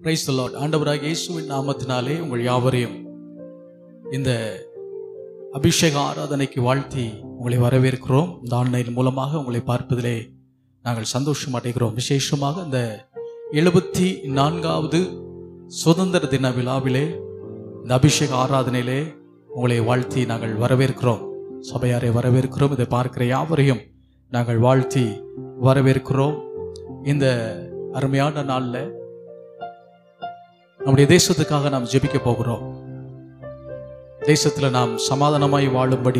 Price Lord ஆண்டவராக இயேசுவின் நாமத்தினாலே உங்கள் யாவரையும் இந்த அபிஷேக ஆராதனைக்கு வாழ்த்தி உங்களை வரவேற்கிறோம் இந்த ஆன்லைன் மூலமாக உங்களை பார்ப்பதிலே நாங்கள் சந்தோஷம் அடைகிறோம் விசேஷமாக இந்த எழுபத்தி நான்காவது சுதந்திர தின விழாவிலே இந்த அபிஷேக ஆராதனையிலே உங்களை வாழ்த்தி நாங்கள் வரவேற்கிறோம் சபையாரை வரவேற்கிறோம் இதை பார்க்கிற யாவரையும் நாங்கள் வாழ்த்தி வரவேற்கிறோம் இந்த அருமையான நாளில் நம்முடைய தேசத்துக்காக நாம் ஜெபிக்க போகிறோம் தேசத்தில் நாம் சமாதானமாய் வாழும்படி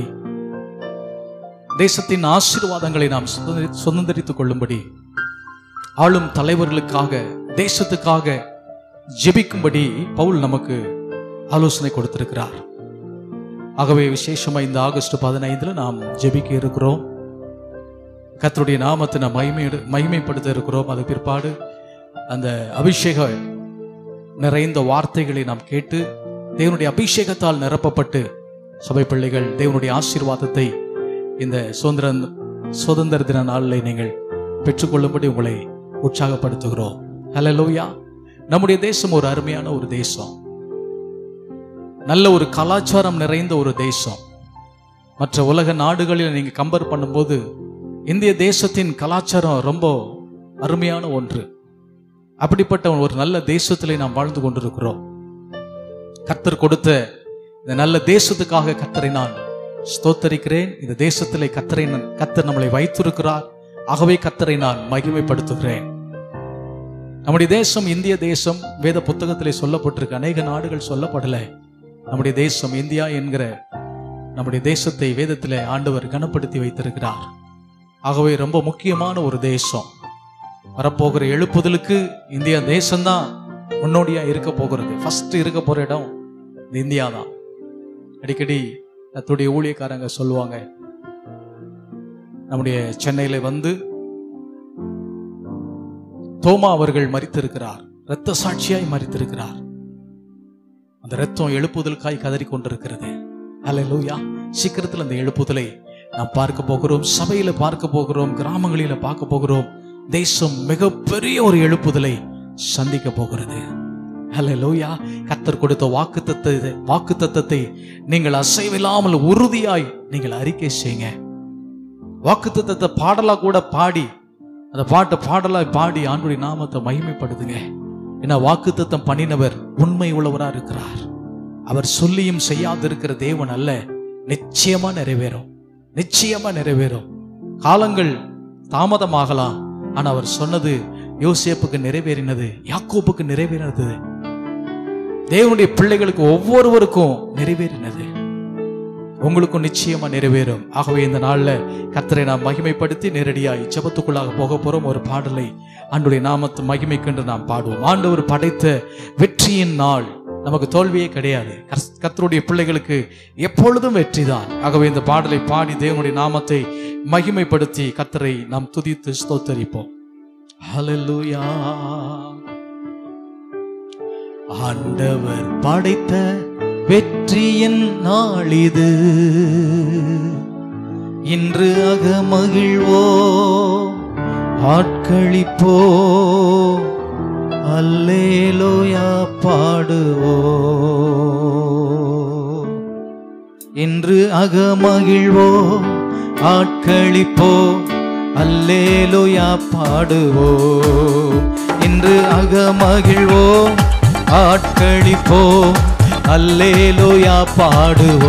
தேசத்தின் ஆசீர்வாதங்களை நாம் சுதந்திரி- சுதந்திரித்துக் கொள்ளும்படி ஆளும் தலைவர்களுக்காக தேசத்துக்காக ஜெபிக்கும்படி பவுல் நமக்கு ஆலோசனை கொடுத்திருக்கிறார் ஆகவே விசேஷமா இந்த ஆகஸ்ட் பதினைந்துல நாம் ஜெபிக்க இருக்கிறோம் கர்த்தருடைய நாமத்தை நாம் மகிமை மகிமைப்படுத்த இருக்கிறோம் அது பிற்பாடு அந்த அபிஷேக நிறைந்த வார்த்தைகளை நாம் கேட்டு தேவனுடைய அபிஷேகத்தால் நிரப்பப்பட்டு சபை பிள்ளைகள் தேவனுடைய ஆசீர்வாதத்தை இந்த சுதந்திர சுதந்திர தின நாளில் நீங்கள் பெற்றுக்கொள்ளும்படி உங்களை உற்சாகப்படுத்துகிறோம் ஹalleluya நம்முடைய தேசம் ஒரு அருமையான ஒரு தேசம் நல்ல ஒரு கலாச்சாரம் நிறைந்த ஒரு தேசம் மற்ற உலக நாடுகளில் நீங்க கம்பேர் பண்ணும்போது இந்திய தேசத்தின் கலாச்சாரம் ரொம்ப அருமையான ஒன்று அப்படிப்பட்ட ஒரு நல்ல தேசத்திலே நாம் வாழ்ந்து கொண்டிருக்கிறோம் கர்த்தர் கொடுத்த இந்த நல்ல தேசத்துக்காக கர்த்தரை நான் ஸ்தோத்தரிக்கிறேன் இந்த தேசத்திலே கர்த்தரை நான்- கர்த்தர் நம்மளை வைத்திருக்கிறார் ஆகவே கர்த்தரை நான் மகிமைப்படுத்துகிறேன் நம்முடைய தேசம் இந்திய தேசம் வேத புத்தகத்திலே சொல்லப்பட்டிருக்கு அநேக நாடுகள் சொல்லப்படல நம்முடைய தேசம் இந்தியா என்கிற நம்முடைய தேசத்தை வேதத்திலே ஆண்டவர் கனப்படுத்தி வைத்திருக்கிறார் ஆகவே ரொம்ப முக்கியமான ஒரு தேசம் வரப்போகிற எழுப்புதலுக்கு இந்தியா தேசம்தான் முன்னோடியா இருக்க போகிறது ஃபர்ஸ்ட் இருக்க போற இடம் இந்த இந்தியா தான் அடிக்கடி தத்துடைய ஊழியக்காரங்க சொல்லுவாங்க நம்முடைய சென்னையில வந்து தோமா அவர்கள் மரித்திருக்கிறார் இரத்த சாட்சியாய் மரித்திருக்கிறார் அந்த ரத்தம் எழுப்புதலுக்காய் கதறி கொண்டிருக்கிறது அல்லேலூயா சீக்கிரத்தில் அந்த எழுப்புதலை நாம் பார்க்க போகிறோம் சபையில பார்க்க போகிறோம் கிராமங்களில பார்க்க போகிறோம் தேசம் மிகப்பெரிய ஒரு எழுப்புதலை சந்திக்க போகிறது அல்லேலூயா கத்தர் கொடுத்த வாக்கு தத்தத்தை வாக்கு தத்தத்தை நீங்கள் அசைவில்லாமல் உறுதியாய் நீங்கள் அறிக்கை செய்யுங்க வாக்கு தத்தத்தை பாடலா கூட பாடி அந்த பாட்டை பாடலாய் பாடி ஆண்டுடைய நாமத்தை மகிமைப்படுத்துங்க ஏன்னா வாக்குத்தத்தம் பண்ணினவர் உண்மை உள்ளவரா இருக்கிறார் அவர் சொல்லியும் செய்யாதிருக்கிற தேவன் அல்ல நிச்சயமா நிறைவேறும் நிச்சயமா நிறைவேறும் காலங்கள் தாமதமாகலாம் ஆனா அவர் சொன்னது யோசேப்புக்கு நிறைவேறினது யாக்கோப்புக்கு நிறைவேறினது தேவனுடைய பிள்ளைகளுக்கு ஒவ்வொருவருக்கும் நிறைவேறினது உங்களுக்கும் நிச்சயமா நிறைவேறும் ஆகவே இந்த நாள்ல கர்த்தரை நாம் மகிமைப்படுத்தி நேரடியாய் ஜெபத்துக்குள்ளாக போக போறோம் ஒரு பாடலை ஆண்டுடைய நாமத்து மகிமைக்கென்று நாம் பாடுவோம் ஆண்டவர் படைத்த வெற்றியின் நாள் நமக்கு தோல்வியே கிடையாது கர்ஸ்- கர்த்தருடைய பிள்ளைகளுக்கு எப்பொழுதும் வெற்றிதான் ஆகவே இந்த பாடலை பாடி தேவனுடைய நாமத்தை மகிமைப்படுத்தி கர்த்தரை நாம் துதித்து ஸ்தோத்தரிப்போம் ஹalleluya ஆண்டவர் படைத்த வெற்றியின் நாளிது இன்று அகமகிழ்வோ ஆட்களிப்போ அல்லேலோயா பாடுவோ இன்று அகமகிழ்வோ ஆட்களிப்போ அல்லேலோயா பாடுவோ இன்று அகமகிழ்வோ ஆட்களிப்போ அல்லேலோயா பாடுவோ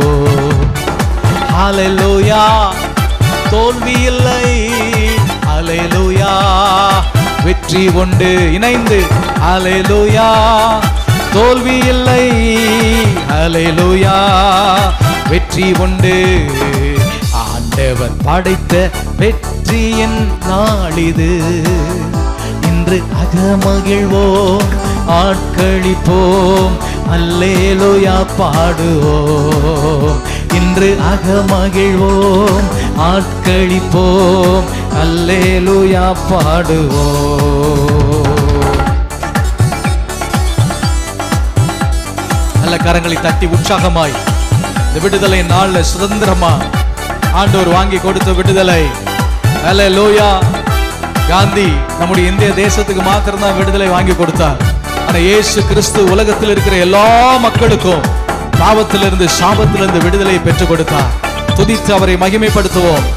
ஹalleluya தோல்வி இல்லை ஹalleluya வெற்றி கொண்டு இணைந்து ஹalleluya தோல்வி இல்லை ஹalleluya வெற்றி கொண்டு ஆண்டவர் படைத்த வெற்றியின் நாளிது இன்று அகமகிழ்வோம் ஆட்களிப்போம் அல்லேலோயா பாடுவோம் இன்று அகமகிழ்வோம் ஆட்களிப்போம் அல்லேலோயா பாடுவோம் நல்ல கரங்களை தட்டி உற்சாகமாய் இந்த விடுதலை நாள்ல சுதந்திரமா ஆண்டவர் வாங்கி கொடுத்த விடுதலை அல்லேலூயா காந்தி நம்முடைய இந்திய தேசத்துக்கு மாத்திரம்தான் விடுதலை வாங்கி கொடுத்தார் ஆனா ஆண்டவரான இயேசு கிறிஸ்து உலகத்தில் இருக்கிற எல்லா மக்களுக்கும் பாவத்திலிருந்து சாபத்திலிருந்து விடுதலை பெற்றுக் கொடுத்தார் துதித்து அவரை மகிமைப்படுத்துவோம்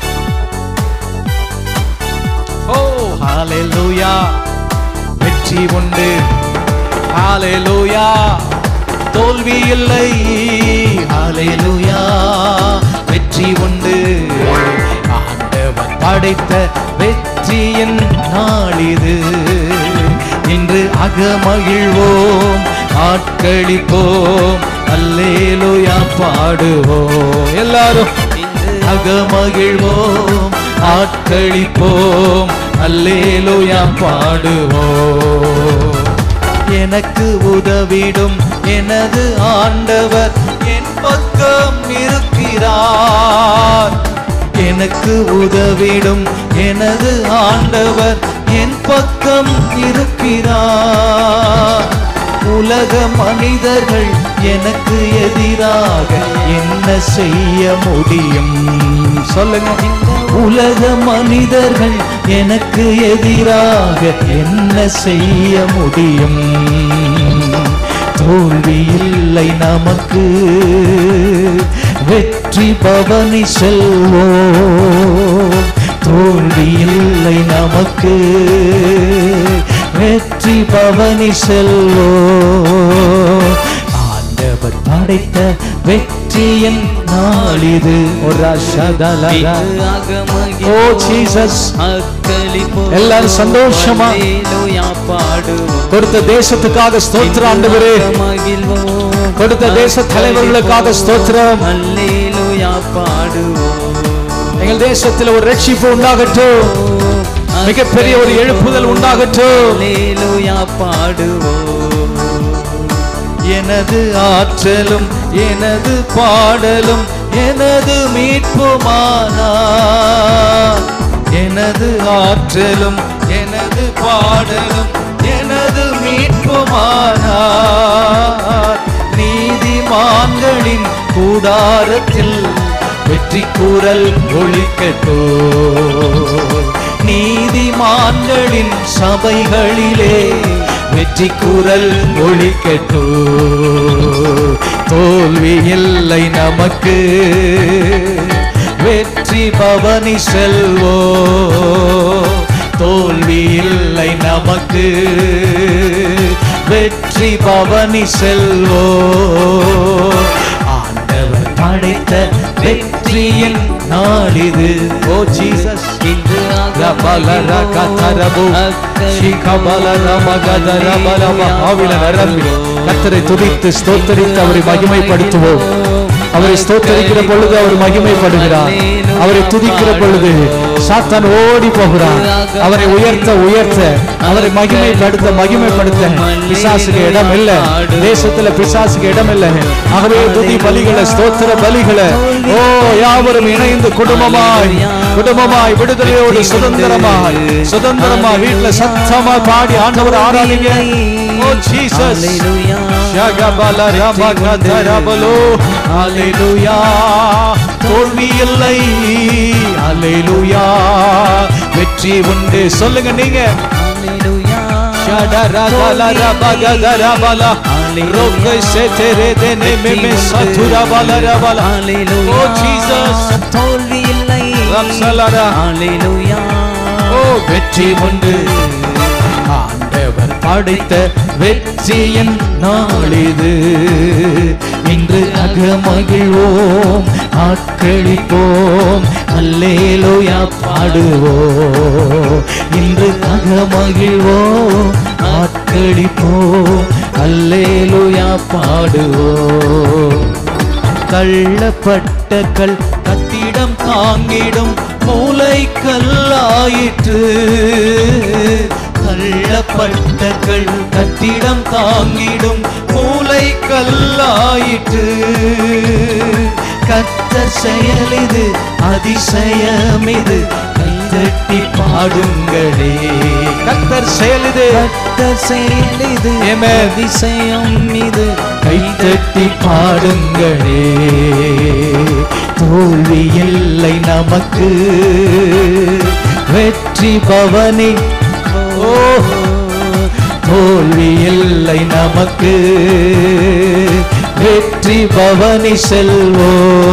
ஓ ஹalleluya வெற்றி உண்டு ஹalleluya தோல்வி இல்லை ஹalleluya வெற்றி உண்டு ஆண்டவர் படைத்த வெற்றியின் நாளிது இன்று அகமகிழ்வோம் ஆட்களிப்போம் அல்லேலூயா பாடுவோம் எல்லாரும் அகமகிழ்வோம் ஆட்களிப்போம் அல்லேலூயா பாடுவோம் எனக்கு உதவிடும் எனது ஆண்டவர் என் பக்கம் இருக்கிறார் எனக்கு உதவிடும் எனது ஆண்டவர் என் பக்கம் இருக்கிறார் உலக மனிதர்கள் எனக்கு எதிராக என்ன செய்ய முடியும் சொல்லுங்க உலக மனிதர்கள் எனக்கு எதிராக என்ன செய்ய முடியும் தோல்வி இல்லை நமக்கு வெற்றி பவனி செல்வோம் தோல்வி இல்லை நமக்கு வெற்றி பவனி செல்வோம் ஆண்டவர் படைத்த வெற்றியின் நாளிது ஒரு அஷதலரா. ஓ ஜீசஸ் எல்லாரும் சந்தோஷமா கொடுத்த தேசத்துக்காக ஸ்தோத்திர ஆண்டவரே கொடுத்த தேச தலைவர்களுக்காக ஸ்தோத்திரம் எங்கள் தேசத்தில் ஒரு ரட்சிப்பு உண்டாகட்டும் மிகப்பெரிய ஒரு எழுப்புதல் உண்டாகட்டும் எனது ஆற்றலும் எனது பாடலும் எனது மீட்புமானா எனது ஆற்றலும் எனது பாடலும் எனது மீட்புமானா நீதிமான்களின் கூடாரத்தில் வெற்றி கூறல் ஒழிக்கட்டோ நீதிமான்களின் சபைகளிலே வெற்றி கூறல் ஒழிக்கட்டோ தோல்வி இல்லை நமக்கு வெற்றி பவனி செல்வோ தோல்வி இல்லை நமக்கு வெற்றி பவனி செல்வோ ஆண்டவர் படைத்த வெற்றியின் நாளிது ஓ ஜீசஸ் கத்தரை துதித்து ஸ்தோத்தரித்து அவரை மகிமைப்படுத்துவோம் அவரை ஸ்தோத்தரிக்கிற பொழுது அவர் மகிமைப்படுகிறார் அவரை துதிக்கிற பொழுது சாத்தான் ஓடி போகிறார் அவரை உயர்த்த உயர்த்த அவரை மகிமைப்படுத்த மகிமைப்படுத்த பிசாசுக்கு இடம் இல்ல தேசத்துல பிசாசுக்கு இடம் இல்ல ஆகவே துதி பலிகளை ஸ்தோத்திர பலிகளை ஓ யாவரும் இணைந்து குடும்பமாய் குடும்பமாய் விடுதலையோடு சுதந்திரமாய் சுதந்திரமா வீட்டுல சத்தமா பாடி ஆண்டவர் ஆராதிங்க ஓ ஜீசஸ் ஷகபல ரபகதரபலோ ஹalleluya தோல்வி இல்லை ஹalleluya வெற்றி உண்டு சொல்லுங்க நீங்க ஷடரபல ரபகதரபல ரோக செதரே தெனே மெமே சதுரபல ரபல ஓ ஜீசஸ் தோல்வி இல்லை ரப்சலரா ஹalleluya ஓ வெற்றி உண்டு ஆண்டவர் படைத்த வெற்றியின் நாளிது இன்று அகமகிழ்வோம் ஆட்களிப்போம் அல்லேலூயா பாடுவோம் இன்று அகமகிழ்வோம் ஆட்களிப்போம் அல்லேலூயா பாடுவோம் தள்ளப்பட்ட கல் கட்டிடம் தாங்கிடும் மூளை கல்லாயிற்று தள்ளப்பட்ட கல் கட்டிடம் தாங்கிடும் மூளை கல்லாயிற்று கத்தர் செயல் இது அதிசயம் இது கைதட்டி பாடுங்களே கத்தர் செயல் இது கர்த்தர் செயல் இது Amen. அதிசயம் இது கைதட்டி பாடுங்களே தோல்வி இல்லை நமக்கு வெற்றி பவனி ஓ தோல்வி இல்லை நமக்கு வெற்றி பவனி செல்வோ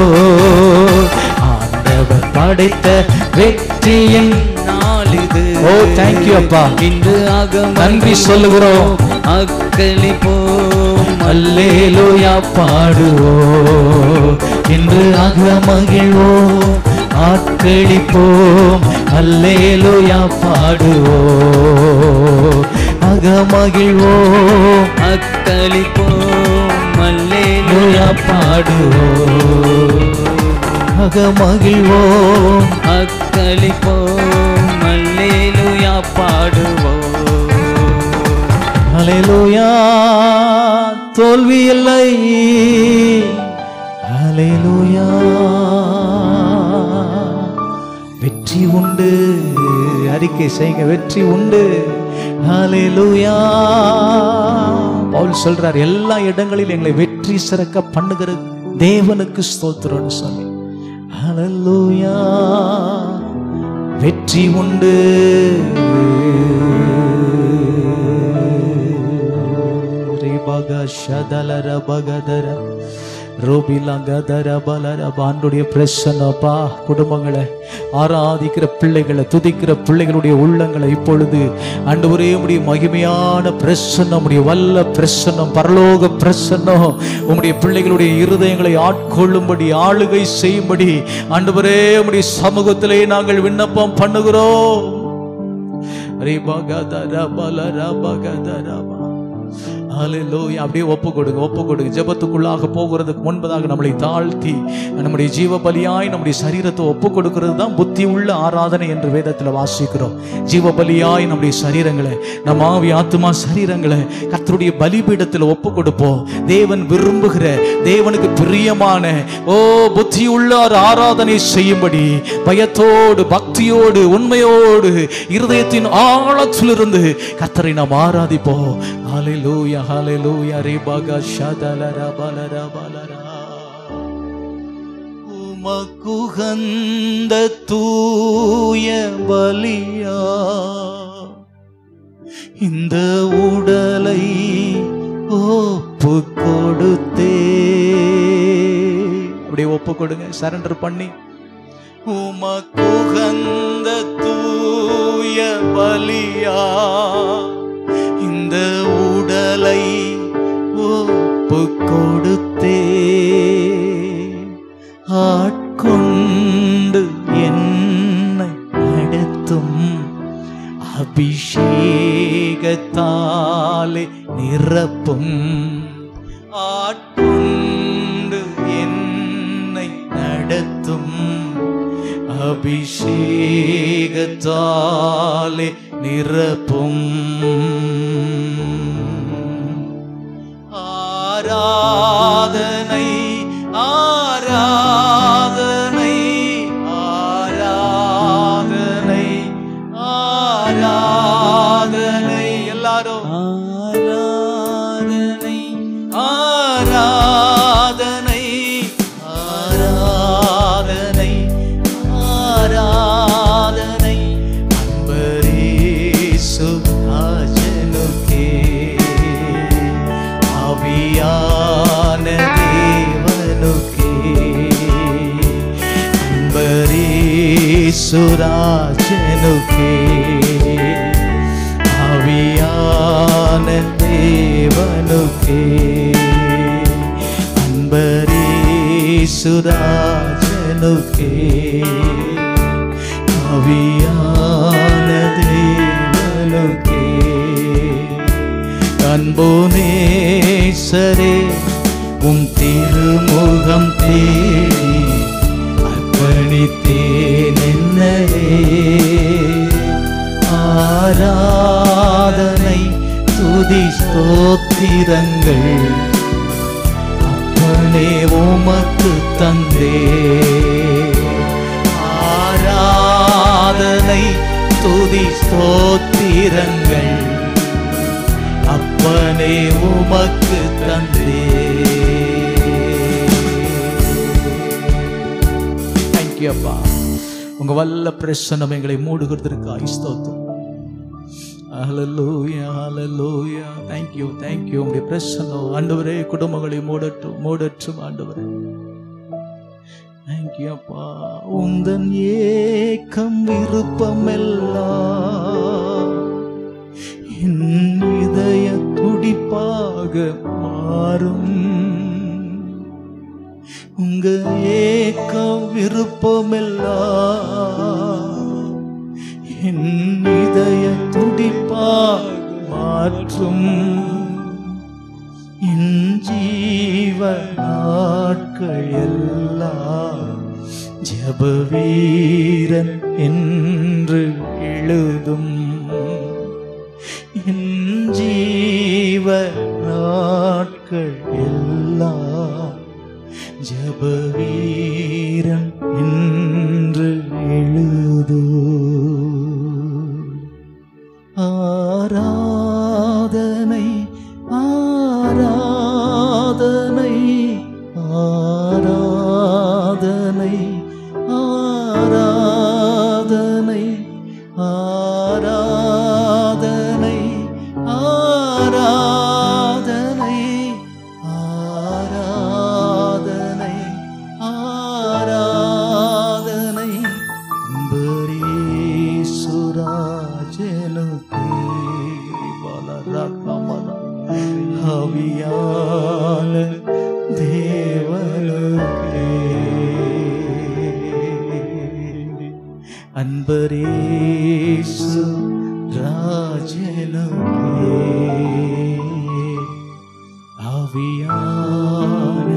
ஆண்டவர் படைத்த வெற்றியின் நாளிது ஓ, thank you, அப்பா. இன்று ஆக நன்றி சொல்லுகிறோம். அக்களிப்போம் அல்லேலூயா பாடுவோம் இன்று அகமகிழ்வோம் ஆட்களிப்போம் அல்லேலூயா பாடுவோம் அகமகிழ்வோம் அக்களிப்போம் அல்லேலூயா லூயா பாடுவோம் அகமகிழ்வோம் அக்களிப்போம் அல்லேலூயா பாடுவோம் அலையலூயா தோல்வி இல்லை அலையலூயா வெற்றி உண்டு அறிக்கை செய்யுங்க வெற்றி உண்டு அலையலூயா பவுல் சொல்றார் எல்லா இடங்களிலும் எங்களை வெற்றி சிறக்க பண்ணுகிற தேவனுக்கு ஸ்தோத்திரம்னு சொல்லி ஹalleluya வெற்றி உண்டு ரிபக ஷதலர பகதர ரோபிலங்கதர பலர பாண்டுடைய பிரசன்னப்பா குடும்பங்களை ஆராதிக்கிற பிள்ளைகளை துதிக்கிற பிள்ளைகளுடைய உள்ளங்களை இப்பொழுது ஆண்டு ஒரே உடைய மகிமையான பிரசன்னம் உடைய வல்ல பிரசன்னம் பரலோக பிரசன்னம் உம்முடைய பிள்ளைகளுடைய இருதயங்களை ஆட்கொள்ளும்படி ஆளுகை செய்யும்படி ஆண்டவரே உம்முடைய சமூகத்திலே நாங்கள் விண்ணப்பம் பண்ணுகிறோம் ரிபகதர பலர பகதரபா ஹalleluya அப்படியே ஒப்பு கொடுங்க ஒப்பு கொடுங்க ஜெபத்துக்குள்ளாக போகிறதுக்கு முன்பதாக நம்மளை தாழ்த்தி நம்முடைய ஜீவ பலியாய் நம்முடைய சரீரத்தை ஒப்பு கொடுக்கிறது தான் புத்தி உள்ள ஆராதனை என்று வேதத்தில் வாசிக்கிறோம் ஜீவ பலியாய் நம்முடைய சரீரங்களை நம்ம ஆவி ஆத்துமா சரீரங்களை கர்த்தருடைய பலிபீடத்தில் ஒப்பு கொடுப்போம் தேவன் விரும்புகிற தேவனுக்கு பிரியமான ஓ புத்தி உள்ள ஒரு ஆராதனை செய்யும்படி பயத்தோடு பக்தியோடு உண்மையோடு இருதயத்தின் ஆழத்திலிருந்து கர்த்தரை நாம் ஆராதிப்போம் ஹalleluya ஹalleluya ரிபக ஷதலர பலர பலரா உமக்குகந்த தூய பலியா இந்த உடலை ஒப்பு கொடுத்தே அப்படியே ஒப்பு கொடுங்க சரண்டர் பண்ணி உமக்குகந்த தூய பலியா இந்த உடலை ஒப்பு கொடுத்தே ஆட்கொண்டு என்னை நடத்தும் அபிஷேகத்தாலே நிரப்பும் ஆட்கொண்டு என்னை நடத்தும் அபிஷேகத்தாலே நிரப்பும் ஆராதனை ஆராதனை ஆராதனை ஆராதனை எல்லாரும் ஆராதனை ஆராதனை ஆராதனை ஆராதனை அன்பரேசு ராஜனுக்கே ஆவியான தேவனுக்கே அன்பரேசு ராஜனுக்கே ஆவியான தேவனுக்கே அன்பரீசுராஜனுக்கே ஆவியான தேவனுக்கே அன்போனேசரே உம் திருமுகம் தேடி அர்ப்பணித்தேன் என்னையே ஆராதனை துதி ஸ்தோத்திரங்கள் அப்பனே உமக்கு தந்தே ஆராதனை துதி ஸ்தோத்திரங்கள் அப்பனே உமக்கு தந்தே தேங்க்யூ அப்பா உங்க வல்ல பிரசன்னம் எங்களை மூடுகிறதற்கு ஸ்தோத்திரம் ஹalleluya ஹalleluya thank you thank you உம்முடைய பிரசன்னம் ஆண்டவரே குடும்பங்களை மூடட்டும் மூடட்டும் ஆண்டவரே thank you அப்பா உந்தன் ஏக்கம் விருப்பமெல்லாம் என் இதய துடிப்பாக மாறும் உங்க ஏக்க விருப்பமெல்லாம் என் இதய துடிப்பாக மாற்றும் என் ஜீவ நாட்கள் எல்லாம் ஜப வீரன் என்று எழுதும் என் ஜீவ நாட்கள் எல்லாம் ஜப வீரன் என்று எழுது ஆராதனை ஆராதனை ஆராதனை ஆராதனை ஆராதனை ஆராதனை ஆராதனை ஆராதனை பரீசுராஜனுக்கு பலரகமன ஹவியான தேவனுக்கு அன்பரேசு ராஜனுக்கு ஆவியான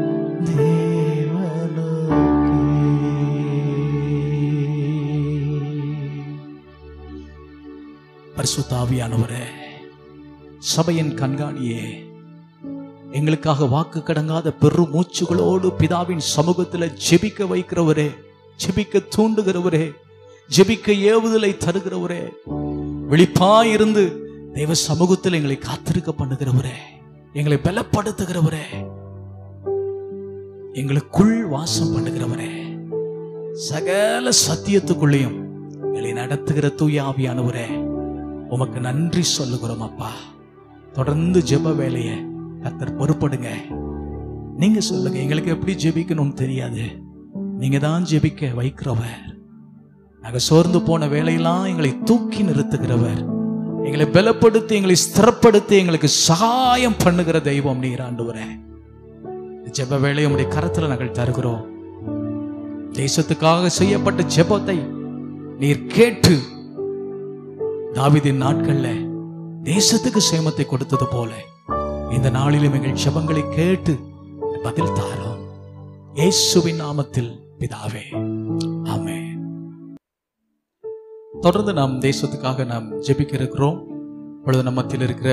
தேவனுக்கு பரிசுத்தாவியானவரே சபையின் கண்காணியே எங்களுக்காக வாக்கு கடங்காத பெரு மூச்சுகளோடு பிதாவின் சமூகத்தில் ஜெபிக்க வைக்கிறவரே ஜெபிக்க தூண்டுகிறவரே ஜெபிக்க ஏவுதலை தருகிறவரே விழிப்பாயிருந்து தெய்வ சமூகத்தில் எங்களை காத்திருக்க பண்ணுகிறவரே எங்களை பலப்படுத்துகிறவரே எங்களுக்குள் வாசம் பண்ணுகிறவரே சகல சத்தியத்துக்குள்ளேயும் எங்களை நடத்துகிற தூய ஆவியானவரே உமக்கு நன்றி சொல்லுகிறோம் அப்பா தொடர்ந்து ஜெப வேலையை கத்தர் பொறுப்படுங்க நீங்க சொல்லுங்க எங்களுக்கு எப்படி ஜெபிக்கணும்னு தெரியாது நீங்க தான் ஜெபிக்க வைக்கிறவர் நாங்க சோர்ந்து போன வேலையெல்லாம் எங்களை தூக்கி நிறுத்துகிறவர் எங்களை பலப்படுத்தி எங்களை ஸ்திரப்படுத்தி எங்களுக்கு சகாயம் பண்ணுகிற தெய்வம் நீர் ஆண்டவரே ஜெப வேலையை உடைய கரத்துல நாங்கள் தருகிறோம் தேசத்துக்காக செய்யப்பட்ட ஜெபத்தை நீர் கேட்டு தாவீதின் நாட்கள்ல தேசத்துக்கு சேமத்தை கொடுத்தது போல இந்த நாளிலும் எங்கள் ஜெபங்களை கேட்டு பதில் தாரோம் இயேசுவின் நாமத்தில் பிதாவே ஆமென் தொடர்ந்து நாம் தேசத்துக்காக நாம் ஜெபிக்க இருக்கிறோம் இப்பொழுது நம்ம மத்தியில் இருக்கிற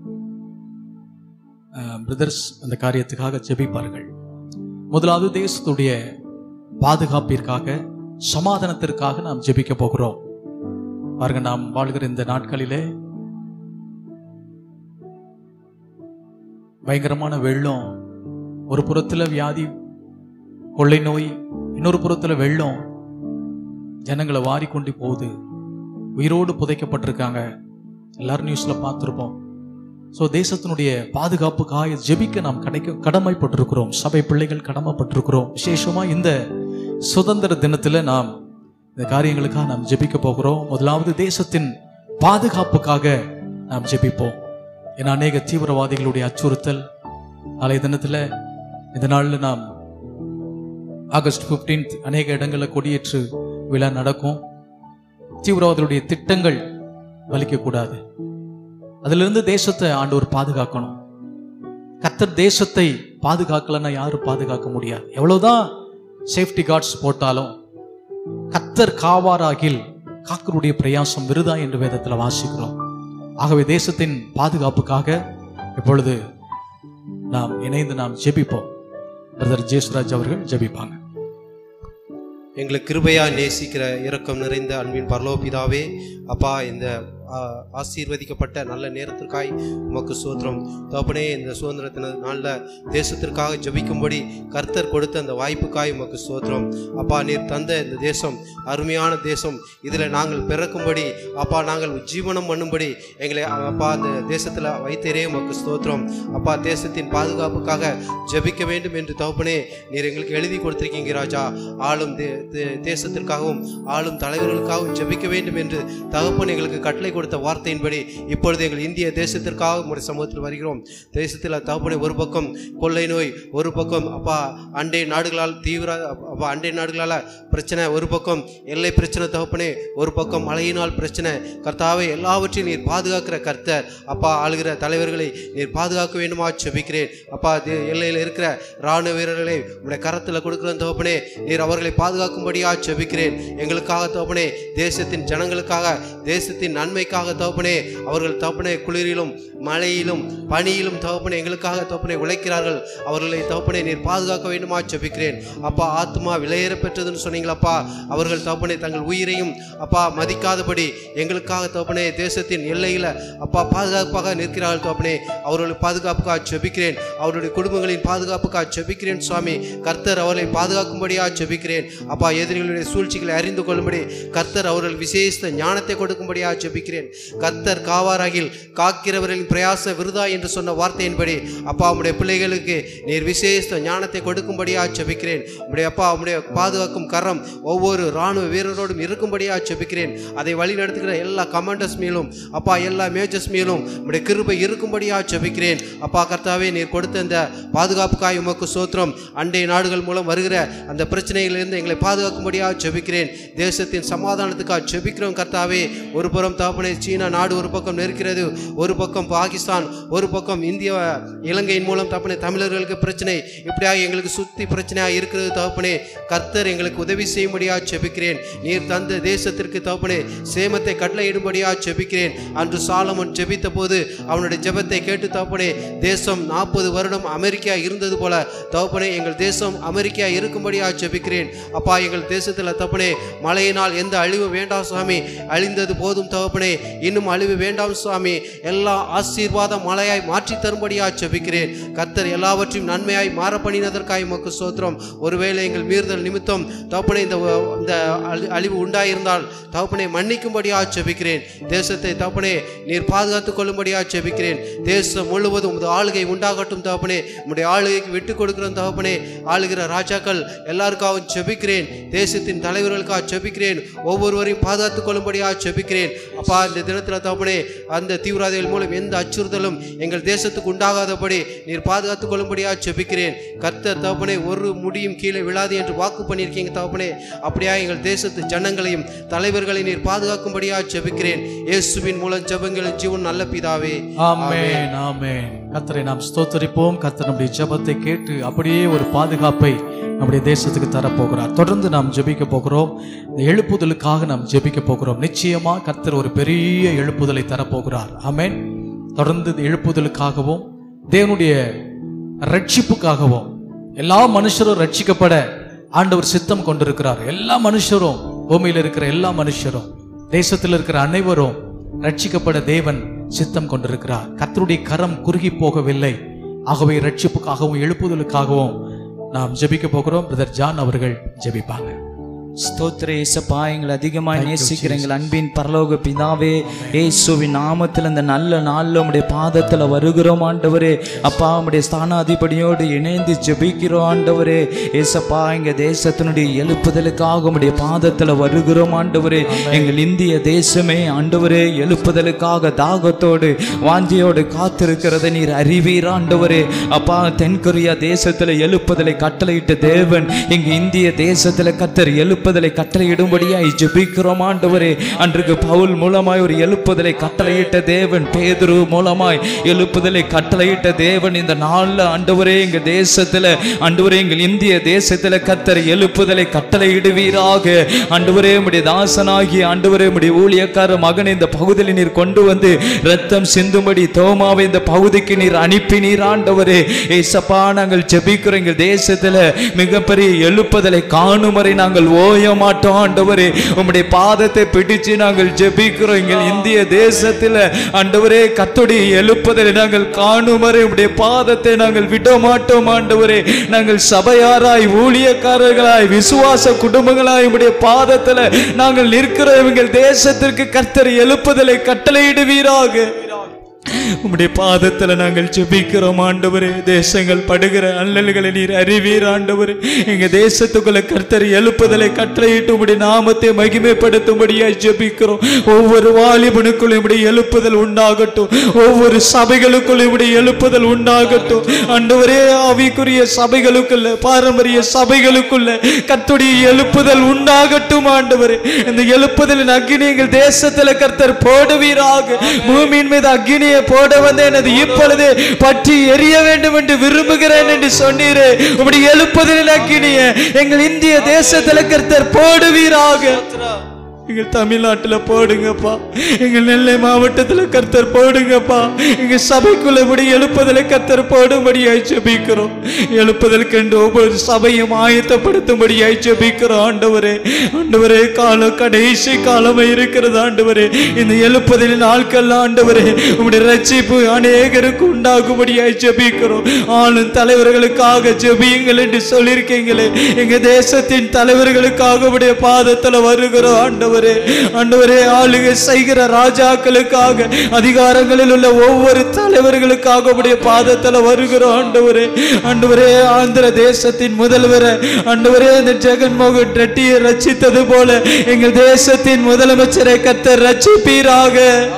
பிரதர்ஸ் அந்த காரியத்துக்காக ஜெபிப்பார்கள் முதலாவது தேசத்துடைய பாதுகாப்பிற்காக சமாதானத்திற்காக நாம் ஜெபிக்க போகிறோம் பாருங்க நாம் வாழ்கிற இந்த நாட்களிலே பயங்கரமான வெள்ளம் ஒரு புறத்துல வியாதி கொள்ளை நோய் இன்னொரு புறத்துல வெள்ளம் ஜனங்களை வாரி கொண்டு போகுது உயிரோடு புதைக்கப்பட்டிருக்காங்க எல்லாரும் நியூஸ்ல பார்த்துருப்போம் ஸோ தேசத்தினுடைய பாதுகாப்புக்காக ஜெபிக்க நாம் கிடைக்க கடமைப்பட்டிருக்கிறோம் சபை பிள்ளைகள் கடமைப்பட்டிருக்கிறோம் விசேஷமா இந்த சுதந்திர தினத்துல நாம் இந்த காரியங்களுக்காக நாம் ஜெபிக்க போகிறோம் முதலாவது தேசத்தின் பாதுகாப்புக்காக நாம் ஜெபிப்போம் ஏன்னா அநேக தீவிரவாதிகளுடைய அச்சுறுத்தல் நாளைய தினத்துல இந்த நாளில் நாம் ஆகஸ்ட் 15th அநேக இடங்களில் கொடியேற்று விழா நடக்கும் தீவிரவாதிகளுடைய திட்டங்கள் வலிக்கக்கூடாது அதிலிருந்து தேசத்தை ஆண்டவர் பாதுகாக்கணும் கத்தர் தேசத்தை பாதுகாக்கலன்னா யாரும் பாதுகாக்க முடியாது எவ்வளவுதான் சேஃப்டி கார்ட்ஸ் போட்டாலும் கத்தர் காவாராகில் காக்கருடைய பிரயாசம் விருதா என்று வேதத்தில் வாசிக்கிறோம் ஆகவே தேசத்தின் பாதுகாப்புக்காக இப்பொழுது நாம் இணைந்து நாம் ஜெபிப்போம் பிரதர் ஜேசுராஜ் அவர்கள் ஜெபிப்பாங்க எங்களை கிருபையா நேசிக்கிற இரக்கம் நிறைந்த அன்பின் பரலோபிதாவே அப்பா இந்த ஆ, ஆசீர்வதிக்கப்பட்ட நல்ல நேரத்திற்காய் உமக்கு சோத்திரம் தகப்பனே இந்த சுதந்திரத்தின நாளில் தேசத்திற்காக ஜெபிக்கும்படி கர்த்தர் கொடுத்த அந்த வாய்ப்புக்காய் உமக்கு சோத்திரம் அப்பா நீர் தந்த இந்த தேசம் அருமையான தேசம் இதில் நாங்கள் பிறக்கும்படி அப்பா நாங்கள் ஜீவனம் பண்ணும்படி எங்களை அப்பா அந்த தேசத்தில் வைத்தேரே உமக்கு ஸ்தோத்திரம் அப்பா தேசத்தின் பாதுகாப்புக்காக ஜெபிக்க வேண்டும் என்று தகப்பனே நீர் எங்களுக்கு எழுதி கொடுத்திருக்கீங்க ராஜா ஆளும் தே- தே- தேசத்திற்காகவும் ஆளும் தலைவர்களுக்காகவும் ஜெபிக்க வேண்டும் என்று தகப்பன் எங்களுக்கு கட்டளை கொடுத்த வார்த்தையின்படி இப்பொழுது எங்கள் இந்திய தேசத்திற்காக உங்களுடைய சமூகத்தில் வருகிறோம் தேசத்தில் தகப்பனை ஒரு பக்கம் கொள்ளை நோய் ஒரு பக்கம் அப்பா அண்டை நாடுகளால் தீவிர அப்பா அண்டை நாடுகளால் பிரச்சனை ஒரு பக்கம் எல்லை பிரச்சனை தகப்பனே ஒரு பக்கம் மழையினால் பிரச்சனை கர்த்தாவே எல்லாவற்றையும் நீர் பாதுகாக்கிற கர்த்தர் அப்பா ஆளுகிற தலைவர்களை நீர் பாதுகாக்க வேண்டுமா செபிக்கிறேன் அப்பா தே- எல்லையில் இருக்கிற ராணுவ வீரர்களை உடைய கரத்தில் கொடுக்கிற தகப்பனே நீர் அவர்களை பாதுகாக்கும்படியா செபிக்கிறேன் எங்களுக்காக தகப்பனே தேசத்தின் ஜனங்களுக்காக தேசத்தின் நன்மைக்காக தகப்பனே அவர்கள் தகப்பனே குளிரிலும் மழையிலும் பனியிலும் தகப்பனே எங்களுக்காக தகப்பனே உழைக்கிறார்கள் அவர்களை தகப்பனே நீர் பாதுகாக்க வேண்டுமா செபிக்கிறேன் அப்பா ஆத்மா விலையேற பெற்றதுன்னு சொன்னீங்களப்பா அவர்கள் தகப்பனே தங்கள் உயிரையும் அப்பா மதிக்காதபடி எங்களுக்காக தகப்பனே தேசத்தின் எல்லையில் அப்பா பாதுகாப்பாக நிற்கிறார்கள் தகப்பனே அவர்களை பாதுகாப்புக்காக செபிக்கிறேன் அவருடைய குடும்பங்களின் பாதுகாப்புக்காக செபிக்கிறேன் சுவாமி கர்த்தர் அவர்களை பாதுகாக்கும்படியாக செபிக்கிறேன் அப்பா எதிரிகளுடைய சூழ்ச்சிகளை அறிந்து கொள்ளும்படி கர்த்தர் அவர்கள் விசேஷ ஞானத்தை கொடுக்கும்படியாக செபிக்கிறேன் கர்த்தர் காவாராகில் காக்கிறவர்களின் பிரயாச விருதா என்று சொன்ன வார்த்தையின்படி அப்பா உம்முடைய பிள்ளைகளுக்கு நீர் விசேஷ ஞானத்தை கொடுக்கும்படியாக செபிக்கிறேன் உம்முடைய அப்பா உம்முடைய பாதுகாக்கும் கரம் ஒவ்வொரு இராணுவ வீரரோடும் இருக்கும்படியாக செபிக்கிறேன் அதை வழி நடத்துகிற எல்லா கமாண்டர்ஸ் மேலும் அப்பா எல்லா மேஜர்ஸ் மேலும் உம்முடைய கிருபை இருக்கும்படியாக செபிக்கிறேன் அப்பா கர்த்தாவே நீர் கொடுத்த இந்த பாதுகாப்புக்காய் உமக்கு சோத்திரம் அண்டை நாடுகள் மூலம் வருகிற அந்த பிரச்சனைகளிலிருந்து எங்களை பாதுகாக்கும்படியாக செபிக்கிறேன் தேசத்தின் சமாதானத்துக்காக செபிக்கிறோம் கர்த்தாவே ஒரு புறம் தாப்பனை சீனா நாடு ஒரு பக்கம் நெருக்கிறது ஒரு பக்கம் பாகிஸ்தான் ஒரு பக்கம் இந்திய இலங்கையின் மூலம் தப்பனே தமிழர்களுக்கு பிரச்சனை இப்படியாக எங்களுக்கு சுத்தி பிரச்சனையாக இருக்கிறது தகப்பனே கர்த்தர் எங்களுக்கு உதவி செய்யும்படியாக செபிக்கிறேன் நீர் தந்த தேசத்திற்கு தகப்பனே சேமத்தை கட்டளையிடும்படியாக செபிக்கிறேன் அன்று சாலமன் ஜெபித்த போது அவனுடைய ஜெபத்தை கேட்டு தகப்பனே தேசம் நாற்பது வருடம் அமெரிக்கா இருந்தது போல தகப்பனே எங்கள் தேசம் அமெரிக்கா இருக்கும்படியாக ஜெபிக்கிறேன் அப்பா எங்கள் தேசத்தில் தகப்பனே மழையினால் எந்த அழிவு வேண்டாம் சுவாமி அழிந்தது போதும் தகப்பனே இன்னும் அழிவு வேண்டாம் சுவாமி எல்லா ஆசீர்வாத மழையாய் மாற்றி தரும்படியாக ஜெபிக்கிறேன் கர்த்தர் எல்லாவற்றையும் நன்மையாய் மாற பண்ணினதற்காய் உமக்கு சோத்திரம் ஒருவேளை எங்கள் மீறுதல் நிமித்தம் தகப்பனே இந்த இந்த அழி- அழிவு உண்டாயிருந்தால் தகப்பனை மன்னிக்கும்படியாக ஜெபிக்கிறேன் தேசத்தை தகப்பனே நீர் பாதுகாத்துக் கொள்ளும்படியாக ஜெபிக்கிறேன் தேசம் முழுவதும் உமது ஆளுகை உண்டாகட்டும் தகப்பனே உம்முடைய ஆளுகைக்கு விட்டு கொடுக்கிறோம் தகப்பனே ஆளுகிற ராஜாக்கள் எல்லாருக்காகவும் ஜெபிக்கிறேன் தேசத்தின் தலைவர்களுக்காக ஜெபிக்கிறேன் ஒவ்வொருவரையும் பாதுகாத்துக் கொள்ளும்படியாக ஜெபிக்கிறேன் அப்பா இந்த தினத்தில் தகப்பனே அந்த தீவிரவாதிகள் மூலம் எந்த அச்சுறுத்தலும் எங்கள் தேசத்துக்கு உண்டாகாதபடி நீர் பாதுகாத்துக் கொள்ளும்படியாக ஜெபிக்கிறேன் கர்த்தர் தகப்பனே ஒரு முடியும் கீழே விழாது என்று வாக்கு பண்ணியிருக்கீங்க தகப்பனே அப்படியா எங்கள் தேசத்து ஜனங்களையும் தலைவர்களை நீர் பாதுகாக்கும்படியாக ஜெபிக்கிறேன் இயேசுவின் மூலம் ஜெபங்களின் ஜீவன் நல்ல பிதாவே ஆமென் ஆமென் கர்த்தரை நாம் ஸ்தோத்தரிப்போம் கர்த்தர் நம்முடைய ஜெபத்தை கேட்டு அப்படியே ஒரு பாதுகாப்பை நம்முடைய தேசத்துக்கு தரப்போகிறார் தொடர்ந்து நாம் ஜெபிக்க போகிறோம் இந்த எழுப்புதலுக்காக நாம் ஜெபிக்க போகிறோம் நிச்சயமா கர்த்தர் ஒரு பெரிய எழுப்புதலை தரப்போகிறார் ஆமென் தொடர்ந்து இந்த எழுப்புதலுக்காகவும் தேவனுடைய ரட்சிப்புக்காகவும் எல்லா மனுஷரும் ரட்சிக்கப்பட ஆண்டவர் சித்தம் கொண்டிருக்கிறார் எல்லா மனுஷரும் பூமியில் இருக்கிற எல்லா மனுஷரும் தேசத்தில் இருக்கிற அனைவரும் ரட்சிக்கப்பட தேவன் சித்தம் கொண்டிருக்கிறார் கர்த்தருடைய கரம் குறுகி போகவில்லை ஆகவே ரட்சிப்புக்காகவும் எழுப்புதலுக்காகவும் நாம் ஜெபிக்க போகிறோம் பிரதர் ஜான் அவர்கள் ஜெபிப்பாங்க ஸ்தோத்திர இயேசப்பா எங்களை அதிகமாய் நேசிக்கிற எங்கள் அன்பின் பரலோக பிதாவே இயேசுவின் நாமத்தில் இந்த நல்ல நாளில் உம்முடைய பாதத்தில் வருகிறோம் ஆண்டவரே அப்பா உம்முடைய ஸ்தானாதிபதியோடு இணைந்து ஜெபிக்கிறோம் ஆண்டவரே ஏசப்பா எங்க தேசத்தினுடைய எழுப்புதலுக்காக உம்முடைய பாதத்தில் வருகிறோம் ஆண்டவரே எங்கள் இந்திய தேசமே ஆண்டவரே எழுப்புதலுக்காக தாகத்தோடு வாஞ்சியோடு காத்திருக்கிறதை நீர் அறிவீர் ஆண்டவரே அப்பா தென்கொரியா தேசத்தில் எழுப்புதலை கட்டளையிட்ட தேவன் எங்க இந்திய தேசத்தில் கத்தர் எழுப்புதலை கட்டளையிடும்படியாய் ஜெபிக்கிறோம் ஆண்டவரே அன்றைக்கு பவுல் மூலமாய் ஒரு எழுப்புதலை கட்டளையிட்ட தேவன் பேதுரு மூலமாய் எழுப்புதலை கட்டளையிட்ட தேவன் இந்த நாள்ல ஆண்டவரே எங்க தேசத்துல ஆண்டவரே எங்கள் இந்திய தேசத்துல கத்தர் எழுப்புதலை கட்டளையிடுவீராக ஆண்டவரே உம்முடைய தாசனாகி ஆண்டவரே உம்முடைய ஊழியக்கார மகன் இந்த பகுதியில் நீர் கொண்டு வந்து ரத்தம் சிந்தும்படி தோமாவை இந்த பகுதிக்கு நீர் அனுப்பினீர் ஆண்டவரே ஏசப்பா நாங்கள் ஜெபிக்கிறோம் எங்கள் தேசத்துல மிகப்பெரிய எழுப்புதலை காணும் வரை நாங்கள் ஓய மாட்டோம் ஆண்டவரே உம்முடைய பாதத்தை பிடிச்சு நாங்கள் ஜெபிக்கிறோம் எங்கள் இந்திய தேசத்துல ஆண்டவரே கத்தோடைய எழுப்புதலை நாங்கள் காணும் வரை உம்முடைய பாதத்தை நாங்கள் விட மாட்டோம் ஆண்டவரே நாங்கள் சபையாராய் ஊழியக்காரர்களாய் விசுவாச குடும்பங்களாய் உம்முடைய பாதத்துல நாங்கள் நிற்கிறோம் எங்கள் தேசத்திற்கு கர்த்தர் எழுப்புதலை கட்டளையிடுவீராக உம்முடைய பாதத்துல நாங்கள் ஜெபிக்கிறோம் ஆண்டவரே தேசங்கள் படுகிற அல்லல்களை நீர் அறிவீர் ஆண்டவரே எங்க தேசத்துக்குள்ள கர்த்தர் எழுப்புதலை கட்டளையிட்டு உம்முடைய நாமத்தை மகிமைப்படுத்தும்படியாய் ஜெபிக்கிறோம் ஒவ்வொரு வாலிபனுக்குள்ள உம்முடைய எழுப்புதல் உண்டாகட்டும் ஒவ்வொரு சபைகளுக்குள்ள உம்முடைய எழுப்புதல் உண்டாகட்டும் ஆண்டவரே ஆவிக்குரிய சபைகளுக்குள்ள பாரம்பரிய சபைகளுக்குள்ள கர்த்தருடைய எழுப்புதல் உண்டாகட்டும் ஆண்டவரே இந்த எழுப்புதலின் அக்னி எங்கள் தேசத்துல கர்த்தர் போடுவீராக பூமியின் மீது அக்னியை போட வந்தேன் அது இப்பொழுது பற்றி எரிய வேண்டும் என்று விரும்புகிறேன் என்று சொன்னீரே உம்முடைய எழுப்புதலின் அக்னியை எங்கள் இந்திய தேசத்துல கர்த்தர் போடுவீராக எங்கள் தமிழ்நாட்டுல போடுங்கப்பா எங்கள் நெல்லை மாவட்டத்துல கர்த்தர் போடுங்கப்பா எங்க சபைக்குள்ள இப்படி எழுப்புதலை கர்த்தர் போடும்படியாய் ஜெபிக்கிறோம் எழுப்புதலுக்கென்று ஒவ்வொரு சபையும் ஆயத்தப்படுத்தும்படியாய் ஜெபிக்கிறோம் ஆண்டவரே ஆண்டவரே காலம் கடைசி காலமா இருக்கிறது ஆண்டவரே இந்த எழுப்புதலின் நாட்கள் ஆண்டவரே உம்முடைய ரட்சிப்பு அநேகருக்கு உண்டாகும்படியாய் ஜெபிக்கிறோம் ஆளும் தலைவர்களுக்காக ஜெபியுங்கள் என்று சொல்லியிருக்கீங்களே எங்க தேசத்தின் தலைவர்களுக்காக உடைய பாதத்துல வருகிறோம் ஆண்டவரே ஆண்டவரே ஆளுகை செய்கிற ராஜாக்களுக்காக அதிகாரங்களில் உள்ள ஒவ்வொரு தலைவர்களுக்காக உடைய பாதத்துல வருகிறோம் ஆண்டவரே ஆண்டவரே ஆந்திர தேசத்தின் முதல்வரை ஆண்டவரே இந்த ஜெகன்மோகன் ரெட்டியை ரட்சித்தது போல எங்கள் தேசத்தின் முதலமைச்சரை கத்தர் ரட்சிப்பீராக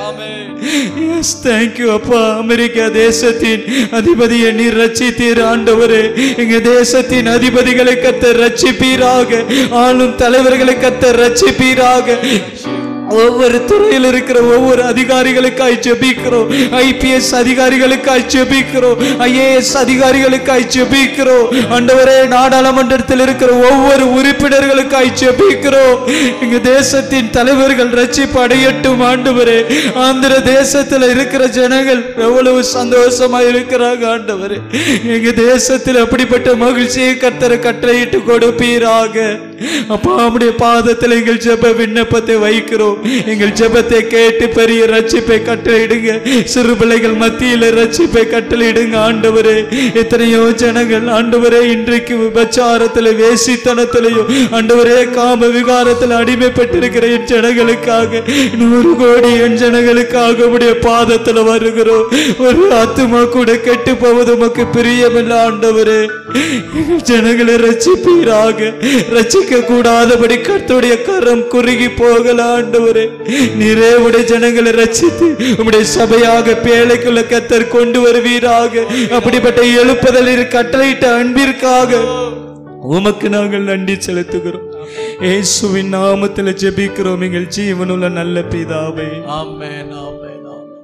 எஸ் தேங்க்யூ அப்பா அமெரிக்கா தேசத்தின் அதிபதியை நீர் ரட்சித்தீர் ஆண்டவரே எங்க தேசத்தின் அதிபதிகளை கத்த ரட்சிப்பீராக ஆளும் தலைவர்களை கத்த ரட்சிப்பீராக ஒவ்வொரு துறையில் இருக்கிற ஒவ்வொரு அதிகாரிகளுக்காய் ஜெபிக்கிறோம் ஐபிஎஸ் அதிகாரிகளுக்காய் ஜெபிக்கிறோம் ஐஏஎஸ் அதிகாரிகளுக்காய் ஜெபிக்கிறோம் ஆண்டவரே நாடாளுமன்றத்தில் இருக்கிற ஒவ்வொரு உறுப்பினர்களுக்காய் ஜெபிக்கிறோம் எங்க தேசத்தின் தலைவர்கள் ரட்சிப்பு அடையட்டும் ஆண்டவரே ஆந்திர தேசத்துல இருக்கிற ஜனங்கள் எவ்வளவு சந்தோஷமா இருக்கிறாங்க ஆண்டவரே எங்க தேசத்தில் அப்படிப்பட்ட மகிழ்ச்சியை கத்தரை கட்டளையிட்டு கொடுப்பீராக அப்பா நம்முடைய பாதத்தில் எங்கள் ஜெப விண்ணப்பத்தை வைக்கிறோம் எங்கள் ஜெபத்தை கேட்டு பெரிய ரட்சிப்பை கட்டளையிடுங்க சிறு பிள்ளைகள் மத்தியில ரட்சிப்பை கட்டளையிடுங்க ஆண்டவரே எத்தனையோ ஜனங்கள் ஆண்டவரே இன்றைக்கு விபச்சாரத்துல வேசித்தனத்திலையும் ஆண்டவரே காம விகாரத்தில் அடிமைப்பட்டிருக்கிற என் ஜனங்களுக்காக நூறு கோடி என் ஜனங்களுக்காக உடைய பாதத்துல வருகிறோம் ஒரு ஆத்துமா கூட கெட்டு போவது உமக்கு பிரியமில்லை ஆண்டவரே எங்கள் ஜனங்களை ரட்சிப்பீராக ரட்சிக்க கூடாதபடி கர்த்தருடைய கரம் குறுகி போகல ஆண்டவரே நீரே உடைய ஜனங்களை ரட்சித்து உம்முடைய சபையாக பேழைக்குள்ள கத்தர் கொண்டு வருவீராக அப்படிப்பட்ட எழுப்புதலில் கட்டளையிட்ட அன்பிற்காக உமக்கு நாங்கள் நன்றி செலுத்துகிறோம் இயேசுவின் நாமத்தில் ஜெபிக்கிறோம் எங்கள் ஜீவனுள்ள நல்ல பிதாவே ஆமென் ஆமென் ஆமென்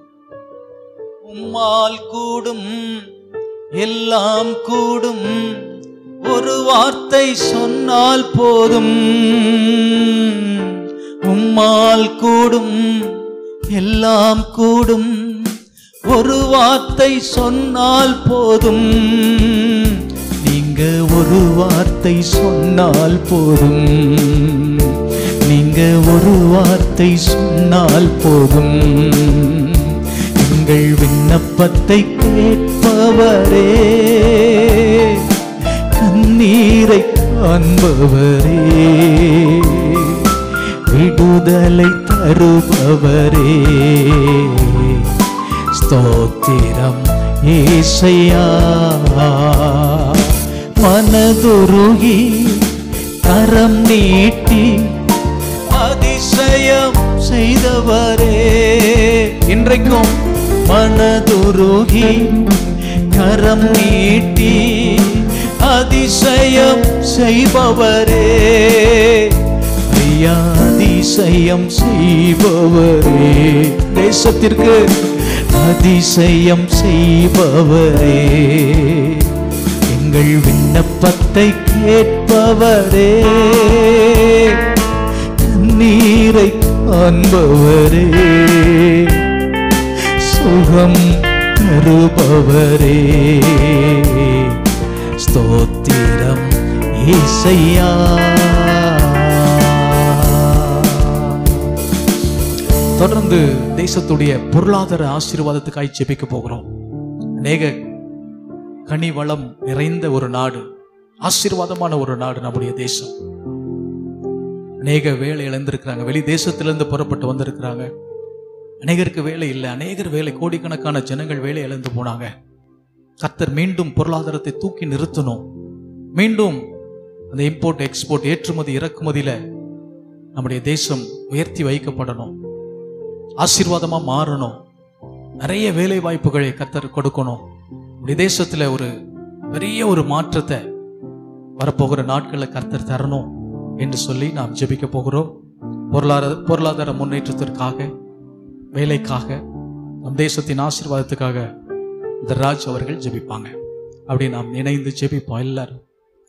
உம்மால் கூடும் எல்லாம் கூடும் ஒரு வார்த்தை சொன்னால் போதும் உம்மால் கூடும் எல்லாம் கூடும் ஒரு வார்த்தை சொன்னால் போதும் நீங்க ஒரு வார்த்தை சொன்னால் போதும் நீங்க ஒரு வார்த்தை சொன்னால் போதும் எங்கள் விண்ணப்பத்தை கேட்பவரே கண்ணீரை காண்பவரே விடுதலை தருபவரே ஸ்தோத்திரம் ஏசையா மனதுருகி கரம் நீட்டி அதிசயம் செய்தவரே இன்றைக்கும் மனதுருகி கரம் நீட்டி அதிசயம் செய்பவரே ஐயா அதிசயம் செய்பவரே தேசத்திற்கு அதிசயம் செய்பவரே எங்கள் விண்ணப்பத்தை கேட்பவரே நீரை காண்பவரே சுகம் தருபவரே ஸ்தோத்திரம் இசையா தொடர்ந்து தேசத்துடைய பொருளாதார ஆசீர்வாதத்துக்காய் ஜெபிக்க போகிறோம் அநேக கனி வளம் நிறைந்த ஒரு நாடு ஆசீர்வாதமான ஒரு நாடு நம்முடைய தேசம் அநேக வேலை இழந்திருக்கிறாங்க வெளி தேசத்திலிருந்து புறப்பட்டு வந்திருக்கிறாங்க அநேகருக்கு வேலை இல்லை அநேகர் வேலை கோடிக்கணக்கான ஜனங்கள் வேலை இழந்து போனாங்க கர்த்தர் மீண்டும் பொருளாதாரத்தை தூக்கி நிறுத்தணும் மீண்டும் அந்த இம்போர்ட் எக்ஸ்போர்ட் ஏற்றுமதி இறக்குமதியில நம்முடைய தேசம் உயர்த்தி வைக்கப்படணும் ஆசீர்வாதமா மாறணும் நிறைய வேலை வாய்ப்புகளை கர்த்தர் கொடுக்கணும் நம்முடைய தேசத்துல ஒரு பெரிய ஒரு மாற்றத்தை வரப்போகிற நாட்களில் கர்த்தர் தரணும் என்று சொல்லி நாம் ஜெபிக்க போகிறோம் பொருளாதார பொருளாதார முன்னேற்றத்திற்காக வேலைக்காக நம் தேசத்தின் ஆசீர்வாதத்துக்காக இந்த ராஜ் அவர்கள் ஜெபிப்பாங்க அப்படி நாம் இணைந்து ஜெபிப்போம் எல்லாரும்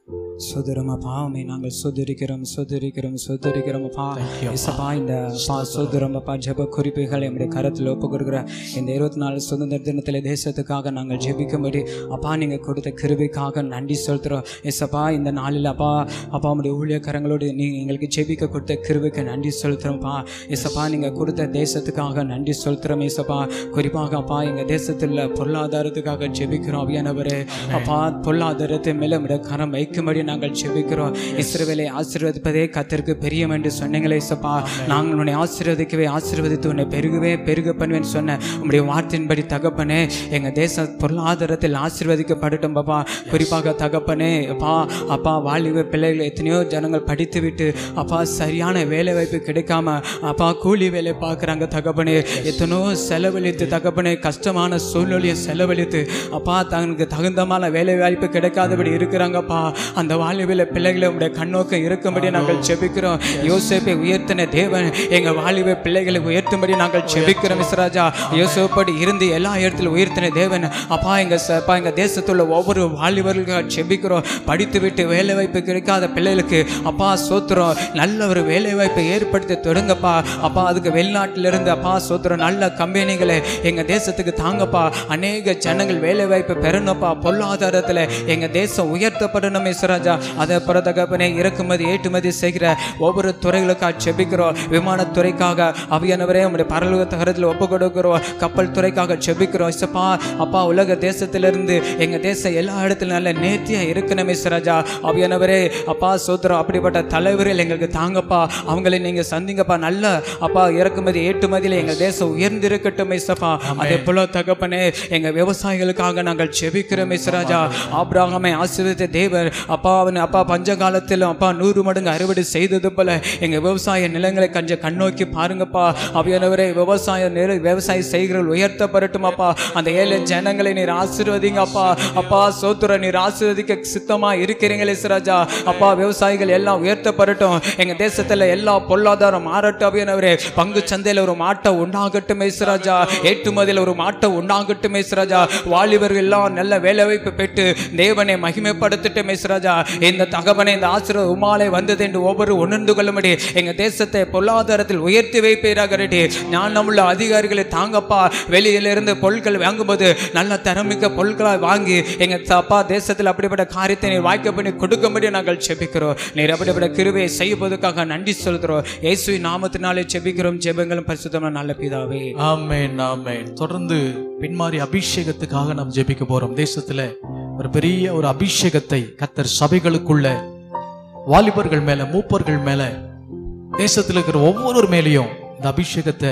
சோதரம் அப்பா உம்மை நாங்கள் சுதரிக்கிறோம் சுதரிக்கிறோம் சுதரிக்கிறோம் அப்பா Thank you, அப்பா. இசப்பா இந்த அப்பா சோதரம் அப்பா ஜெப குறிப்புகளை நம்முடைய கரத்தில் ஒப்பு கொடுக்குற இந்த இருபத்தி நாலு சுதந்திர தினத்தில் தேசத்துக்காக நாங்கள் ஜெபிக்கும்படி அப்பா நீங்கள் கொடுத்த கிருபைக்காக நன்றி செலுத்துகிறோம் இசப்பா இந்த நாளில் அப்பா அப்பா உங்களுடைய ஊழியக்காரங்களோடு நீங்கள் எங்களுக்கு ஜெபிக்க கொடுத்த கிருபைக்கு நன்றி செலுத்துகிறோம்ப்பா இசப்பா நீங்கள் கொடுத்த தேசத்துக்காக நன்றி செலுத்துகிறோம் இசப்பா குறிப்பாக அப்பா எங்கள் தேசத்தில் பொருளாதாரத்துக்காக ஜெபிக்கிறோம் அவியானவரே அப்பா பொருளாதாரத்தை மேலே நம்முடைய கரம் வைக்கும்படி நாங்கள் ஜெபிக்கிறோம் இஸ்ரவேலை ஆசீர்வதிப்பதே கத்திற்கு பெரியம் என்று சொன்னீங்களே இசப்பா நாங்கள் உன்னை ஆசீர்வதிக்கவே ஆசீர்வதித்து உன்னை பெருகவே பெருக பண்ணுவேன் சொன்ன உம்முடைய வார்த்தையின்படி தகப்பனே எங்கள் தேச பொருளாதாரத்தில் ஆசீர்வதிக்கப்படட்டும் பாப்பா குறிப்பாக தகப்பனே அப்பா அப்பா வாலிப பிள்ளைகள் எத்தனையோ ஜனங்கள் படித்து விட்டு அப்பா சரியான வேலை வாய்ப்பு கிடைக்காம அப்பா கூலி வேலை பார்க்குறாங்க தகப்பனே எத்தனோ செலவழித்து தகப்பனே கஷ்டமான சூழ்நிலையை செலவழித்து அப்பா தனக்கு தகுந்தமான வேலை வாய்ப்பு கிடைக்காதபடி இருக்கிறாங்கப்பா அந்த வாலிபல பிள்ளைகளை உடைய கண்ணோக்கம் இருக்கும்படி நாங்கள் செபிக்கிறோம் யோசேப்பை உயர்த்தின தேவன் எங்கள் வாலிப பிள்ளைகளை உயர்த்தும்படி நாங்கள் செபிக்கிறோம் மிஸ்ராஜா யோசேப்படி இருந்து எல்லா இடத்திலும் உயர்த்தின தேவன் அப்பா எங்க ச- அப்பா எங்க தேசத்துள்ள ஒவ்வொரு வாலிபர்களுக்காக செபிக்கிறோம் படித்து விட்டு வேலை வாய்ப்பு கிடைக்காத பிள்ளைகளுக்கு அப்பா சோத்துறோம் நல்ல ஒரு வேலை வாய்ப்பை ஏற்படுத்தி தொடங்கப்பா அப்பா அதுக்கு வெளிநாட்டிலிருந்து அப்பா சோத்துறோம் நல்ல கம்பெனிகளை எங்க தேசத்துக்கு தாங்கப்பா அநேக ஜனங்கள் வேலை வாய்ப்பு பெறணும்ப்பா பொருளாதாரத்தில் எங்க தேசம் உயர்த்தப்படணும் இஸ்ராஜா அதை பிறதகப்பனே இறக்குமதி ஏற்றுமதி செய்கிற ஒவ்வொரு துறைகளுக்காக செபிக்கிறோம் விமானத்துறைக்காக அவியானவரே உங்களுடைய பரலோக தகரத்தில் ஒப்பு கொடுக்கிறோம் கப்பல் துறைக்காக செபிக்கிறோம் இசப்பா அப்பா உலக தேசத்திலிருந்து எங்க தேசம் எல்லா இடத்துலையும் நல்ல நேர்த்தியா இருக்கணும் இஸ்ராஜா அவியானவரே அப்பா சோத்திரம் அப்படிப்பட்ட தலைவர்கள் எங்களுக்கு தாங்கப்பா அவங்களை நீங்க சந்திங்கப்பா நல்ல அப்பா இறக்குமதி ஏற்றுமதியில் எங்கள் தேசம் உயர்ந்திருக்கட்டும் இசப்பா அதே போல தகப்பனே எங்க விவசாயிகளுக்காக நாங்கள் செபிக்கிறோம் இஸ்ராஜா ஆபிரகாமை ஆசீர்வதித்த தேவர் அப்பா அவன் அப்பா பஞ்ச காலத்திலும் அப்பா நூறு மடங்கு அறுவடை செய்தது போல எங்க விவசாய நிலங்களை கஞ்ச கண்ணோக்கி பாருங்கப்பா அவையானவரே விவசாய நில விவசாய செய்கிறவர்கள் உயர்த்தப்படட்டும் அப்பா அந்த ஏழை ஜனங்களை நீர் ஆசீர்வதிங்க அப்பா அப்பா சோத்துர நீர் ஆசீர்வதிக்க சித்தமா இருக்கிறீங்களே இஸ்ராஜா அப்பா விவசாயிகள் எல்லாம் உயர்த்தப்படட்டும் எங்க தேசத்துல எல்லா பொருளாதாரம் மாறட்டும் அவையானவரே பங்கு சந்தையில ஒரு மாட்டம் உண்டாகட்டும் இஸ்ராஜா ஏற்றுமதியில் ஒரு மாட்டம் உண்டாகட்டும் இஸ்ராஜா வாலிபர்கள் எல்லாம் நல்ல வேலை வாய்ப்பு பெற்று தேவனை மகிமைப்படுத்தட்டும் இஸ்ராஜா இந்த தகவனை இந்த ஆசீர்வாத உமாலை வந்தது என்று ஒவ்வொரு உணர்ந்து கொள்ளும்படி எங்க தேசத்தை பொருளாதாரத்தில் உயர்த்தி வைப்பீராக ரெட்டி ஞானமுள்ள அதிகாரிகளை தாங்கப்பா வெளியிலிருந்து பொருட்கள் வாங்கும்போது நல்ல தரமிக்க பொருட்களை வாங்கி எங்க அப்பா தேசத்தில் அப்படிப்பட்ட காரியத்தை நீர் வாய்க்க பண்ணி கொடுக்கும்படி நாங்கள் செபிக்கிறோம் நீர் அப்படிப்பட்ட கிருபையை செய்வதற்காக நன்றி சொல்கிறோம் இயேசுவின் நாமத்தினாலே செபிக்கிறோம் ஜெபங்களும் பரிசுத்தமான நல்ல பிதாவே ஆமென் ஆமென் தொடர்ந்து பின்மாறி அபிஷேகத்துக்காக நாம் ஜெபிக்க போறோம் தேசத்துல ஒரு பெரிய ஒரு அபிஷேகத்தை கத்தர் சபைகளுக்குள்ள வாலிபர்கள் மேல மூப்பர்கள் மேல தேசத்தில் இருக்கிற ஒவ்வொரு மேலேயும் இந்த அபிஷேகத்தை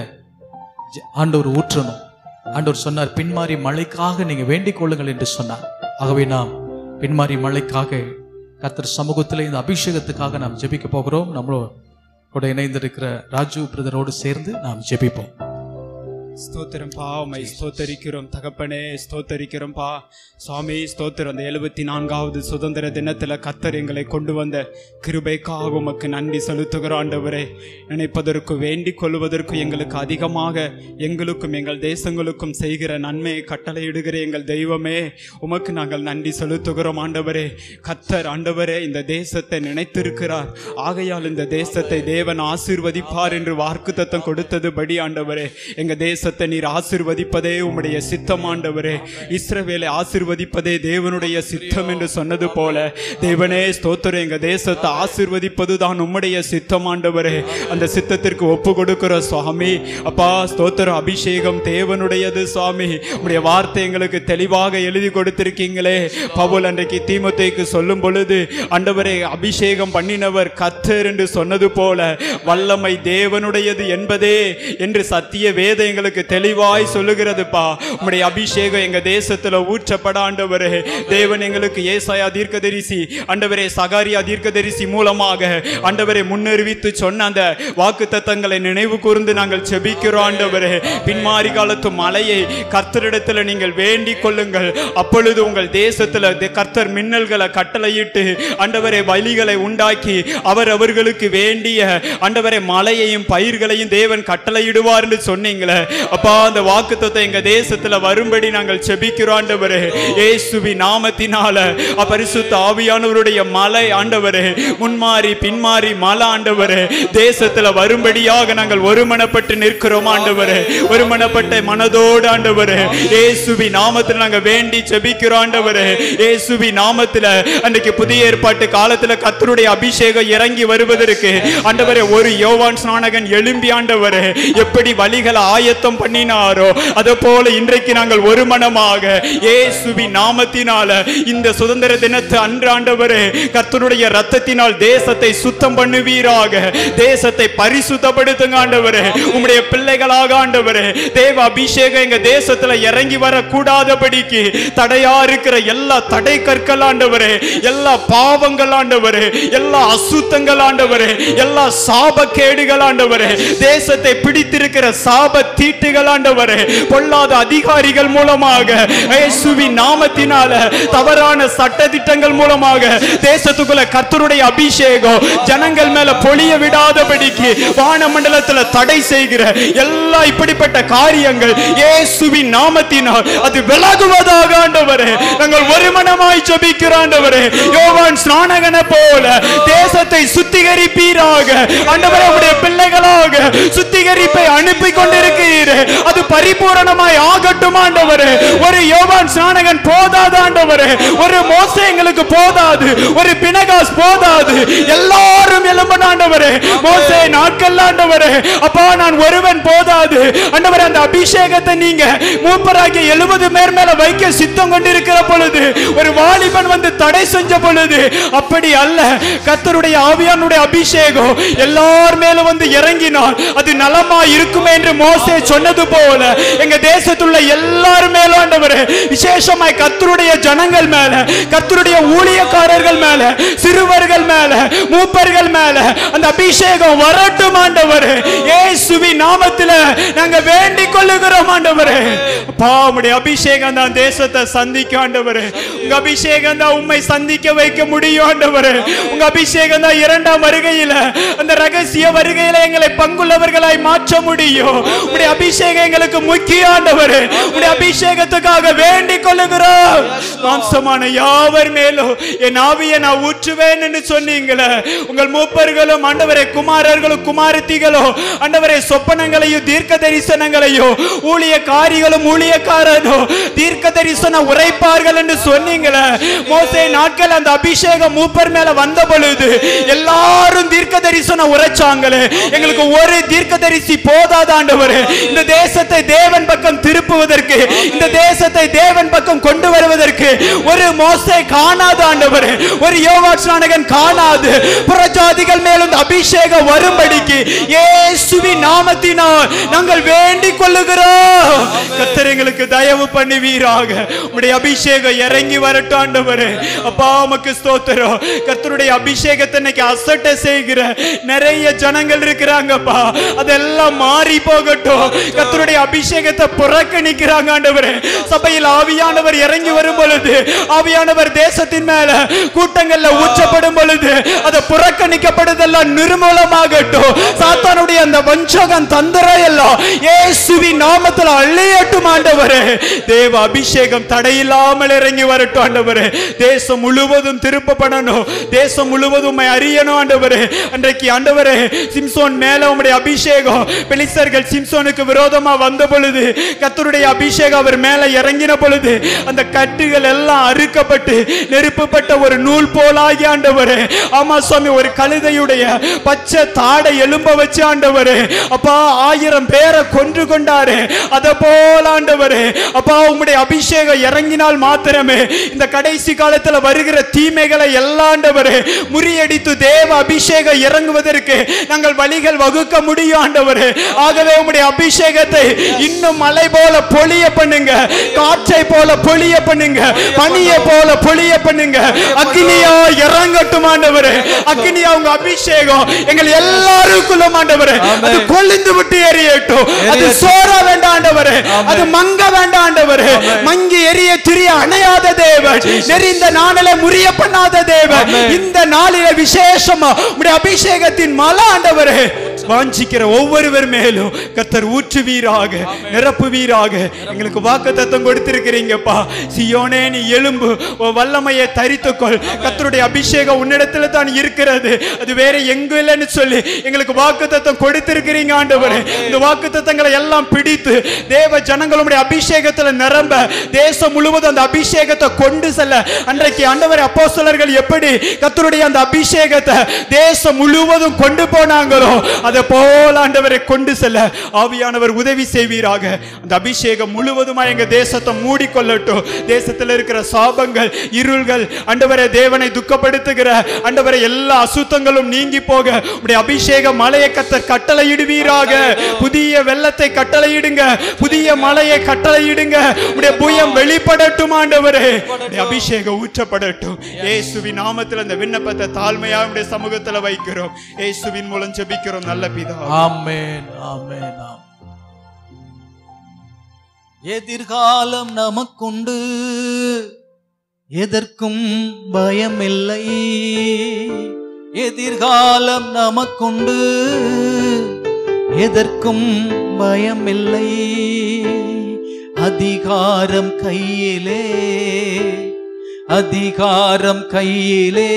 ஜ- ஆண்டவர் ஊற்றணும் ஆண்டவர் சொன்னார் பின்மாறி மழைக்காக நீங்க வேண்டிக் கொள்ளுங்கள் என்று சொன்னார் ஆகவே நாம் பின்மாறி மழைக்காக கத்தர் சமூகத்தில் இந்த அபிஷேகத்துக்காக நாம் ஜெபிக்க போகிறோம் நம்மளோட கூட இணைந்திருக்கிற ராஜு பிரதரோடு சேர்ந்து நாம் ஜெபிப்போம் ஸ்தோத்திரம் பா உமை ஸ்தோத்தரிக்கிறோம் தகப்பனே ஸ்தோத்தரிக்கிறோம் பா சுவாமி ஸ்தோத்திரம் அந்த எழுபத்தி நான்காவது சுதந்திர தினத்தில் கத்தர் எங்களை கொண்டு வந்த கிருபைக்காக உமக்கு நன்றி செலுத்துகிறோம் ஆண்டவரே நினைப்பதற்கு வேண்டிக் கொள்வதற்கு எங்களுக்கு அதிகமாக எங்களுக்கும் எங்கள் தேசங்களுக்கும் செய்கிற நன்மையை கட்டளையிடுகிற எங்கள் தெய்வமே உமக்கு நாங்கள் நன்றி செலுத்துகிறோம் ஆண்டவரே கத்தர் ஆண்டவரே இந்த தேசத்தை நினைத்திருக்கிறார் ஆகையால் இந்த தேசத்தை தேவன் ஆசீர்வதிப்பார் என்று வாக்குத்தத்தம் கொடுத்தது படி ஆண்டவரே எங்க தேச தேசத்தை நீர் ஆசிர்வதிப்பதே உம்முடைய சித்தமாண்டவரே இஸ்ரவேலை ஆசிர்வதிப்பதே தேவனுடைய சித்தம் என்று சொன்னது போல தேவனே ஸ்தோத்திரம் எங்க தேசத்தை ஆசிர்வதிப்பது தான் உம்முடைய சித்தமாண்டவரே அந்த சித்தத்திற்கு ஒப்பு கொடுக்கிற சுவாமி அப்பா ஸ்தோத்திரம் அபிஷேகம் தேவனுடையது சுவாமி உம்முடைய வார்த்தை எங்களுக்கு தெளிவாக எழுதி கொடுத்திருக்கீங்களே பவுல் அன்றைக்கு தீமோத்தேயுக்கு சொல்லும் பொழுது ஆண்டவரே அபிஷேகம் பண்ணினவர் கத்தர் என்று சொன்னது போல வல்லமை தேவனுடையது என்பதே என்று சத்திய வேதம் எங்களுக்கு தெளிவாய் சொல்லுகிறதுப்பா உம்முடைய அபிஷேகம் எங்க தேசத்துல ஊற்றப்பட ஆண்டவரே தேவன் எங்களுக்கு ஏசாயா தீர்க்கதரிசி ஆண்டவரே சகாரியா தீர்க்கதரிசி மூலமாக ஆண்டவரை முன்னறிவித்து சொன்ன அந்த வாக்கு தத்தங்களை நினைவு கூர்ந்து நாங்கள் செபிக்கிறோம் ஆண்டவரே பின்மாறி காலத்து மலையை கர்த்தரிடத்துல நீங்கள் வேண்டிக் கொள்ளுங்கள் அப்பொழுது உங்கள் தேசத்துல தே- கர்த்தர் மின்னல்களை கட்டளையிட்டு ஆண்டவரை வழிகளை உண்டாக்கி அவர் அவர்களுக்கு வேண்டிய ஆண்டவரை மலையையும் பயிர்களையும் தேவன் கட்டளையிடுவார் என்று சொன்னீங்களே அப்பா அந்த வாக்குத்தத்தை எங்க தேசத்துல வரும்படி நாங்கள் செபிக்கிறோம் ஆண்டவரே இயேசுவி நாமத்தினால அப்பரிசுத்த ஆவியானவருடைய மலை ஆண்டவரே முன்மாறி பின்மாறி மலை ஆண்டவரே தேசத்துல வரும்படியாக நாங்கள் ஒருமனப்பட்டு நிற்கிறோம் ஆண்டவரே ஒருமனப்பட்ட மனதோடு ஆண்டவரே இயேசுவி நாமத்துல நாங்க வேண்டி செபிக்கிறோம் ஆண்டவரே இயேசுவி நாமத்துல அன்றைக்கு புதிய ஏற்பாட்டு காலத்துல கர்த்தருடைய அபிஷேகம் இறங்கி வருவதற்கு ஆண்டவரே ஒரு யோவான் ஸ்நானகன் எழும்பி ஆண்டவரே எப்படி வழிகளை ஆயத்தம் பண்ணினாரோ அதே போல இன்றைக்கு நாங்கள் ஒரு மனமாக இயேசுவி நாமத்தினால இந்த சுதந்திர தினத்து அன்று ஆண்டவரே கர்த்தருடைய ரத்தத்தினால் தேசத்தை சுத்தம் பண்ணுவீராக தேசத்தை பரிசுத்தப்படுத்துங்க ஆண்டவரே உம்முடைய பிள்ளைகளாக ஆண்டவரே தேவ அபிஷேகம் எங்க தேசத்துல இறங்கி வர கூடாதபடிக்கு தடையா இருக்கிற எல்லா தடை கற்கள் ஆண்டவரே எல்லா பாவங்கள் ஆண்டவரே எல்லா அசுத்தங்கள் ஆண்டவரே எல்லா சாபக்கேடுகள் ஆண்டவரே தேசத்தை பிடித்திருக்கிற சாப தீட்டுகள் ஆண்டவரே பொல்லாத அதிகாரிகள் மூலமாக இயேசுவின் நாமத்தினால தவறான சட்ட திட்டங்கள் மூலமாக தேசத்துக்குள்ள கர்த்தருடைய அபிஷேகம் ஜனங்கள் மேல பொழிய விடாதபடிக்கு வானமண்டலத்துல தடை செய்கிற எல்லா இப்படிப்பட்ட காரியங்கள் இயேசுவின் நாமத்தினால் அது விலகுவதாக ஆண்டவரே நாங்கள் ஒரு மனமாய் ஜெபிக்கிறோம் ஆண்டவரே யோவான் ஸ்நானகனை போல தேசத்தை சுத்திகரிப்பீராக ஆண்டவரே உடைய பிள்ளைகளாக சுத்திகரிப்பை அனுப்பி கொண்டிருக்கிறீரே அது பரிபூரணமாய் ஆகட்டும் ஆண்டவரே ஒரு யோவான் ஸ்நானகன் போதாது ஆண்டவரே ஒரு மோசே எங்களுக்கு போதாது ஒரு பினகாஸ் போதாது எல்லாரும் எழும்பன ஆண்டவரே மோசே நாட்கள் ஆண்டவரே அப்பா நான் ஒருவன் போதாது ஆண்டவரே அந்த அபிஷேகத்தை நீங்க மூப்பராகிய எழுபது பேர் மேல வைக்க சித்தம் கொண்டிருக்கிற பொழுது ஒரு வாலிபன் வந்து தடை செஞ்ச பொழுது அப்படி அல்ல கர்த்தருடைய ஆவியானுடைய அபிஷேகம் எல்லார் மேல வந்து இறங்கினால் அது நலமா இருக்குமே என்று மோசே சொன்னது போல எங்க தேசத்துள்ள எல்லார் மேலும் ஆண்டவரே விசேஷமாய் கர்த்தருடைய ஜனங்கள் மேல கர்த்தருடைய ஊழியக்காரர்கள் மேல சிறுவர்கள் மேல மூப்பர்கள் மேல அந்த அபிஷேகம் வரட்டும் ஆண்டவரே இயேசுவி நாமத்தில நாங்க வேண்டிக் கொள்ளுகிறோம் ஆண்டவரே அப்பா உம்முடைய அபிஷேகம் தான் தேசத்தை சந்திக்கும் ஆண்டவரே உங்க அபிஷேகம் தான் உம்மை சந்திக்க வைக்க முடியும் ஆண்டவரே உங்க அபிஷேகம் தான் இரண்டாம் வருகையில அந்த ரகசிய வருகையில எங்களை பங்குள்ளவர்களாய் மாற்ற முடியும் உம்முடைய அபிஷேகம் எங்களுக்கு முக்கிய ஆண்டவரே உம்முடைய அபிஷேகத்துக்காக வேண்டிக் கொள்ளுகிறோம் மாம்சமான யாவர் மேலும் என் ஆவியை நான் ஊற்றுவேன் என்று சொன்னீங்களே உங்கள் மூப்பர்களும் ஆண்டவரே குமாரர்களும் குமாரத்திகளும் ஆண்டவரே சொப்பனங்களையும் தீர்க்க தரிசனங்களையும் ஊழியக்காரிகளும் ஊழியக்காரரும் தீர்க்க தரிசனம் உரைப்பார்கள் என்று சொன்னீங்களே மோசே நாட்கள் அந்த அபிஷேகம் மூப்பர் மேல வந்த பொழுது எல்லாரும் தீர்க்க தரிசனம் உரைச்சாங்களே எங்களுக்கு ஒரு தீர்க்க தரிசி போதாத ஆண்டவரே இந்த தேசத்தை தேவன் பக்கம் திருப்புவதற்கு இந்த தேசத்தை தேவன் பக்கம் கொண்டு வருவதற்கு ஒரு மோசே காணாத ஆண்டவரே ஒரு யோவாட்சானகன் காணாது புறஜாதிகள் மேலும் இந்த அபிஷேகம் வரும்படிக்கு இயேசுவின் நாமத்தினால் நாங்கள் வேண்டிக் கொள்ளுகிறோம் கர்த்தர் எங்களுக்கு தயவு பண்ணுவீராக உம்முடைய அபிஷேகம் இறங்கி வரட்டும் ஆண்டவரே அப்பா உமக்கு ஸ்தோத்திரம் கர்த்தருடைய அபிஷேகத்தை இன்னைக்கு அசட்டை செய்கிற நிறைய ஜனங்கள் இருக்கிறாங்கப்பா அதெல்லாம் மாறி போகட்டும் கர்த்தருடைய அபிஷேகத்தை புறக்கணிக்கிறாங்க ஆண்டவரே சபையில் ஆவியானவர் இறங்கி வரும் பொழுது ஆவியானவர் தேசத்தின் மேல கூட்டங்கள்ல ஊற்றப்படும் பொழுது அது புறக்கணிக்கப்படுதெல்லாம் நிர்மூலமாகட்டும் சாத்தானுடைய அந்த வஞ்சகம் தந்திரம் எல்லாம் இயேசு இயேசுவின் நாமத்தில் அள்ளியட்டும் ஆண்டவரே தேவ அபிஷேகம் தடையில்லாமல் இறங்கி வரட்டும் ஆண்டவரே தேசம் முழுவதும் திருப்பப்படணும் தேசம் முழுவதும் உம்மை அறியணும் ஆண்டவரே அன்றைக்கு ஆண்டவரே சிம்சோன் மேல உம்முடைய அபிஷேகம் பெலிஸ்தர்கள் சிம்சோனுக்கு விரோதமா வந்த பொழுது கர்த்தருடைய அபிஷேகம் அவர் மேல இறங்கின பொழுது அந்த கட்டுகள் எல்லாம் அறுக்கப்பட்டு நெருப்புப்பட்ட ஒரு நூல் போலாகி ஆண்டவரே ஆமா சுவாமி ஒரு கழுதையுடைய பச்சை தாடை எலும்ப வச்சு ஆண்டவரே அப்பா ஆயிரம் பேரை கொன்று கொண்டாரு அத போல ஆண்டவரே அப்பா உம்முடைய அபிஷேகம் இறங்கினால் மாத்திரமே இந்த கடைசி காலத்துல வருகிற தீமைகளை எல்லாம் ஆண்டவரே முறியடித்து தேவ அபிஷேகம் இறங்குவதற்கு நாங்கள் வழிகள் வகுக்க முடியும் ஆண்டவரே ஆகவே உம்முடைய அபிஷேகத்தை இன்னும் மலை போல பொழிய பண்ணுங்க காற்றை போல பொழிய பண்ணுங்க பனியை போல பொழிய பண்ணுங்க அக்னியா இறங்கட்டும் ஆண்டவரே அக்னியா உங்க அபிஷேகம் எங்கள் எல்லாருக்குள்ளும் ஆண்டவரே அது கொழுந்து விட்டு எரியட்டும் அது சோர வேண்டாம் ஆண்டவரே அது மங்க வேண்டாம் ஆண்டவரே மங்கி எரிய திரிய அணையாத தேவன் நெறிந்த நாளில முறிய பண்ணாத தேவன் இந்த நாளில விசேஷமா உடைய அபிஷேகத்தின் மலை ஆண்டவரே வாஞ்சிக்கிற ஒவ்வொருவர் மேலும் கத்தர் ஊற்றுவீராக நிரப்புவீராக எங்களுக்கு வாக்கு தத்தம் கொடுத்திருக்கிறீங்கப்பா சியோனே நீ எலும்பு உன் வல்லமையை தரித்துக்கொள் கத்தருடைய அபிஷேகம் உன்னிடத்துல தான் இருக்கிறது அது வேற எங்க இல்லைன்னு சொல்லி எங்களுக்கு வாக்கு தத்தம் கொடுத்திருக்கிறீங்க ஆண்டவரே இந்த வாக்கு தத்தங்களை எல்லாம் பிடித்து தேவ ஜனங்களுடைய அபிஷேகத்துல நிரம்ப தேசம் முழுவதும் அந்த அபிஷேகத்தை கொண்டு செல்ல அன்றைக்கு ஆண்டவரை அப்போஸ்தலர்கள் எப்படி கத்தருடைய அந்த அபிஷேகத்தை தேசம் முழுவதும் கொண்டு போனாங்களோ அதை போல ஆண்டவரை கொண்டு செல்ல ஆவியானவர் உதவி செய்வீராக அந்த அபிஷேகம் முழுவதுமா எங்க தேசத்தை மூடிக்கொள்ளட்டும் தேசத்தில் இருக்கிற சாபங்கள் இருள்கள் ஆண்டவரை தேவனை துக்கப்படுத்துகிற ஆண்டவரை எல்லா அசுத்தங்களும் நீங்கி போக உடைய அபிஷேக மலையை கத்தர் கட்டளையிடுவீராக புதிய வெள்ளத்தை கட்டளையிடுங்க புதிய மலையை கட்டளையிடுங்க உடைய புயம் வெளிப்படட்டும் ஆண்டவரே உடைய அபிஷேகம் ஊற்றப்படட்டும் இயேசுவின் நாமத்தில் அந்த விண்ணப்பத்தை தாழ்மையா உடைய சமூகத்துல வைக்கிறோம் இயேசுவின் மூலம் ஜெபிக்கிறோம் நல்ல பிதா ஆமென் ஆமென் ஆமென். எதிர்காலம் நமக்குண்டு எதற்கும் பயமில்லை எதிர்காலம் நமக்குண்டு எதற்கும் பயமில்லை அதிகாரம் கையிலே அதிகாரம் கையிலே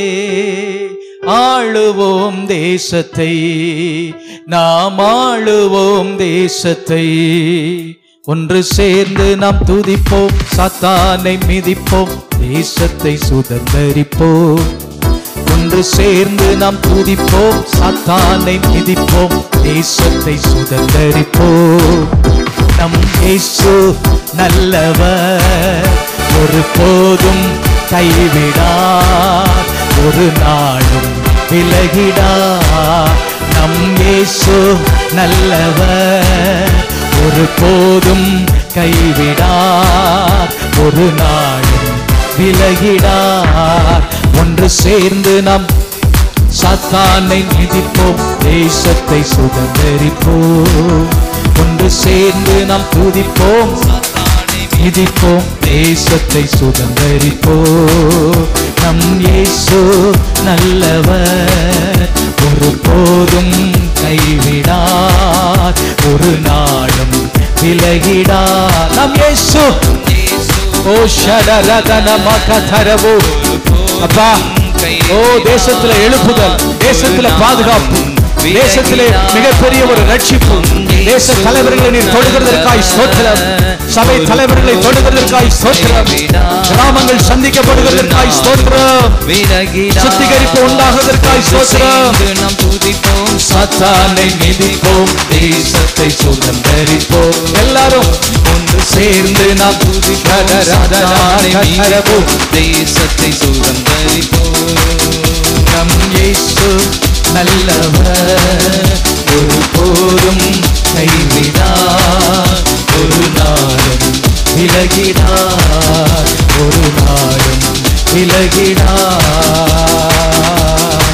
ஆளுவோம் தேசத்தை நாம் ஆளுவோம் தேசத்தை ஒன்று சேர்ந்து நாம் துதிப்போம் சாத்தானை மிதிப்போம் தேசத்தை சுதந்தரிப்போம் ஒன்று சேர்ந்து நாம் துதிப்போம் சாத்தானை மிதிப்போம் தேசத்தை சுதந்தரிப்போம் நம் இயேசு நல்லவர் ஒருபோதும் கைவிடார் ஒரு நாளும் விலகிடார் நம் இயேசு நல்லவர் ஒரு போதும் கைவிடார் ஒரு நாளும் விலகிடார் ஒன்று சேர்ந்து நாம் சாத்தானை மிதிப்போம் தேசத்தை சுதந்தரிப்போம் ஒன்று சேர்ந்து நாம் துதிப்போம் மிதிப்போம் தேசத்தை சுதந்தரிப்போம் நம் இயேசு நல்லவர் ஒரு போதும் கைவிடார் ஒரு நாளும் விலகிடார் நம் இயேசு ஓ ஷடரதன மகதரவு அப்பா ஓ தேசத்துல எழுப்புதல் தேசத்துல பாதுகாப்பு தேசத்திலே மிகப்பெரிய ஒரு ரட்சிப்பு தேச தலைவர்களை நீர் தொடுகிறதற்காய் ஸ்தோத்திரம் சபை தலைவர்களை தொடுகிறதற்காய் ஸ்தோத்திரம் கிராமங்கள் சந்திக்கப்படுவதற்காய் ஸ்தோத்திரம் சுத்திகரிப்பு உண்டாகுவதற்காய் ஸ்தோத்திரம் நாம் துதிப்போம் சாத்தானை மிதிப்போம் தேசத்தை சுதந்தரிப்போம் எல்லாரும் ஒன்று சேர்ந்து நாம் துதிப்போம் தேசத்தை சுதந்தரிப்போம் நம் இயேசு நல்லவர் ஒரு போதும் கைவிடார் ஒரு நாளும் விலகிடார் ஒரு நாளும் விலகிடார்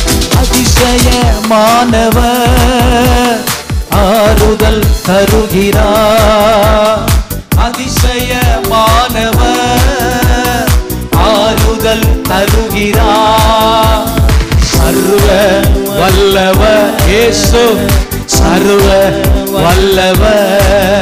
அதிசயமானவர் ஆறுதல் தருகிறார் அதிசயமானவர் ஆறுதல் தருகிறார் சர்வ வல்லவர் இயேசு சர்வ வல்லவர்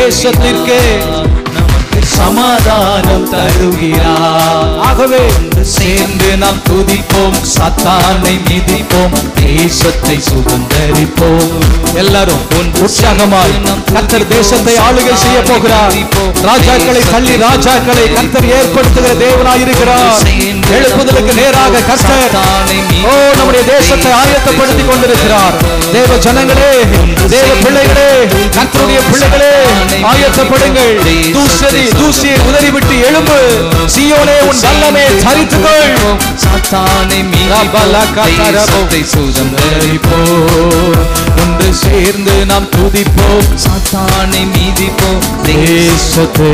தேசத்திற்கு சமாதானம் தருகிறார் ஆகவே சேர்ந்து நாம் துதிப்போம் சத்தானை மிதிப்போம் தேசத்தை சுதந்தரிப்போம் எல்லாரும் உற்சாகமாய் கர்த்தர் தேசத்தை ஆளுகை செய்ய போகிறார் ராஜாக்களை தள்ளி ராஜாக்களை கர்த்தர் ஏற்படுத்துகிற தேவனாய் இருக்கிறார் எழுப்புதலுக்கு நேராக கர்த்தர் ஓ நம்முடைய தேசத்தை ஆயத்தப்படுத்தி கொண்டிருக்கிறார் தேவ ஜனங்களே தேவ பிள்ளைகளே கர்த்தருடைய பிள்ளைகளே ஆயத்தப்படுங்கள் தூசரி தூசியை உதறிவிட்டு எழும்பு சீயோனே உன் வல்லமே தரித்துக்கொள் சாத்தானை மீறி சுதந்தரிப்போம் ஒன்று சேர்ந்து நாம் துதிப்போம் சாத்தானை மீதிப்போம் தேசத்தை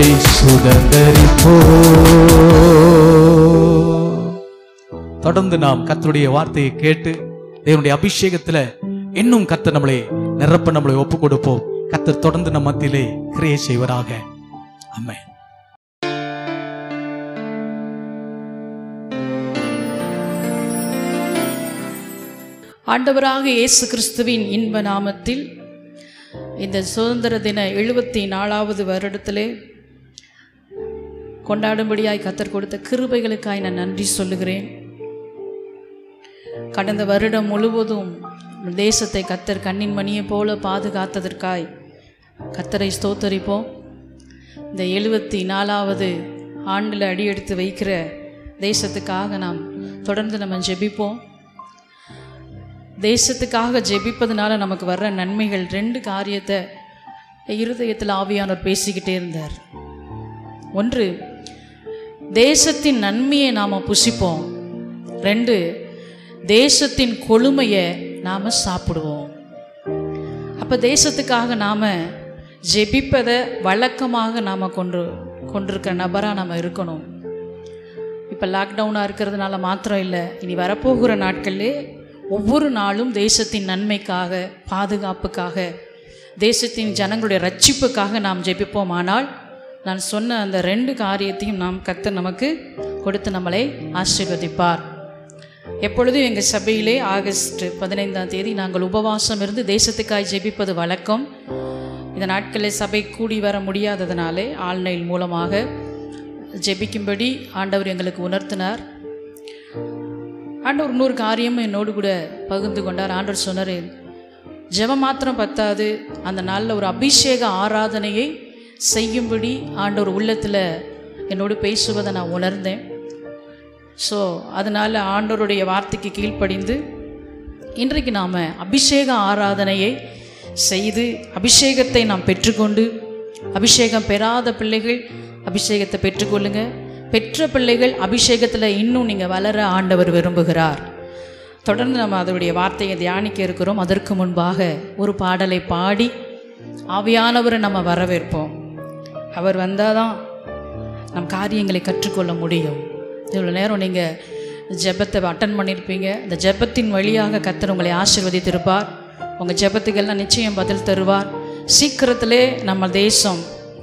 சுதந்தரிப்போம் தொடர்ந்து நாம் கர்த்தருடைய வார்த்தையை கேட்டு தேவனுடைய அபிஷேகத்துல இன்னும் கர்த்தர் நம்மளை நிரப்ப நம்மளை ஒப்பு கொடுப்போம் கர்த்தர் தொடர்ந்து நம் மத்தியிலே கிரியை செய்வராக ஆமென் ஆண்டவராக இயேசு கிறிஸ்துவின் இன்ப நாமத்தில் இந்த சுதந்திர தின எழுபத்தி நாலாவது வருடத்திலே கொண்டாடும்படியாய் கத்தர் கொடுத்த கிருபைகளுக்காய் நான் நன்றி சொல்லுகிறேன் கடந்த வருடம் முழுவதும் தேசத்தை கத்தர் கண்ணின் மணியை போல பாதுகாத்ததற்காய் கத்தரை ஸ்தோத்தரிப்போம் இந்த எழுபத்தி நாலாவது ஆண்டில் அடியெடுத்து வைக்கிற தேசத்துக்காக நாம் தொடர்ந்து நம்ம ஜெபிப்போம் தேசத்துக்காக ஜெபிப்பதனால நமக்கு வர்ற நன்மைகள் ரெண்டு காரியத்தை இருதயத்தில் ஆவியானவர் பேசிக்கிட்டே இருந்தார் ஒன்று தேசத்தின் நன்மையை நாம் புசிப்போம் ரெண்டு தேசத்தின் கொழுமையை நாம் சாப்பிடுவோம் அப்போ தேசத்துக்காக நாம் ஜெபிப்பதை வழக்கமாக நாம் கொண்டு கொண்டிருக்கிற நபராக நாம் இருக்கணும் இப்போ லாக்டவுனாக இருக்கிறதுனால மாத்திரம் இல்லை இனி வரப்போகிற நாட்களிலே ஒவ்வொரு நாளும் தேசத்தின் நன்மைக்காக பாதுகாப்புக்காக தேசத்தின் ஜனங்களுடைய ரட்சிப்புக்காக நாம் ஜெபிப்போம் ஆனால் நான் சொன்ன அந்த ரெண்டு காரியத்தையும் நாம் கர்த்தர் நமக்கு கொடுத்து நம்மளை ஆசீர்வதிப்பார் எப்பொழுதும் எங்கள் சபையிலே ஆகஸ்ட் பதினைந்தாம் தேதி நாங்கள் உபவாசம் இருந்து தேசத்துக்காய் ஜெபிப்பது வழக்கம் இந்த நாட்களில் சபை கூடி வர முடியாததுனாலே ஆன்லைன் மூலமாக ஜெபிக்கும்படி ஆண்டவர் எங்களுக்கு உணர்த்தினார் ஆண்டவர் இன்னொரு காரியமும் என்னோடு கூட பகிர்ந்து கொண்டார் ஆண்டவர் சொன்னார் ஜெபம் மாத்திரம் பத்தாது அந்த நாளில் ஒரு அபிஷேக ஆராதனையை செய்யும்படி ஆண்டவர் உள்ளத்தில் என்னோடு பேசுவதை நான் உணர்ந்தேன் ஸோ அதனால் ஆண்டவருடைய வார்த்தைக்கு கீழ்ப்படிந்து இன்றைக்கு நாம் அபிஷேக ஆராதனையை செய்து அபிஷேகத்தை நாம் பெற்றுக்கொண்டு அபிஷேகம் பெறாத பிள்ளைகள் அபிஷேகத்தை பெற்றுக்கொள்ளுங்க பெற்ற பிள்ளைகள் அபிஷேகத்தில் இன்னும் நீங்கள் வளர ஆண்டவர் விரும்புகிறார் தொடர்ந்து நம்ம அதனுடைய வார்த்தையை தியானிக்க இருக்கிறோம் அதற்கு முன்பாக ஒரு பாடலை பாடி ஆவியானவரை நம்ம வரவேற்போம் அவர் வந்தால் தான் நம் காரியங்களை கற்றுக்கொள்ள முடியும் இவ்வளோ நேரம் நீங்கள் ஜெபத்தை அட்டன் பண்ணியிருப்பீங்க இந்த ஜெபத்தின் வழியாக கத்தர் உங்களை ஆசிர்வதித்திருப்பார் உங்கள் ஜெபத்துக்கெல்லாம் நிச்சயம் பதில் தருவார் சீக்கிரத்திலே நம்ம தேசம்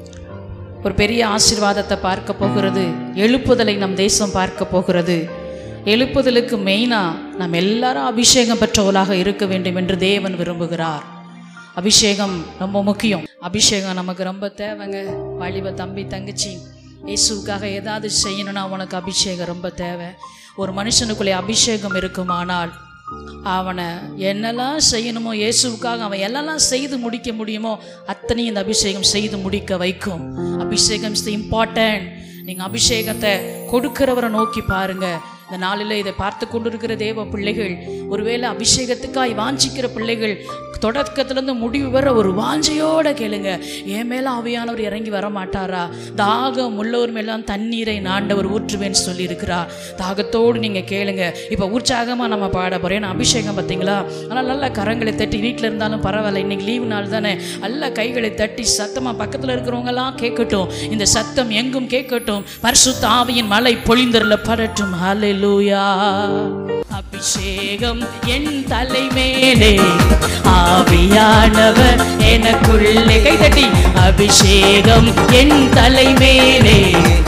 ஒரு பெரிய ஆசீர்வாதத்தை பார்க்க போகிறது எழுப்புதலை நம் தேசம் பார்க்க போகிறது எழுப்புதலுக்கு மெயினாக நாம் எல்லாரும் அபிஷேகம் பெற்றவர்களாக இருக்க வேண்டும் என்று தேவன் விரும்புகிறார் அபிஷேகம் ரொம்ப முக்கியம் அபிஷேகம் நமக்கு ரொம்ப தேவைங்க வாலிப தம்பி தங்கச்சி இயேசுவுக்காக ஏதாவது செய்யணும்னா உனக்கு அபிஷேகம் ரொம்ப தேவை ஒரு மனுஷனுக்குள்ளே அபிஷேகம் இருக்குமானால் அவனை என்னெல்லாம் செய்யணுமோ இயேசுவுக்காக அவன் என்னெல்லாம் செய்து முடிக்க முடியுமோ அத்தனையும் இந்த அபிஷேகம் செய்து முடிக்க வைக்கும் அபிஷேகம் இஸ் இம்பார்ட்டன்ட் நீங்கள் அபிஷேகத்தை கொடுக்கிறவரை நோக்கி பாருங்க இந்த நாளில் இதை பார்த்து கொண்டிருக்கிற தேவ பிள்ளைகள் ஒருவேளை அபிஷேகத்துக்காய் வாஞ்சிக்கிற பிள்ளைகள் தொடக்கத்திலேருந்து முடிவு வர ஒரு வாஞ்சையோட கேளுங்க என் மேலே ஆவியானவர் இறங்கி வர மாட்டாரா தாகம் உள்ளவர் மேலாம் தண்ணீரை நாண்டவர் ஊற்றுவேன்னு சொல்லியிருக்கிறார் தாகத்தோடு நீங்கள் கேளுங்க இப்போ உற்சாகமாக நம்ம பாட போகிறோம் ஏன்னா அபிஷேகம் பார்த்தீங்களா ஆனால் நல்லா கரங்களை தட்டி வீட்டில் இருந்தாலும் பரவாயில்ல இன்னைக்கு லீவு நாள் தானே நல்லா கைகளை தட்டி சத்தமாக பக்கத்தில் இருக்கிறவங்கலாம் கேட்கட்டும் இந்த சத்தம் எங்கும் கேட்கட்டும் பரிசுத்த ஆவியின் மலை பொழிந்தரில் படட்டும் ஹalleluya அபிஷேகம் என் தலைமேலே ஆவியானவர் எனக்குள்ளே கைதட்டி அபிஷேகம் என் தலைமேலே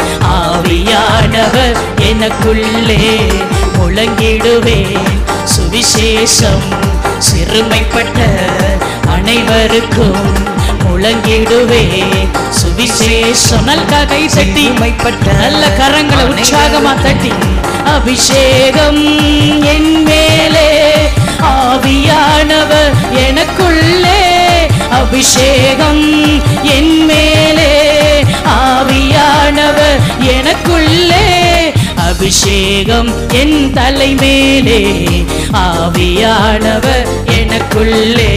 ஆவியானவர் எனக்குள்ளே முழங்கிடுவேன் சுவிசேஷம் சிறுமைப்பட்ட அனைவருக்கும் முழங்கிடுவே சுவிசேஷம் நல்ல கை தட்டி நல்ல கரங்களை உற்சாகமா தட்டி அபிஷேகம் என் மேலே ஆவியானவர் எனக்குள்ளே அபிஷேகம் என் மேலே ஆவியானவர் எனக்குள்ளே அபிஷேகம் என் தலை மேலே ஆவியானவர் எனக்குள்ளே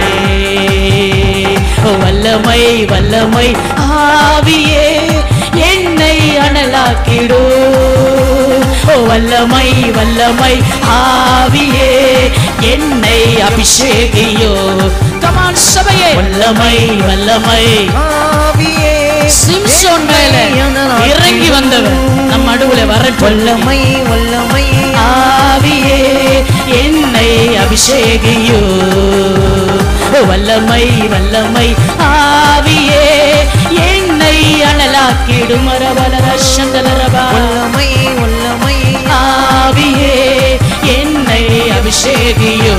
வல்லமை வல்லமை ஆவியே என்னை அனலாக்கிடோ வல்லமை வல்லமை ஆவியே என்னை அபிஷேகியோ கமான் சபையே வல்லமை வல்லமை சிம்சோன் மேல இறங்கி வந்தவர் நம் நடுவுல வரட்டும் வல்லமை வல்லமை ஆவியே என்னை அபிஷேகியோ வல்லமை வல்லமை ஆவியே என்னை அனலாக்கிடும் அரவலர சந்தலரபா வல்லமை வல்லமை ஆவியே என்னை அபிஷேகியோ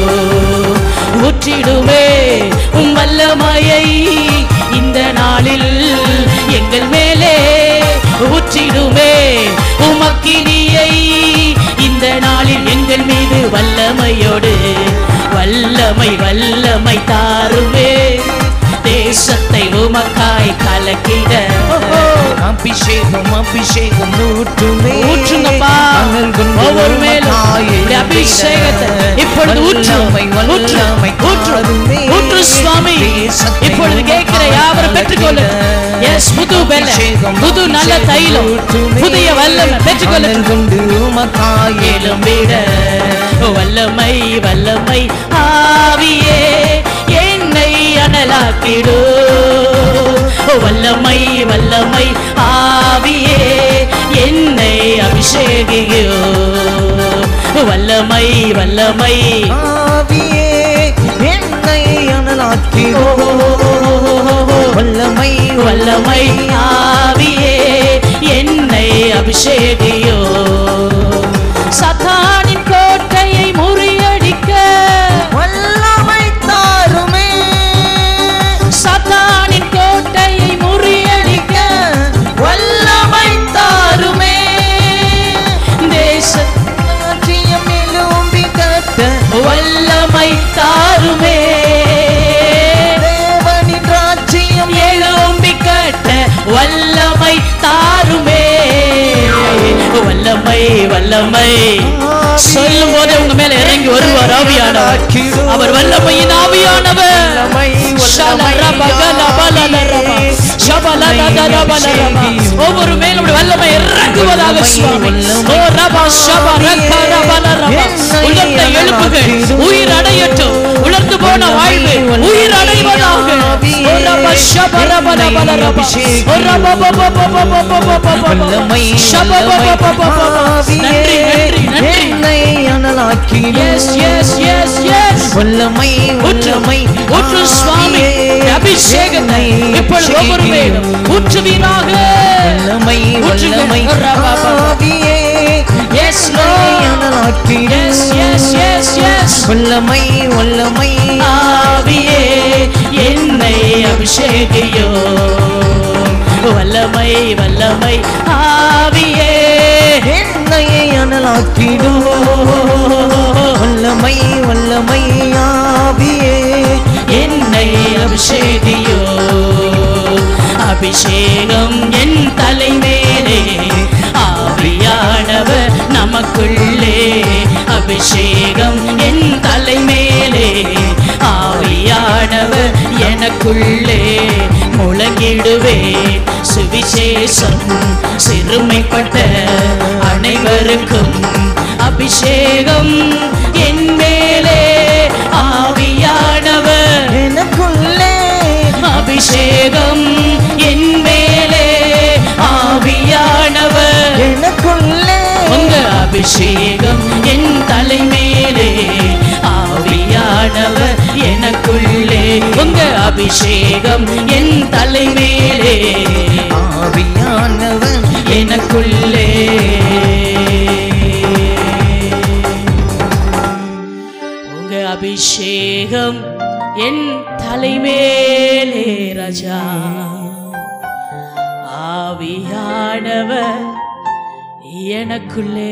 ஊற்றிடுமே உம் வல்லமையை இந்த நாளில் எங்கள் மேலே ஊற்றிடுமே உமக்கினியை இந்த நாளில் எங்கள் மீது வல்லமையோடு வல்லமை வல்லமை தாருமே தேசத்தை உமக்காய் கலக்கிட அபிஷேகம் அபிஷேகம் ஊற்றுமே ஊற்றுங்கப்பா அனல் கொண்டு ஒவ்வொரு மேலும் உமக்காய் இந்த அபிஷேகத்தை இப்பொழுது ஊற்று வல்லமை, ஊற்று வல்லமை ஊற்று தாருமே. ஊற்று சுவாமி தேசத்தை இப்பொழுது கேட்கிற யாவரும் பெற்றுக்கொள்ள எஸ் புது பெல்ல அபிஷேகம், புது நல்ல அபிஷேகம் தைலம் ஊற்றுமே. புதிய வல்லமை பெற்றுக்கொள்ள அனல் கொண்டு உமக்காய் எழும்பிட வல்லமை வல்லமை ஆவியே என்னை அனலாக்கிடு வல்லமை வல்லமை ஆவியே என்னை அபிஷேகியோ வல்லமை வல்லமை ஆவியே என்னை அனலாக்கிடோ வல்லமை வல்லமை ஆவியே என்னை அபிஷேகியோ சத்தானின் கோட்டையை முறியடிக்க வல்லமை தாருமே சத்தானின் கோட்டையை முறியடிக்க வல்லமை தாருமே தேச ராஜ்யம் எழும்பி கட்ட வல்லமை தாருமே தேவனின் ராஜ்யம் எழும்பி கட்ட வல்லமை தாருமே வல்லமை வல்லமை சொல்லும் போதே உங்க மேல இறங்கி வருவார் ஆவியானவர் அவர் வல்லமையின் ஆவியானவர் ஷலரபகலபலலரப, ஷபலததரபலரப. ஒவ்வொரு மேலும் உம்முடைய வல்லமை இறங்குவதாக சுவாமி ஓ ரபா ஷப ரக்க ரபலரப. உள்ளத்தை எழுப்புகள் உயிர் அடையட்டும் உலர்ந்து போன வாழ்வு உயிர் அடைவதாக ஓ ரப ஷப ரபலபலரப. ஓ ரப ப ப ப ப ப ப ப ப ப ப. ஷப ப ப ப ப ப ப. நன்றி நன்றி நன்றி என்னை அனலாக்கிடோ எஸ் எஸ் எஸ் எஸ் வல்லமை வல்லமை ஊற்று சுவாமி அபிஷேகத்தை இப்பொழுது ஒவ்வொரு மேலும் ஊற்றுவீராக வல்லமை ஊற்றுங்க. வல்லமை ரபாபா. ஆவியே எஸ் என்னை அனலாக்கிடோ எஸ் எஸ் எஸ் எஸ் வல்லமை வல்லமை ஆவியே என்னை அபிஷேகியோ வல்லமை வல்லமை ஆவியே என்னை அனலாக்கிடோ வல்லமை வல்லமை ஆவியே என்னை அபிஷேகியோ அபிஷேகம் என் தலைமேலே ஆவியானவர் நமக்குள்ளே அபிஷேகம் என் தலைமேலே ஆவியானவர் எனக்குள்ளே முழங்கிடுவே சுவிசேஷம் சிறுமைப்பட்ட அனைவருக்கும் அபிஷேகம் என் மேலே ஆவியானவர் எனக்குள்ளே அபிஷேகம் என் மேலே ஆவியானவர் எனக்குள்ளே உங்க அபிஷேகம் என் தலை மேலே ஆவியானவர் எனக்குள்ளே உங்க அபிஷேகம் என் தலை மேலே ஆவியானவர் எனக்குள்ளே உங்க அபிஷேகம் என் தலைமேலே ராஜா ஆவியானவர் எனக்குள்ளே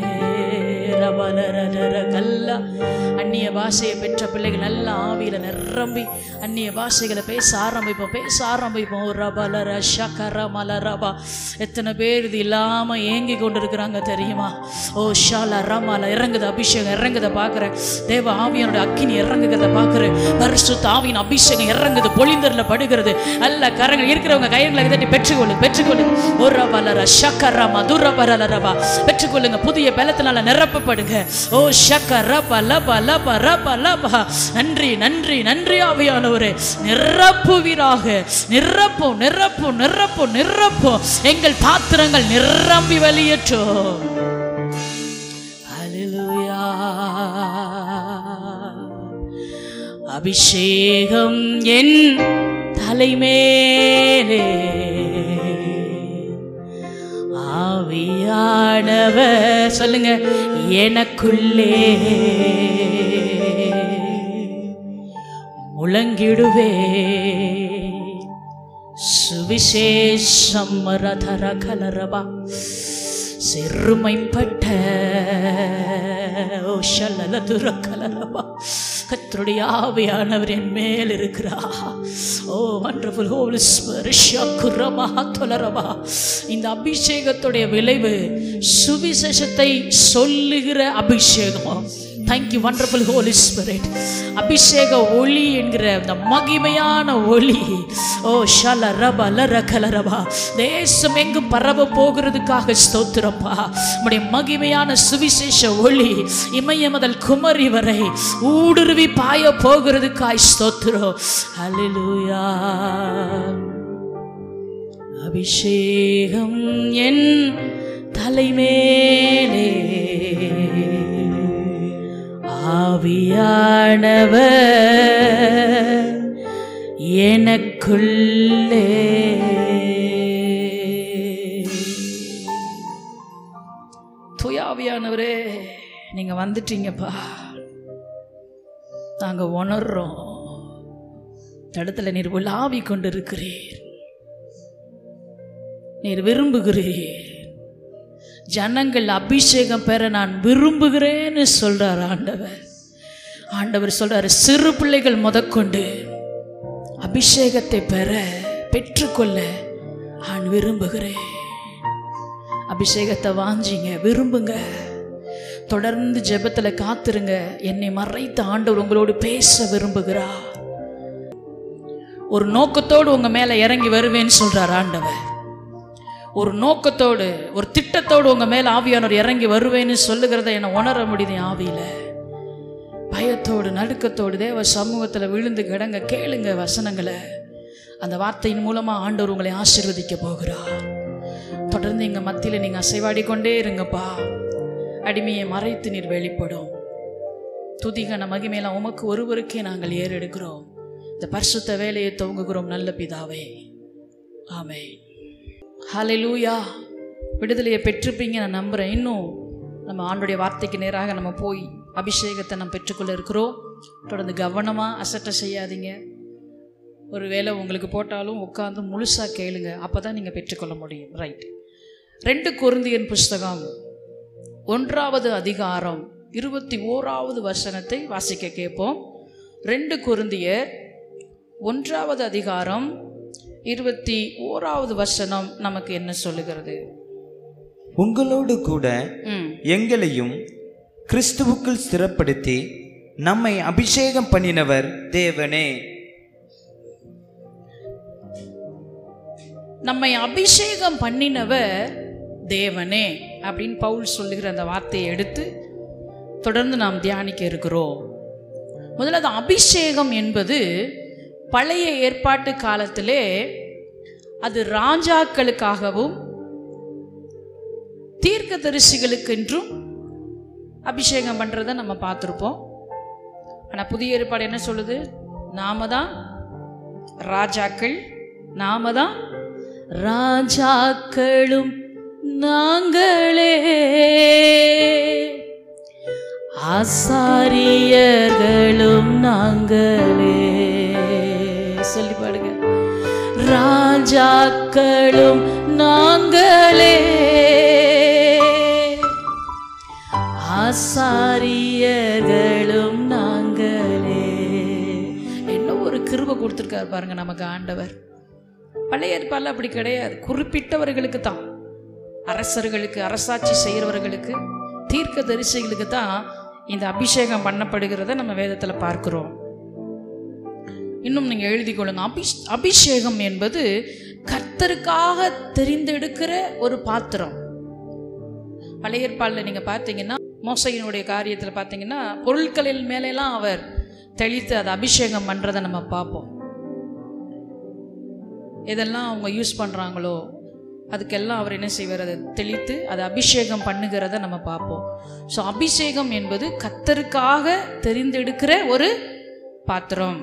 ரபலரரர கல்லா அந்நிய பாஷையை பெற்ற பிள்ளைகள் நல்ல ஆவியில நிரம்பி அந்நிய பாஷைகளை பேச ஆரம்பிப்போம் பேச ஆரம்பிப்போம் ரபலர ஷகர மலரபா எத்தனை பேர் இது இல்லாம ஏங்கி கொண்டிருக்கிறாங்க தெரியுமா ஓ ஷாலா ரமால இறங்குது அபிஷேகம் இறங்குத பார்க்குறேன் தேவ ஆவியனோட அக்கினி இறங்குகிறத பார்க்குறேன் பரிசுத்த ஆவியின் அபிஷேகம் இறங்குது பொழிந்தரில் படுகிறது அல்ல கரங்கள் இருக்கிறவங்க கைகளை தட்டி பெற்றுக்கொள்ளு பெற்றுக்கொள்ளு ஒரு ரபலர ஷக்கர மதுர பரலரபா பெற்றுக்கொள்ளுங்க புதிய பலத்தினால நிரப்பப்படுங்க ஓ ஷக்கர பல பல பர பல நன்றி நன்றி நன்றி ஆவியானவரே நிரப்புவீராக நிரப்பும் நிரப்பும் நிரப்பும் நிரப்பும் எங்கள் பாத்திரங்கள் நிரம்பி வெளியேற்றும் ஹalleluya அபிஷேகம் என் தலைமேலே ஆவியானவர் சொல்லுங்க எனக்குள்ளே முழங்கிடுவே சுவிசேஷம் ரதர கலரபா சிறுமைப்பட்ட ஓ ஷல்லல துர கலரபா கத்தருடைய ஆவியானவர் என் மேல் இருக்கிறா ஓ வண்டர்ஃபுல் ஹோல் குரமா தொலரபா இந்த அபிஷேகத்துடைய விளைவு சுவிசேஷத்தை சொல்லுகிற அபிஷேகம் தேங்க்யூ வண்டர்ஃபுல் ஹோலி ஸ்பிரிட் அபிஷேக ஒளி என்கிற அந்த மகிமையான ஒளி ஓ ஷல ரப லர கலரபா தேசம் எங்கும் பரவ போகிறதுக்காக ஸ்தோத்திரப்பா உடைய மகிமையான சுவிசேஷ ஒளி இமய முதல் குமரி வரை ஊடுருவி பாய போகிறதுக்காய் ஸ்தோத்திரம் ஹalleluya அபிஷேகம் என் தலைமேலே ஆவியானவர் எனக்குள்ளே துயாவியானவரே நீங்க வந்துட்டீங்கப்பா நாங்க உணர்றோம் இந்த இடத்துல நீர் உலாவி கொண்டிருக்கிறீர் நீர் விரும்புகிறீர் ஜனங்கள் அபிஷேகம் பெற நான் விரும்புகிறேன்னு சொல்றார் ஆண்டவர் ஆண்டவர் சொல்றாரு சிறு பிள்ளைகள் முதற்கொண்டு அபிஷேகத்தை பெற பெற்றுக்கொள்ள நான் விரும்புகிறேன் அபிஷேகத்தை வாஞ்சிங்க விரும்புங்க தொடர்ந்து ஜெபத்துல காத்துருங்க என்னை மறைத்த ஆண்டவர் உங்களோடு பேச விரும்புகிறார் ஒரு நோக்கத்தோடு உங்க மேல இறங்கி வருவேன்னு சொல்றார் ஆண்டவர் ஒரு நோக்கத்தோடு ஒரு திட்டத்தோடு உங்க மேல ஆவியானவர் இறங்கி வருவேன்னு சொல்லுகிறத என்னை உணர முடியுது என் ஆவியில பயத்தோடு நடுக்கத்தோடு தேவ சமூகத்துல விழுந்து கிடங்க கேளுங்க வசனங்களை அந்த வார்த்தையின் மூலமா ஆண்டவர் உங்களை ஆசீர்வதிக்க போகிறார் தொடர்ந்து எங்க மத்தியில நீங்க அசைவாடி கொண்டே இருங்கப்பா அடிமையை மறைத்து நீர் வெளிப்படும் துதிகன மகிமையெல்லாம் உமக்கு ஒருவருக்கே நாங்கள் ஏறெடுக்கிறோம் இந்த பரிசுத்த வேலையை துவங்குகிறோம் நல்ல பிதாவே ஆமென் ஹalleluya விடுதலையை பெற்றிருப்பீங்க நான் நம்புகிறேன் இன்னும் நம்ம ஆண்டுடைய வார்த்தைக்கு நேராக நம்ம போய் அபிஷேகத்தை நம்ம பெற்றுக்கொள்ள இருக்கிறோம் தொடர்ந்து கவனமாக அசட்டை செய்யாதீங்க ஒரு வேளை உங்களுக்கு போட்டாலும் உட்காந்து முழுசாக கேளுங்க அப்போ தான் நீங்கள் பெற்றுக்கொள்ள முடியும் ரைட் ரெண்டு கொருந்தியன் புஸ்தகம் ஒன்றாவது அதிகாரம் இருபத்தி ஓராவது வசனத்தை வாசிக்க கேட்போம் ரெண்டு கொருந்தியர் ஒன்றாவது அதிகாரம் இருபத்தி ஓராவது வசனம் நமக்கு என்ன சொல்லுகிறது உங்களோடு கூட ம் எங்களையும் கிறிஸ்துவுக்குள் ஸ்திரப்படுத்தி நம்மை அபிஷேகம் பண்ணினவர் தேவனே நம்மை அபிஷேகம் பண்ணினவர் தேவனே அப்படின்னு பவுல் சொல்லுகிற அந்த வார்த்தையை எடுத்து தொடர்ந்து நாம் தியானிக்க இருக்கிறோம் முதல்ல அந்த அபிஷேகம் என்பது பழைய ஏற்பாட்டு காலத்திலே அது ராஜாக்களுக்காகவும் தீர்க்கதரிசிகளுக்கென்றும் அபிஷேகம் பண்ணுறதை நம்ம பார்த்துருப்போம் ஆனால் புதிய ஏற்பாடு என்ன சொல்லுது நாம தான் ராஜாக்கள் நாம தான் ராஜாக்களும் நாங்களே ஆசாரியர்களும் நாங்களே அப்படி சொல்லி பாடுங்க ராஜாக்களும் நாங்களே ஆசாரியர்களும் நாங்களே என்ன ஒரு கிருபை கொடுத்துருக்காரு பாருங்க நமக்கு ஆண்டவர் பழைய ஏற்பாடுல அப்படி கிடையாது குறிப்பிட்டவர்களுக்கு தான் அரசர்களுக்கு அரசாட்சி செய்கிறவர்களுக்கு தீர்க்க தரிசிகளுக்கு தான் இந்த அபிஷேகம் பண்ணப்படுகிறத நம்ம வேதத்தில் பார்க்கிறோம் இன்னும் நீங்கள் எழுதி கொள்ளுங்க அபிஷ் அபிஷேகம் என்பது கர்த்தருக்காக தெரிந்தெடுக்கிற ஒரு பாத்திரம் பழைய ஏற்பாடில் நீங்கள் பார்த்தீங்கன்னா மோசையினுடைய காரியத்தில் பார்த்தீங்கன்னா பொருட்களின் மேலெல்லாம் அவர் தெளித்து அதை அபிஷேகம் பண்ணுறதை நம்ம பார்ப்போம் எதெல்லாம் அவங்க யூஸ் பண்ணுறாங்களோ அதுக்கெல்லாம் அவர் என்ன செய்வார் அதை தெளித்து அதை அபிஷேகம் பண்ணுகிறத நம்ம பார்ப்போம் ஸோ அபிஷேகம் என்பது கத்தருக்காக தெரிந்தெடுக்கிற ஒரு பாத்திரம்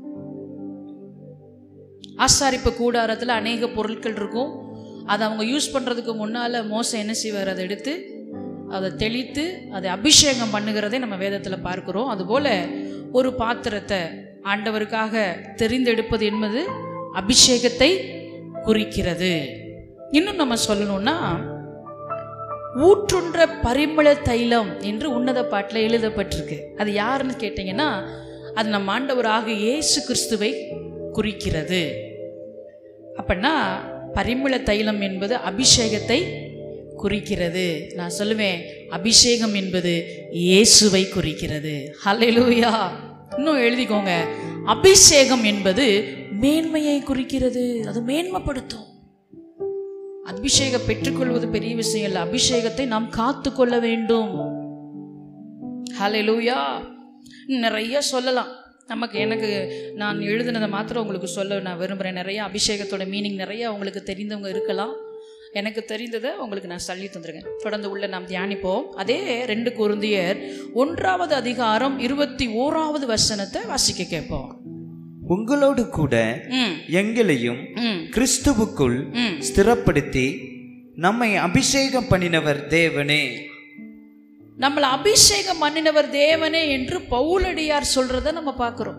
ஆசாரிப்பு கூடாரத்தில் அநேக பொருட்கள் இருக்கும் அதை அவங்க யூஸ் பண்ணுறதுக்கு முன்னால் மோசம் என்ன செய்வார் அதை எடுத்து அதை தெளித்து அதை அபிஷேகம் பண்ணுகிறதை நம்ம வேதத்தில் பார்க்கிறோம் அதுபோல் ஒரு பாத்திரத்தை ஆண்டவருக்காக தெரிந்தெடுப்பது என்பது அபிஷேகத்தை குறிக்கிறது இன்னும் நம்ம சொல்லணும்னா ஊற்றுன்ற பரிமள தைலம் என்று உன்னத பாட்டில் எழுதப்பட்டிருக்கு அது யாருன்னு கேட்டிங்கன்னா அது நம் ஆண்டவராக இயேசு கிறிஸ்துவை குறிக்கிறது அப்படின்னா பரிமள தைலம் என்பது அபிஷேகத்தை குறிக்கிறது நான் சொல்லுவேன் அபிஷேகம் என்பது இயேசுவை குறிக்கிறது ஹalleluya இன்னும் எழுதிக்கோங்க அபிஷேகம் என்பது மேன்மையை குறிக்கிறது அது மேன்மைப்படுத்தும் அபிஷேகம் பெற்றுக்கொள்வது பெரிய விஷயம் இல்லை அபிஷேகத்தை நாம் காத்து கொள்ள வேண்டும் ஹalleluya நிறைய சொல்லலாம் நமக்கு எனக்கு நான் எழுதுனதை மாத்திரம் உங்களுக்கு சொல்ல நான் விரும்புகிறேன் நிறைய அபிஷேகத்தோட மீனிங் நிறைய உங்களுக்கு தெரிந்தவங்க இருக்கலாம் எனக்கு தெரிந்ததை உங்களுக்கு நான் சொல்லி தந்துருக்கேன் தொடர்ந்து உள்ள நாம் தியானிப்போம் அதே ரெண்டு குருந்தியர் ஒன்றாவது அதிகாரம் இருபத்தி ஓராவது வசனத்தை வாசிக்க கேட்போம் உங்களோடு கூட ம் எங்களையும் ம் கிறிஸ்துவுக்குள் ம் ஸ்திரப்படுத்தி நம்மை அபிஷேகம் பண்ணினவர் தேவனே நம்மளை அபிஷேகம் பண்ணினவர் தேவனே என்று பவுலடியார் சொல்றத நம்ம பார்க்கிறோம்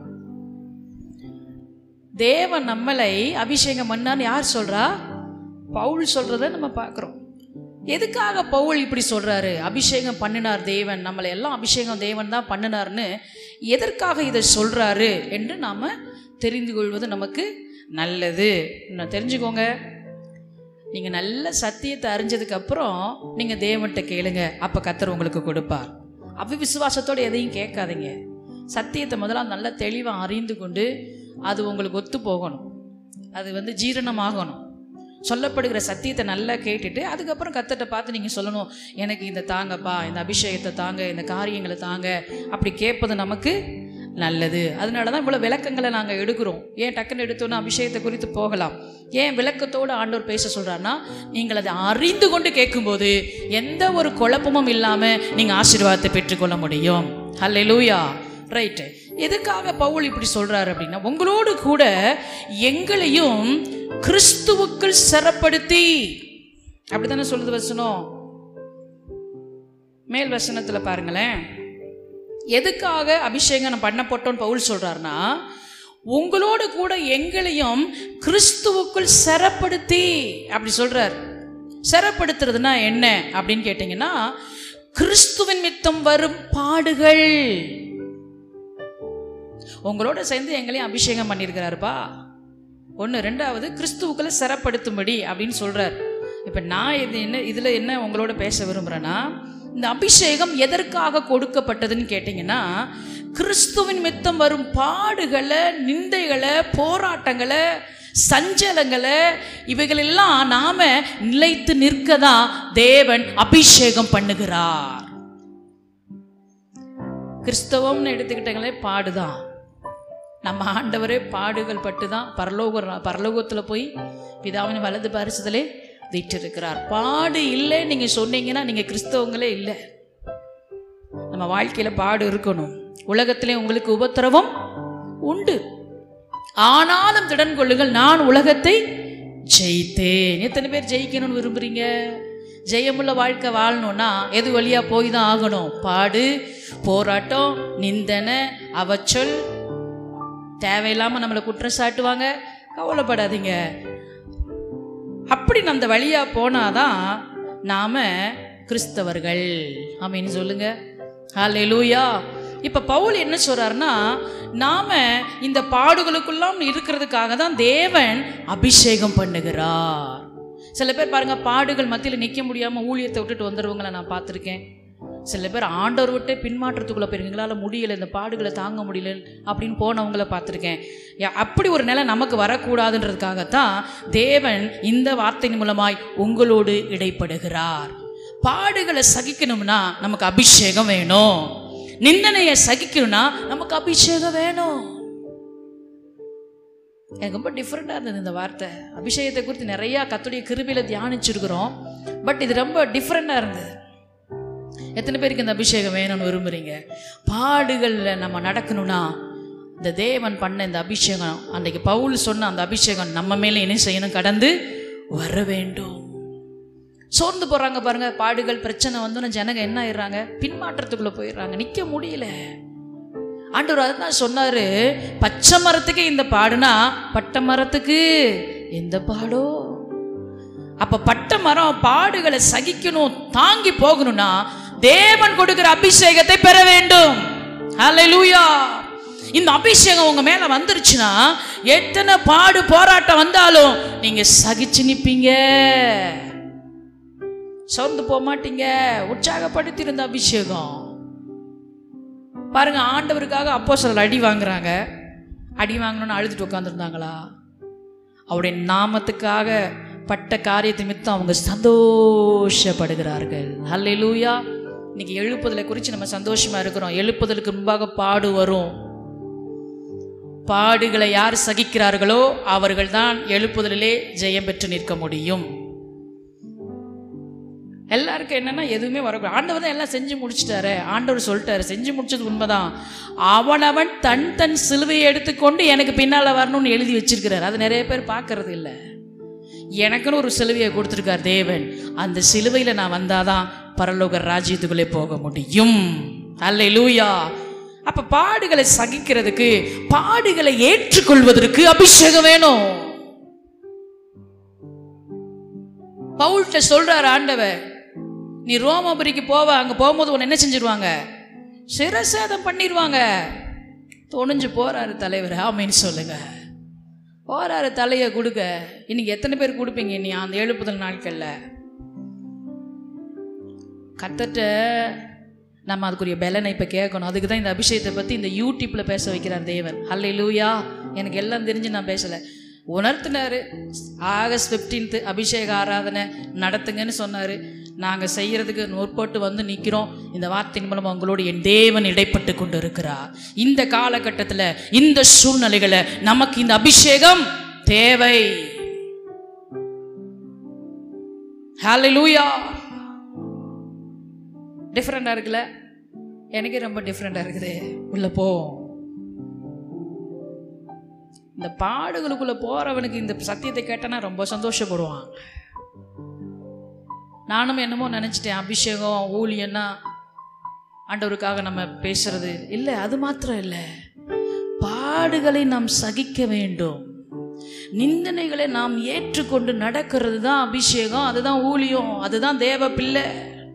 தேவன் நம்மளை அபிஷேகம் பண்ணான்னு யார் சொல்றா பவுல் சொல்றத நம்ம பார்க்கிறோம் எதுக்காக பவுல் இப்படி சொல்றாரு அபிஷேகம் பண்ணினார் தேவன் நம்மளை எல்லாம் அபிஷேகம் தேவன் தான் பண்ணினார்னு எதற்காக இதை சொல்றாரு என்று நாம தெரிந்து கொள்வது நமக்கு நல்லது இன்னும் தெரிஞ்சுக்கோங்க நீங்கள் நல்ல சத்தியத்தை அறிஞ்சதுக்கு அப்புறம் நீங்கள் தேவன்கிட்ட கேளுங்க அப்போ கத்தர் உங்களுக்கு கொடுப்பார் அவ்வி விசுவாசத்தோட எதையும் கேட்காதீங்க சத்தியத்தை முதல்ல நல்லா தெளிவாக அறிந்து கொண்டு அது உங்களுக்கு ஒத்து போகணும் அது வந்து ஜீரணமாகணும் சொல்லப்படுகிற சத்தியத்தை நல்லா கேட்டுட்டு அதுக்கப்புறம் கத்தட்ட பார்த்து நீங்கள் சொல்லணும் எனக்கு இந்த தாங்கப்பா இந்த அபிஷேகத்தை தாங்க இந்த காரியங்களை தாங்க அப்படி கேட்பது நமக்கு நல்லது அதனால தான் இவ்வளோ விளக்கங்களை நாங்கள் எடுக்கிறோம் ஏன் டக்குன்னு எடுத்தோன்னா அபிஷேகத்தை குறித்து போகலாம் ஏன் விளக்கத்தோடு ஆண்டவர் பேச சொல்கிறாருன்னா நீங்கள் அதை அறிந்து கொண்டு கேட்கும்போது எந்த ஒரு குழப்பமும் இல்லாமல் நீங்கள் ஆசீர்வாதத்தை பெற்றுக்கொள்ள முடியும் ஹல்லேலூயா ரைட்டு எதுக்காக பவுல் இப்படி சொல்றாரு அப்படின்னா உங்களோடு கூட எங்களையும் கிறிஸ்துவுக்குள் சிறப்படுத்தி அப்படித்தானே சொல்லுது வசனம் மேல் வசனத்துல பாருங்களேன் எதுக்காக அபிஷேகம் நான் பண்ண போட்டோன்னு பவுல் சொல்றாருன்னா உங்களோடு கூட எங்களையும் கிறிஸ்துவுக்குள் சிறப்படுத்தி அப்படி சொல்றார் சிறப்படுத்துறதுனா என்ன அப்படின்னு கேட்டிங்கன்னா கிறிஸ்துவின் மித்தம் வரும் பாடுகள் உங்களோட சேர்ந்து எங்களையும் அபிஷேகம் பண்ணியிருக்கிறாருப்பா ஒன்று ரெண்டாவது கிறிஸ்துவுக்குள்ள சிறப்படுத்தும்படி அப்படின்னு சொல்றார் இப்போ நான் இது என்ன இதில் என்ன உங்களோட பேச விரும்புகிறேன்னா இந்த அபிஷேகம் எதற்காக கொடுக்கப்பட்டதுன்னு கேட்டிங்கன்னா கிறிஸ்துவின் மித்தம் வரும் பாடுகளை நிந்தைகளை போராட்டங்களை சஞ்சலங்களை இவைகளெல்லாம் நாம நிலைத்து நிற்க தான் தேவன் அபிஷேகம் பண்ணுகிறார் கிறிஸ்தவம்னு எடுத்துக்கிட்டங்களே பாடுதான் நம்ம ஆண்டவரே பாடுகள் பட்டு தான் பரலோக பரலோகத்தில் போய் பிதாவின் வலது பரிசுதலே வீற்றிருக்கிறார் பாடு இல்லை நீங்கள் சொன்னீங்கன்னா நீங்கள் கிறிஸ்தவங்களே இல்லை நம்ம வாழ்க்கையில் பாடு இருக்கணும் உலகத்திலே உங்களுக்கு உபத்திரவம் உண்டு ஆனாலும் திடன் கொள்ளுங்கள் நான் உலகத்தை ஜெயித்தேன் எத்தனை பேர் ஜெயிக்கணும்னு விரும்புறீங்க ஜெயமுள்ள வாழ்க்கை வாழணும்னா எது வழியா போய் தான் ஆகணும் பாடு போராட்டம் நிந்தனை அவச்சொல் தேவையில்லாம நம்மளை குற்றம் சாட்டுவாங்க கவலைப்படாதீங்க அப்படி அந்த வழியா போனாதான் நாம கிறிஸ்தவர்கள் ஆமீன்னு சொல்லுங்க ஹalleluya இப்ப பவுல் என்ன சொல்றாருன்னா நாம இந்த பாடுகளுக்குள்ளாம் இருக்கிறதுக்காக தான் தேவன் அபிஷேகம் பண்ணுகிறார் சில பேர் பாருங்க பாடுகள் மத்தியில் நிற்க முடியாம ஊழியத்தை விட்டுட்டு வந்துடுவங்களை நான் பார்த்துருக்கேன் சில பேர் ஆண்டவர் விட்டே பின்மாற்றத்துக்குள்ள போயிருங்க எங்களால் முடியல இந்த பாடுகளை தாங்க முடியல அப்படின்னு போனவங்கள பார்த்துருக்கேன் யா- அப்படி ஒரு நிலை நமக்கு வரக்கூடாதுன்றதுக்காகத்தான் தேவன் இந்த வார்த்தையின் மூலமாய் உங்களோடு இடைப்படுகிறார் பாடுகளை சகிக்கணும்னா நமக்கு அபிஷேகம் வேணும் நிந்தனையை சகிக்கணும்னா நமக்கு அபிஷேகம் வேணும் எனக்கு ரொம்ப டிஃப்ரெண்ட்டாக இருந்தது இந்த வார்த்தை அபிஷேகத்தை குறித்து நிறையா கத்துடைய கிருபியில தியானிச்சிருக்கிறோம் பட் இது ரொம்ப டிஃப்ரெண்ட்டாக இருந்தது எத்தனை பேருக்கு இந்த அபிஷேகம் வேணும்னு விரும்புறீங்க பாடுகளில் நம்ம நடக்கணும்னா இந்த தேவன் பண்ண இந்த அபிஷேகம் அன்றைக்கு பவுல் சொன்ன அந்த அபிஷேகம் நம்ம மேலே என்ன செய்யணும் கடந்து வர வேண்டும் சோர்ந்து போறாங்க பாருங்க பாடுகள் பிரச்சனை வந்தோன்னு ஜனங்க என்ன ஆயிடுறாங்க பின்மாற்றத்துக்குள்ள போயிடுறாங்க நிக்க முடியல ஆண்டவர் அதுதான் சொன்னாரு பச்சை மரத்துக்கு இந்த பாடுனா பட்டை மரத்துக்கு எந்த பாடோ அப்ப பட்டை மரம் பாடுகளை சகிக்கணும் தாங்கி போகணும்னா தேவன் கொடுக்கிற அபிஷேகத்தை பெற வேண்டும் ஹalleluya இந்த அபிஷேகம் உங்க மேல வந்துருச்சுன்னா எத்தனை பாடு போராட்டம் வந்தாலும் நீங்க சகிச்சு நிப்பீங்க சோர்ந்து போக மாட்டீங்க உற்சாகப்படுத்தி இருந்த அபிஷேகம் பாருங்க ஆண்டவருக்காக அப்போ சிலர் அடி வாங்குறாங்க அடி வாங்கணும்னு அழுதுட்டு உட்காந்துருந்தாங்களா அவருடைய நாமத்துக்காக பட்ட காரியத்தை மித்தம் அவங்க சந்தோஷப்படுகிறார்கள் ஹல்லேலூயா இன்னைக்கு எழுப்புதலை குறித்து நம்ம சந்தோஷமா இருக்கிறோம் எழுப்புதலுக்கு முன்பாக பாடு வரும் பாடுகளை யார் சகிக்கிறார்களோ அவர்கள்தான் எழுப்புதலிலே ஜெயம் பெற்று நிற்க முடியும் எல்லாருக்கும் என்னன்னா எதுவுமே வரக்கூடாது ஆண்டவர் தான் எல்லாம் செஞ்சு முடிச்சிட்டாரு ஆண்டவர் சொல்லிட்டாரு செஞ்சு முடிச்சது உண்மைதான் அவனவன் தன் தன் சிலுவையை எடுத்துக்கொண்டு எனக்கு பின்னால வரணும்னு எழுதி வச்சிருக்கிறார் அது நிறைய பேர் பார்க்கறது இல்லை எனக்குன்னு ஒரு சிலுவையை கொடுத்துருக்கார் தேவன் அந்த சிலுவையில நான் வந்தாதான் பரலோக ராஜ்யத்துக்குள்ளே போக முடியும் அல்ல லூயா அப்ப பாடுகளை சகிக்கிறதுக்கு பாடுகளை ஏற்றுக்கொள்வதற்கு அபிஷேகம் வேணும் பவுல்கிட்ட சொல்றார் ஆண்டவர் நீ ரோமபுரிக்கு போவ அங்க போகும்போது உன்னை என்ன செஞ்சிருவாங்க சிரசேதம் பண்ணிடுவாங்க துணிஞ்சு போறாரு தலைவர் ஆமைன்னு சொல்லுங்க போறாரு தலையை கொடுக்க இன்னைக்கு எத்தனை பேர் கொடுப்பீங்க நீ அந்த எழுப்புதல் நாட்கள்ல கத்தட்ட நம்ம அதுக்குரிய பலனை இப்போ கேட்கணும் அதுக்கு தான் இந்த அபிஷேகத்தை பற்றி இந்த யூடியூப்பில் பேச வைக்கிறார் தேவன் அல்ல லூயா எனக்கு எல்லாம் தெரிஞ்சு நான் பேசலை உணர்த்தினாரு ஆகஸ்ட் 15th அபிஷேக ஆராதனை நடத்துங்கன்னு சொன்னார் நாங்கள் செய்யறதுக்கு முற்பட்டு வந்து நிற்கிறோம் இந்த வார்த்தையின் மூலமாக உங்களோடு என் தேவன் இடைப்பட்டு கொண்டு இருக்கிறார் இந்த காலகட்டத்தில் இந்த சூழ்நிலைகளை நமக்கு இந்த அபிஷேகம் தேவை ஹalleluya டிஃப்ரெண்டாக இருக்குல்ல எனக்கே ரொம்ப டிஃப்ரெண்டாக இருக்குது உள்ள போ இந்த பாடுகளுக்குள்ள போறவனுக்கு இந்த சத்தியத்தை கேட்டனா ரொம்ப சந்தோஷப்படுவான் நானும் என்னமோ நினச்சிட்டேன் அபிஷேகம் ஊழியன்னா ஆண்டவருக்காக நம்ம பேசுறது இல்லை அது மாத்திரம் இல்லை பாடுகளை நாம் சகிக்க வேண்டும் நிந்தனைகளை நாம் ஏற்றுக்கொண்டு நடக்கிறது தான் அபிஷேகம் அதுதான் ஊழியம் அதுதான் தேவ பிள்ளை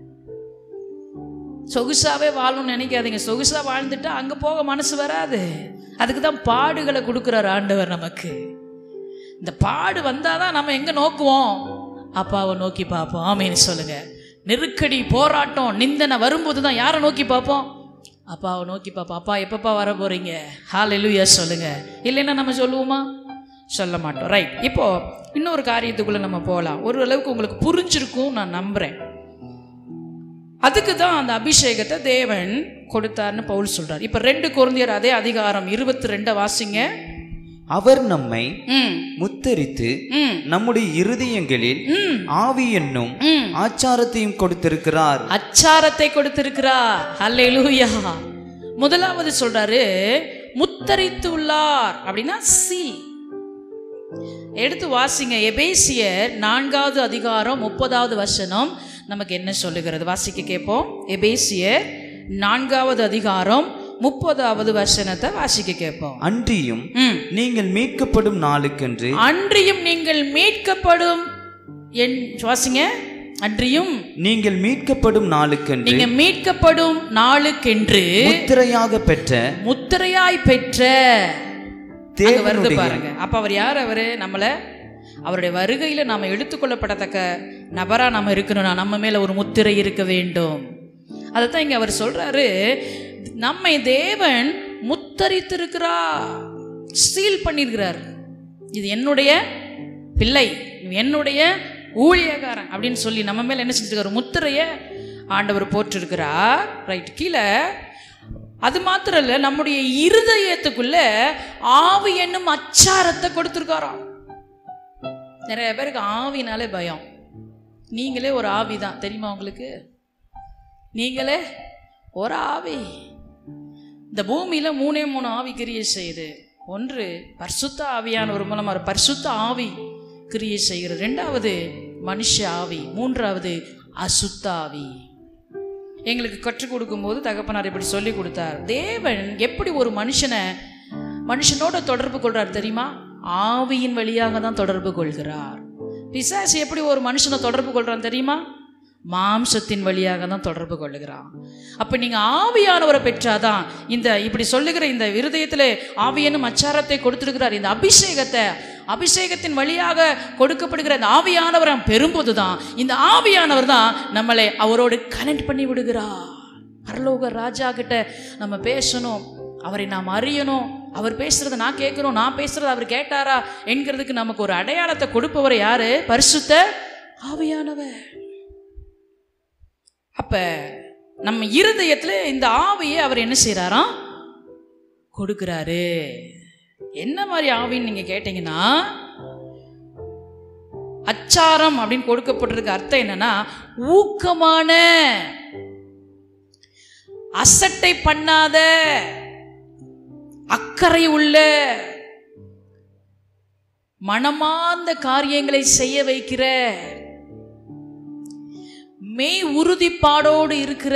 சொகுசாவே வாழணும்னு நினைக்காதீங்க சொகுசா வாழ்ந்துட்டா அங்க போக மனசு வராது அதுக்கு தான் பாடுகளை கொடுக்குறார் ஆண்டவர் நமக்கு இந்த பாடு வந்தாதான் நம்ம எங்க நோக்குவோம் அப்பாவை நோக்கி பார்ப்போம் ஆமேன்னு சொல்லுங்க நெருக்கடி போராட்டம் நிந்தனை வரும்போது தான் யாரை நோக்கி பார்ப்போம் அப்பாவை நோக்கி பார்ப்போம் அப்பா எப்பப்பா வர போறீங்க ஹால் எலுயா சொல்லுங்க இல்லைன்னா நம்ம சொல்லுவோமா சொல்ல மாட்டோம் ரைட் இப்போ இன்னொரு காரியத்துக்குள்ள நம்ம போகலாம் ஒரு அளவுக்கு உங்களுக்கு புரிஞ்சிருக்கும் நான் நம்புறேன் அதுக்கு தான் அந்த அபிஷேகத்தை தேவன் கொடுத்தார்னு பவுல் சொல்றார் இப்ப ரெண்டு குழந்தையர் அதே அதிகாரம் இருபத்தி ரெண்ட வாசிங்க அவர் நம்மை ம் முத்தரித்து ம் நம்முடைய இருதயங்களில் ம் ஆவி என்னும் ம் ஆச்சாரத்தையும் கொடுத்திருக்கிறார் அச்சாரத்தை கொடுத்திருக்கிறார் அல்லேலூயா முதலாவது சொல்றாரு முத்தரித்து உள்ளார் அப்படின்னா சீல் எடுத்து வாசிங்க எபேசியர் நான்காவது அதிகாரம் முப்பதாவது வசனம் நமக்கு என்ன சொல்லுகிறது வாசிக்க கேட்போம் எபேசியர் நான்காவது அதிகாரம் முப்பதாவது வசனத்தை வாசிக்க கேட்போம் அன்றியும் ம். நீங்கள் மீட்கப்படும் நாளுக்கென்று அன்றியும் நீங்கள் மீட்கப்படும் என் வாசிங்க அன்றியும் நீங்கள் மீட்கப்படும் நாளுக்கென்று நீங்க மீட்கப்படும் நாளுக்கென்று முத்திரையாக பெற்ற முத்திரையாய் பெற்ற அங்க வருது தேவனுடைய பாருங்க அப்ப அவர் யார் அவரு நம்மள அவருடைய வருகையில நாம எடுத்துக்கொள்ளப்படத்தக்க நபரா நாம இருக்கணும்னா நம்ம மேல ஒரு முத்திரை இருக்க வேண்டும் அதைத்தான் இங்க அவர் சொல்றாரு நம்மை தேவன் முத்தரித்திருக்கிறார் சீல் பண்ணியிருக்கிறார் இது என்னுடைய பிள்ளை இது என்னுடைய ஊழியக்காரன் அப்படின்னு சொல்லி நம்ம மேல என்ன செஞ்சிருக்காரு முத்திரைய ஆண்டவர் போட்டிருக்கிறார் ரைட் கீழே அது மாத்திரம் இல்ல நம்முடைய இருதயத்துக்குள்ள ஆவி என்னும் அச்சாரத்தை கொடுத்துருக்காராம் நிறைய பேருக்கு ஆவினாலே பயம் நீங்களே ஒரு ஆவி தான் தெரியுமா உங்களுக்கு நீங்களே ஒரு ஆவி இந்த பூமியில மூணே மூணு ஆவி கிரியை செய்யுது ஒன்று பரிசுத்த ஆவியானவர் மூலமா ஒரு பரிசுத்த ஆவி கிரியை செய்கிறது ரெண்டாவது மனுஷ ஆவி மூன்றாவது அசுத்த ஆவி எங்களுக்கு கற்றுக் கொடுக்கும்போது தகப்பனார் இப்படி சொல்லி கொடுத்தார் தேவன் எப்படி ஒரு மனுஷனை மனுஷனோட தொடர்பு கொள்றார் தெரியுமா ஆவியின் வழியாக தான் தொடர்பு கொள்கிறார் பிசாசு எப்படி ஒரு மனுஷனை தொடர்பு கொள்றான் தெரியுமா மாம்சத்தின் வழியாக தான் தொடர்பு கொள்ளுகிறான் அப்ப நீங்க ஆவியானவரை பெற்றாதான் இந்த இப்படி சொல்லுகிற இந்த இருதயத்திலே ஆவியனும் அச்சாரத்தை கொடுத்திருக்கிறார் இந்த அபிஷேகத்தை அபிஷேகத்தின் வழியாக கொடுக்கப்படுகிற இந்த ஆவியானவரை பெறும்போது தான் இந்த ஆவியானவர் தான் நம்மளை அவரோடு கனெக்ட் பண்ணி விடுகிறார் பரலோக ராஜா கிட்ட நம்ம பேசணும் அவரை நாம் அறியணும் அவர் பேசுறத நான் கேட்கணும் நான் பேசுறத அவர் கேட்டாரா என்கிறதுக்கு நமக்கு ஒரு அடையாளத்தை கொடுப்பவர் யாரு பரிசுத்த ஆவியானவர் அப்ப நம்ம இருதயத்துல இந்த ஆவியை அவர் என்ன செய்றாராம் கொடுக்கிறாரு என்ன மாதிரி ஆவின்னு நீங்க கேட்டீங்கன்னா அச்சாரம் அப்படின்னு கொடுக்கப்பட்டிருக்க அர்த்தம் என்னன்னா ஊக்கமான அசட்டை பண்ணாத அக்கறை உள்ள மனமார்ந்த காரியங்களை செய்ய வைக்கிற மெய் உறுதிப்பாடோடு இருக்கிற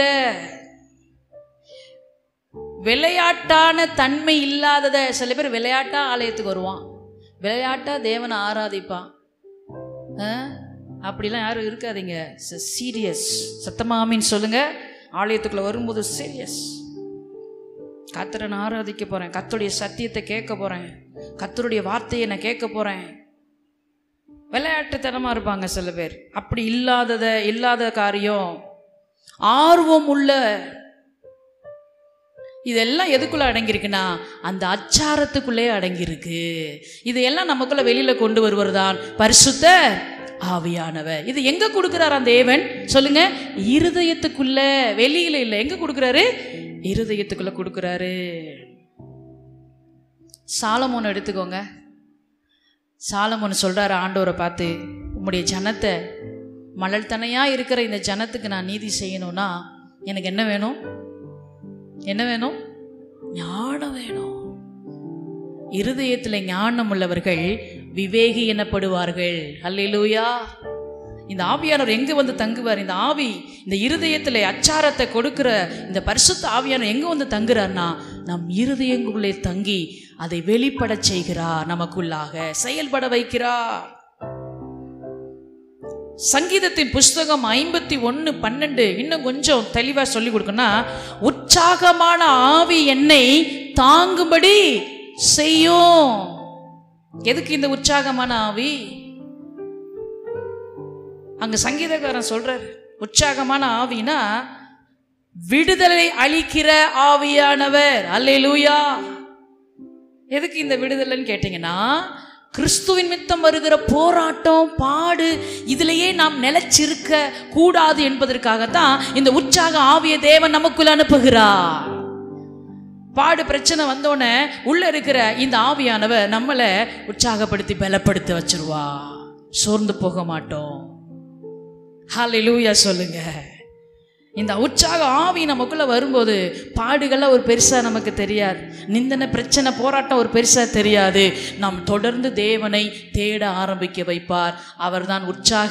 விளையாட்டான தன்மை இல்லாதத சில பேர் விளையாட்டா ஆலயத்துக்கு வருவான் விளையாட்டா தேவனை ஆராதிப்பான் ஆ? அப்படிலாம் யாரும் இருக்காதீங்க சீரியஸ் சத்தமாமின்னு சொல்லுங்க ஆலயத்துக்குள்ள வரும்போது சீரியஸ் கத்தரை நான் ஆராதிக்க போறேன் கத்தருடைய சத்தியத்தை கேட்க போறேன் கத்தருடைய வார்த்தையை நான் கேட்க போறேன் விளையாட்டுத்தனமா இருப்பாங்க சில பேர் அப்படி இல்லாதத இல்லாத காரியம் ஆர்வம் உள்ள இதெல்லாம் எதுக்குள்ள அடங்கியிருக்குன்னா அந்த அச்சாரத்துக்குள்ளே அடங்கியிருக்கு இதையெல்லாம் நமக்குள்ள வெளியில கொண்டு வருவர் தான் பரிசுத்த ஆவியானவர் இது எங்க கொடுக்கிறாராம் தேவன் சொல்லுங்க இருதயத்துக்குள்ள வெளியில இல்லை எங்க கொடுக்கிறாரு இருதயத்துக்குள்ள கொடுக்கிறாரு சாலமோன் எடுத்துக்கோங்க சாலமோன் சொல்றாரு ஆண்டவரை பார்த்து உம்முடைய ஜனத்தை மணல் தனையா இருக்கிற இந்த ஜனத்துக்கு நான் நீதி செய்யணும்னா எனக்கு என்ன வேணும் என்ன வேணும் ஞானம் வேணும் இருதயத்தில் ஞானம் உள்ளவர்கள் விவேகி எனப்படுவார்கள் அல்லேலூயா இந்த ஆவியானவர் எங்க வந்து தங்குவார் இந்த ஆவி இந்த இருதயத்தில் அச்சாரத்தை கொடுக்கிற இந்த பரிசுத்த ஆவியானவர் எங்க வந்து தங்குறார்னா நம் இருதயங்களுக்குள்ளே தங்கி அதை வெளிப்படச் செய்கிறார் நமக்குள்ளாக செயல்பட வைக்கிறார் சங்கீதத்தின் புஸ்தகம் ஐம்பத்தி ஒன்று பன்னெண்டு இன்னும் கொஞ்சம் தெளிவாக சொல்லி கொடுக்கணும்னா உற்சாகமான ஆவி என்னை தாங்கும்படி செய்யும் எதுக்கு இந்த உற்சாகமான ஆவி அங்க சங்கீதக்காரன் சொல்றார் உற்சாகமான ஆவினா விடுதலை அளிக்கிற ஆவியானவர் அல்லேலூயா எதுக்கு இந்த விடுதலைன்னு கேட்டீங்கன்னா கிறிஸ்துவின் மித்தம் வருகிற போராட்டம் பாடு இதிலேயே நாம் நிலைச்சிருக்க கூடாது என்பதற்காகத்தான் இந்த உற்சாக ஆவிய தேவன் நமக்குள்ள அனுப்புகிறார் பாடு பிரச்சனை வந்தோடனே உள்ள இருக்கிற இந்த ஆவியானவர் நம்மளை உற்சாகப்படுத்தி பலப்படுத்தி வச்சிருவா சோர்ந்து போக மாட்டோம் ஹalleluya சொல்லுங்க இந்த உற்சாக ஆவி நமக்குள்ள வரும்போது பாடுகள்லாம் ஒரு பெருசா நமக்கு தெரியாது நிந்தனை பிரச்சனை போராட்டம் ஒரு பெருசா தெரியாது நாம் தொடர்ந்து தேவனை தேட ஆரம்பிக்க வைப்பார் அவர்தான் உற்சாக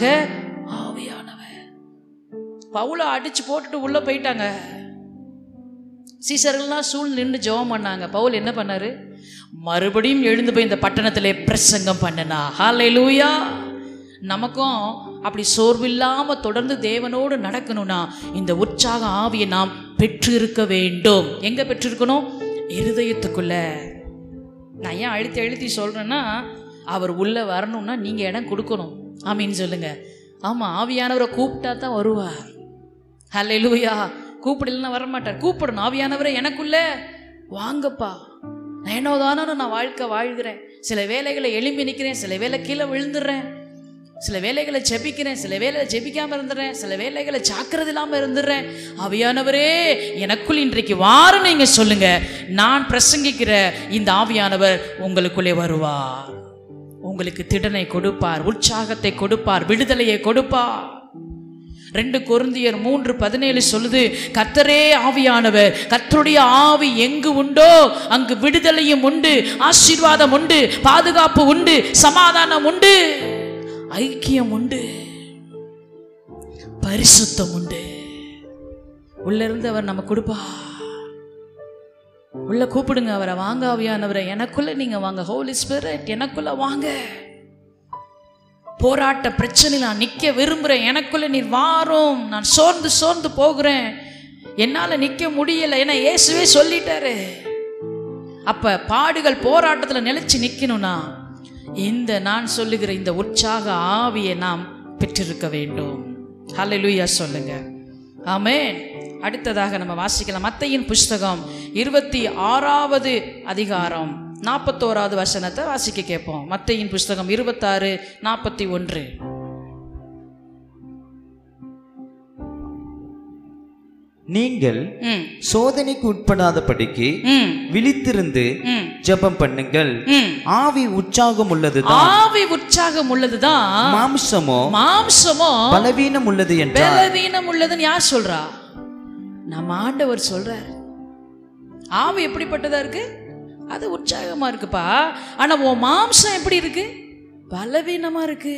ஆவியானவர் பவுல அடிச்சு போட்டுட்டு உள்ள போயிட்டாங்க சீசர்கள்லாம் சூழ் நின்று ஜெபம் பண்ணாங்க பவுல் என்ன பண்ணாரு மறுபடியும் எழுந்து போய் இந்த பட்டணத்திலே பிரசங்கம் பண்ணனா ஹalleluya நமக்கும் அப்படி சோர்வில்லாம தொடர்ந்து தேவனோடு நடக்கணும்னா இந்த உற்சாக ஆவியை நாம் பெற்றிருக்க வேண்டும் எங்க பெற்றிருக்கணும் இருதயத்துக்குள்ள நான் ஏன் அழுத்தி அழுத்தி சொல்றேன்னா அவர் உள்ள வரணும்னா நீங்க இடம் கொடுக்கணும் ஆமீன்னு சொல்லுங்க ஆமா ஆவியானவரை கூப்பிட்டா தான் வருவார் ஹalleluya கூப்பிடலன்னா வரமாட்டார் கூப்பிடணும் ஆவியானவரை எனக்குள்ள வாங்கப்பா நான் என்னதானும் நான் வாழ்க்கை வாழ்கிறேன் சில வேலைகளை எழும்பி நிற்கிறேன் சில வேலை கீழே விழுந்துடுறேன் சில வேலைகளை ஜெபிக்கிறேன் சில வேலைகளை ஜெபிக்காம இருந்துடுறேன் சில வேலைகளை ஜாக்கிரதை இல்லாம இருந்துடுறேன் ஆவியானவரே எனக்குள் இன்றைக்கு வார நீங்க சொல்லுங்க நான் பிரசங்கிக்கிற இந்த ஆவியானவர் உங்களுக்குள்ளே வருவார் உங்களுக்கு திடனை கொடுப்பார் உற்சாகத்தை கொடுப்பார் விடுதலையை கொடுப்பார் ரெண்டு கொருந்தியர் மூன்று பதினேழு சொல்லுது கர்த்தரே ஆவியானவர் கர்த்தருடைய ஆவி எங்கு உண்டோ அங்கு விடுதலையும் உண்டு ஆசீர்வாதம் உண்டு பாதுகாப்பு உண்டு சமாதானம் உண்டு ஐக்கியம் உண்டு பரிசுத்தம் உண்டு உள்ள இருந்து அவர் நம்ம கொடுப்பா உள்ள கூப்பிடுங்க அவரை வாங்க ஆவியானவரை எனக்குள்ள நீங்க வாங்க ஹோலி ஸ்பிரிட் எனக்குள்ள வாங்க போராட்ட பிரச்சனையில் நான் நிற்க விரும்புகிறேன் எனக்குள்ள நீர் வாரும் நான் சோர்ந்து சோர்ந்து போகிறேன் என்னால் நிற்க முடியலை ஏன்னா இயேசுவே சொல்லிட்டாரு அப்போ பாடுகள் போராட்டத்தில் நிலைச்சு நிற்கணும்னா இந்த நான் சொல்லுகிற இந்த உற்சாக ஆவியை நாம் பெற்றிருக்க வேண்டும் ஹalleluya சொல்லுங்க ஆமென் அடுத்ததாக நம்ம வாசிக்கலாம் மத்தையின் புஸ்தகம் இருபத்தி ஆறாவது அதிகாரம் நாற்பத்தோராவது வசனத்தை வாசிக்க கேட்போம் மத்தையின் புஸ்தகம் இருபத்தாறு நாற்பத்தி ஒன்று நீங்கள் ம் சோதனைக்கு உட்படாதபடிக்கு ம் விழித்திருந்து ம் ஜெபம் பண்ணுங்கள் ம் ஆவி உற்சாகம் உள்ளதுதான் ஆவி உற்சாகம் உள்ளதுதான் மாம்சமோ மாம்சமோ பலவீனம் உள்ளது என்றார் பலவீனம் உள்ளதுன்னு யார் சொல்றா நம்ம ஆண்டவர் சொல்றார் ஆவி எப்படிப்பட்டதா இருக்கு அது உற்சாகமா இருக்குப்பா ஆனா உன் மாம்சம் எப்படி இருக்கு பலவீனமா இருக்கு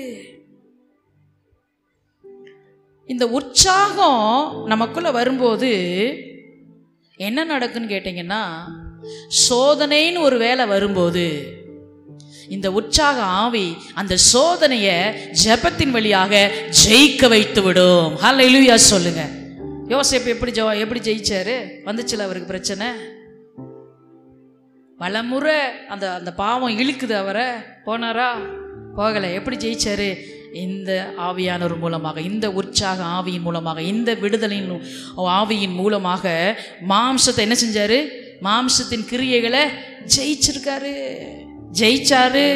இந்த உற்சாகம் நமக்குள்ள வரும்போது என்ன நடக்குன்னு கேட்டிங்கன்னா சோதனைன்னு ஒரு வேலை வரும்போது இந்த உற்சாக ஆவி அந்த சோதனைய ஜெபத்தின் வழியாக ஜெயிக்க வைத்து விடும் ஹalleluya சொல்லுங்க யோசேப்பு எப்படி ஜெவ எப்படி ஜெயிச்சாரு வந்துச்சுல அவருக்கு பிரச்சனை பலமுறை அந்த அந்த பாவம் இழுக்குது அவரை போனாரா போகலை எப்படி ஜெயிச்சாரு இந்த ஆவியானவர் மூலமாக இந்த உற்சாக ஆவியின் மூலமாக இந்த விடுதலையின் ஆவியின் மூலமாக மாம்சத்தை என்ன செஞ்சாரு மாம்சத்தின் கிரியைகளை ஜெயிச்சிருக்காரு ஜெயிச்சாரு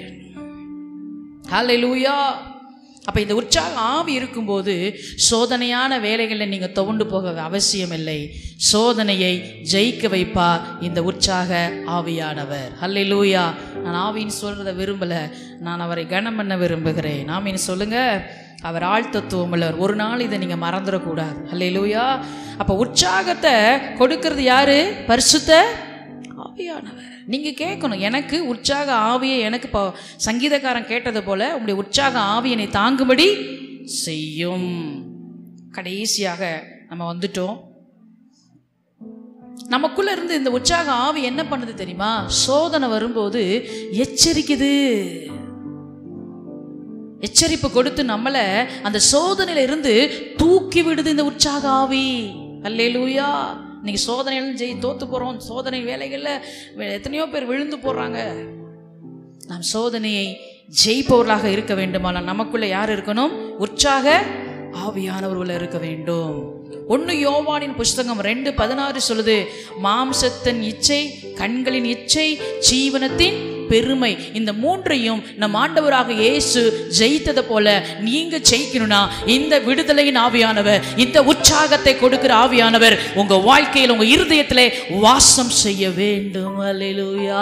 ஹalleluya அப்போ இந்த உற்சாக ஆவி இருக்கும்போது சோதனையான வேலைகளில் நீங்கள் துவண்டு போக அவசியம் இல்லை சோதனையை ஜெயிக்க வைப்பார் இந்த உற்சாக ஆவியானவர் ஹalleluya நான் ஆவின்னு சொல்கிறத விரும்பலை நான் அவரை கனம் பண்ண விரும்புகிறேன் ஆமீன்னு சொல்லுங்க அவர் ஆழ்த்தத்துவம் உள்ளவர் ஒரு நாள் இதை நீங்கள் மறந்துடக்கூடாது ஹalleluya அப்போ உற்சாகத்தை கொடுக்கறது யாரு பரிசுத்த ஆவியானவர் நீங்க கேட்கணும் எனக்கு உற்சாக ஆவியை எனக்கு இப்போ சங்கீதக்காரன் கேட்டது போல உங்களுடைய உற்சாக ஆவியனை தாங்கும்படி செய்யும் கடைசியாக நம்ம வந்துட்டோம் நமக்குள்ள இருந்து இந்த உற்சாக ஆவி என்ன பண்ணுது தெரியுமா சோதனை வரும்போது எச்சரிக்குது எச்சரிப்பு கொடுத்து நம்மளை அந்த சோதனையில இருந்து தூக்கி விடுது இந்த உற்சாக ஆவி அல்லேலூயா இன்னைக்கு சோதனையிலும் ஜெய் தோத்து போகிறோம் சோதனை வேலைகளில் வே- எத்தனையோ பேர் விழுந்து போடுறாங்க நாம் சோதனையை ஜெயிப்பவர்களாக இருக்க வேண்டுமானால் நமக்குள்ள யார் இருக்கணும் உற்சாக ஆவியானவர்கள் இருக்க வேண்டும் ஒன்று யோவானின் புஸ்தகம் ரெண்டு பதினாறு சொல்லுது மாம்சத்தின் இச்சை கண்களின் இச்சை ஜீவனத்தின் பெருமை இந்த மூன்றையும் நம் ஆண்டவராக இயேசு ஜெயித்தது போல நீங்க ஜெயிக்கணும்னா இந்த விடுதலையின் ஆவியானவர் இந்த உற்சாகத்தை கொடுக்கிற ஆவியானவர் உங்க வாழ்க்கையில் உங்க இருதயத்திலே வாசம் செய்ய வேண்டும் அல்லேலூயா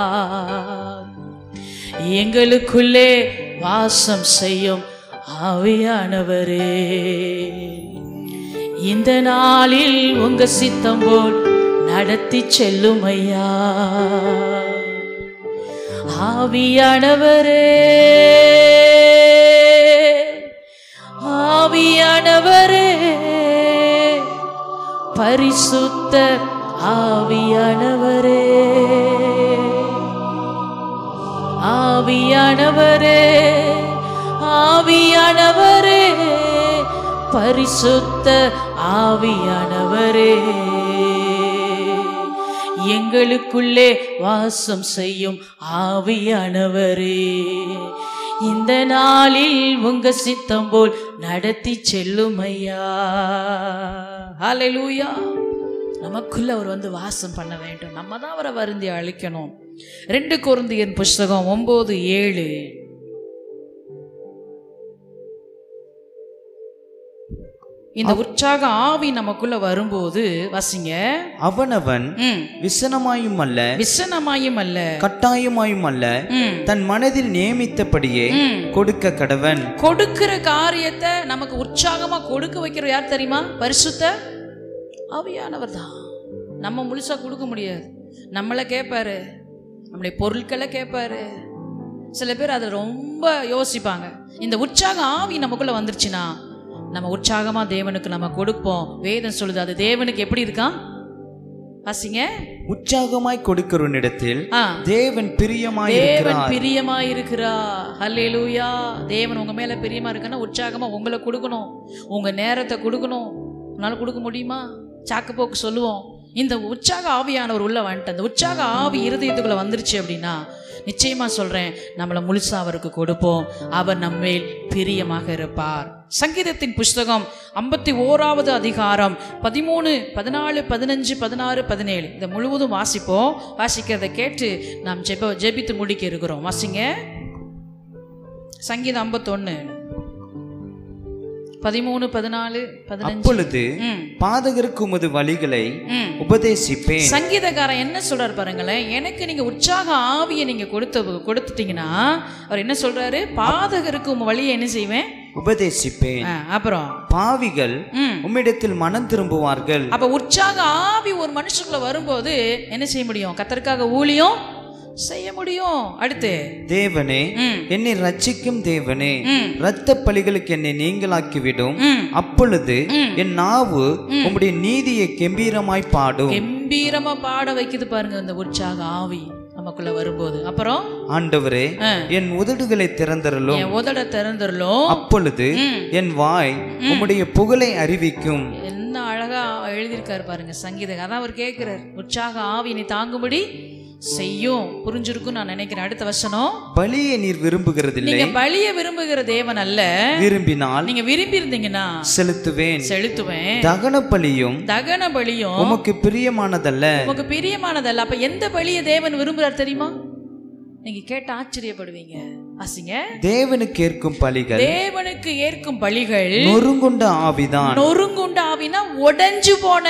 எங்களுக்குள்ளே வாசம் செய்யும் ஆவியானவரே இந்த நாளில் உங்க சித்தம் போல் நடத்தி செல்லும் ஐயா ஆவியானவரே ஆவியானவரே பரிசுத்த ஆவியானவரே ஆவியானவரே ஆவியானவரே பரிசுத்த ஆவியானவரே எங்களுக்குள்ளே வாசம் செய்யும் ஆவியானவரே இந்த நாளில் உங்க சித்தம் போல் நடத்தி செல்லும் ஐயா ஹalleluya நமக்குள்ள அவர் வந்து வாசம் பண்ண வேண்டும் நம்ம தான் அவரை வருந்தி அழிக்கணும் ரெண்டு குருந்தியன் புஸ்தகம் ஒன்பது ஏழு இந்த உற்சாக ஆவி நமக்குள்ள வரும்போது வாசிங்க அவனவன் ம் விசனமாயும் அல்ல விசனமாயும் அல்ல கட்டாயமாயும் அல்ல ம் தன் மனதில் நியமித்தபடியே ம். கொடுக்க கடவன் கொடுக்கிற காரியத்தை நமக்கு உற்சாகமா கொடுக்க வைக்கிற யார் தெரியுமா பரிசுத்த ஆவியானவர் தான் நம்ம முழுசா கொடுக்க முடியாது நம்மளை கேட்பாரு நம்முடைய பொருட்களை கேட்பாரு சில பேர் அதை ரொம்ப யோசிப்பாங்க இந்த உற்சாக ஆவி நமக்குள்ள வந்துருச்சுன்னா நம்ம உற்சாகமா தேவனுக்கு நம்ம கொடுப்போம் வேதம் சொல்லுது அது தேவனுக்கு எப்படி இருக்கான் வாசிங்க உற்சாகமாய் கொடுக்கிறவனிடத்தில் ஆ தேவன் பிரியமாய் தேவன் இருக்கிறார் பிரியமா இருக்கிறா ஹல்லேலூயா தேவன் உங்க மேல பிரியமா இருக்குன்னா உற்சாகமா உங்களை கொடுக்கணும் உங்க நேரத்தை கொடுக்கணும் உன்னால கொடுக்க முடியுமா சாக்கு போக்கு சொல்லுவோம் இந்த உற்சாக ஆவியானவர் உள்ள வந்துட்டு அந்த உற்சாக ஆவி இருதயத்துக்குள்ள வந்துருச்சு அப்படின்னா நிச்சயமா சொல்றேன் நம்மளை முழுசா அவருக்கு கொடுப்போம் அவர் நம்மேல் பிரியமாக இருப்பார் சங்கீதத்தின் புஸ்தகம் ஐம்பத்தி ஓராவது அதிகாரம் பதிமூணு பதினாலு பதினஞ்சு பதினாறு பதினேழு இதை முழுவதும் வாசிப்போம் வாசிக்கிறதை கேட்டு நாம் ஜெப ஜெபித்து முடிக்க இருக்கிறோம் வாசிங்க சங்கீதம் ஐம்பத்தொன்னு பதிமூணு பதினாலு பதினஞ்சு அப்பொழுது ம், பாதகருக்கு உமது வழிகளை ம். உபதேசிப்பேன் சங்கீதக்காரன் என்ன சொல்றாரு பாருங்களேன் எனக்கு நீங்க உற்சாக ஆவியை நீங்க கொடுத்த கொடுத்துட்டீங்கன்னா அவர் என்ன சொல்றாரு பாதகருக்கு உங்க வழியை என்ன செய்வேன் உபதேசிப்பேன் ஆ, அப்புறம் பாவிகள் ம். உம்மிடத்தில் மனம் திரும்புவார்கள் அப்ப உற்சாக ஆவி ஒரு மனுஷனுக்குள்ள வரும்போது என்ன செய்ய முடியும் கத்தருக்காக ஊழியம் செய்ய முடியும் அடுத்து தேவனே ம். என்னை ரட்சிக்கும் தேவனே ம். இரத்த பலிகளுக்கு என்னை நீங்களாக்கிவிடும் ம். அப்பொழுது ம். என் நாவு உம்முடைய நீதியை கெம்பீரமாய் பாடும் கம்பீரமா பாட வைக்குது பாருங்க இந்த உற்சாக ஆவி நமக்குள்ள வரும்போது அப்புறம் ஆண்டவரே ஆ. என் உதடுகளை திறந்தரலும் என் உதட திறந்துடலும் அப்பொழுது ம். என் வாய் உம்முடைய புகழை அறிவிக்கும் என்ன அழகா எழுதியிருக்காரு பாருங்க சங்கீதம் அதான் அவர் கேட்கிறார் உற்சாக ஆவி நீ தாங்கும்படி செய்யும் புரிஞ்சிருக்கும் நான் நினைக்கிறேன் அடுத்த வசனம் பலியை நீர் விரும்புகிறதில்லை நீங்க பலிய விரும்புகிற தேவன் அல்ல விரும்பினால் நீங்க விரும்பி இருந்தீங்கன்னா செலுத்துவேன் செலுத்துவேன் தகன பலியும் தகன பலியும் உமக்கு பிரியமானதல்ல உமக்கு பிரியமானதல்ல அப்ப எந்த பலிய தேவன் விரும்புறார் தெரியுமா நீங்க கேட்ட ஆச்சரியப்படுவீங்க வாசிங்க தேவனுக்கு ஏற்கும் பலிகள் தேவனுக்கு ஏற்கும் பலிகள் நொறுங்குண்ட ஆவிதான் நொறுங்குண்ட ஆவினா உடைஞ்சு போன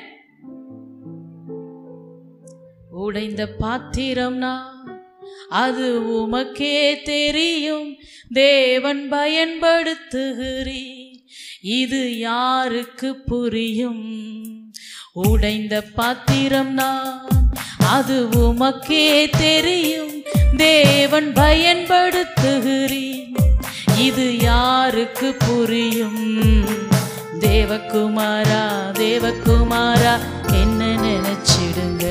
உடைந்த பாத்திரம்னா அது உமக்கே தெரியும் தேவன் பயன்படுத்துகிறீ இது யாருக்கு புரியும் உடைந்த பாத்திரம்னா அது உமக்கே தெரியும் தேவன் பயன்படுத்துகிறீர் இது யாருக்கு புரியும் தேவகுமாரா தேவகுமாரா என்ன நினைச்சிடுங்க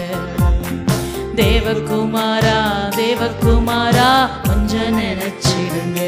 தேவகுமாரா தேவகுமாரா கொஞ்சம் நினைச்சிடுங்க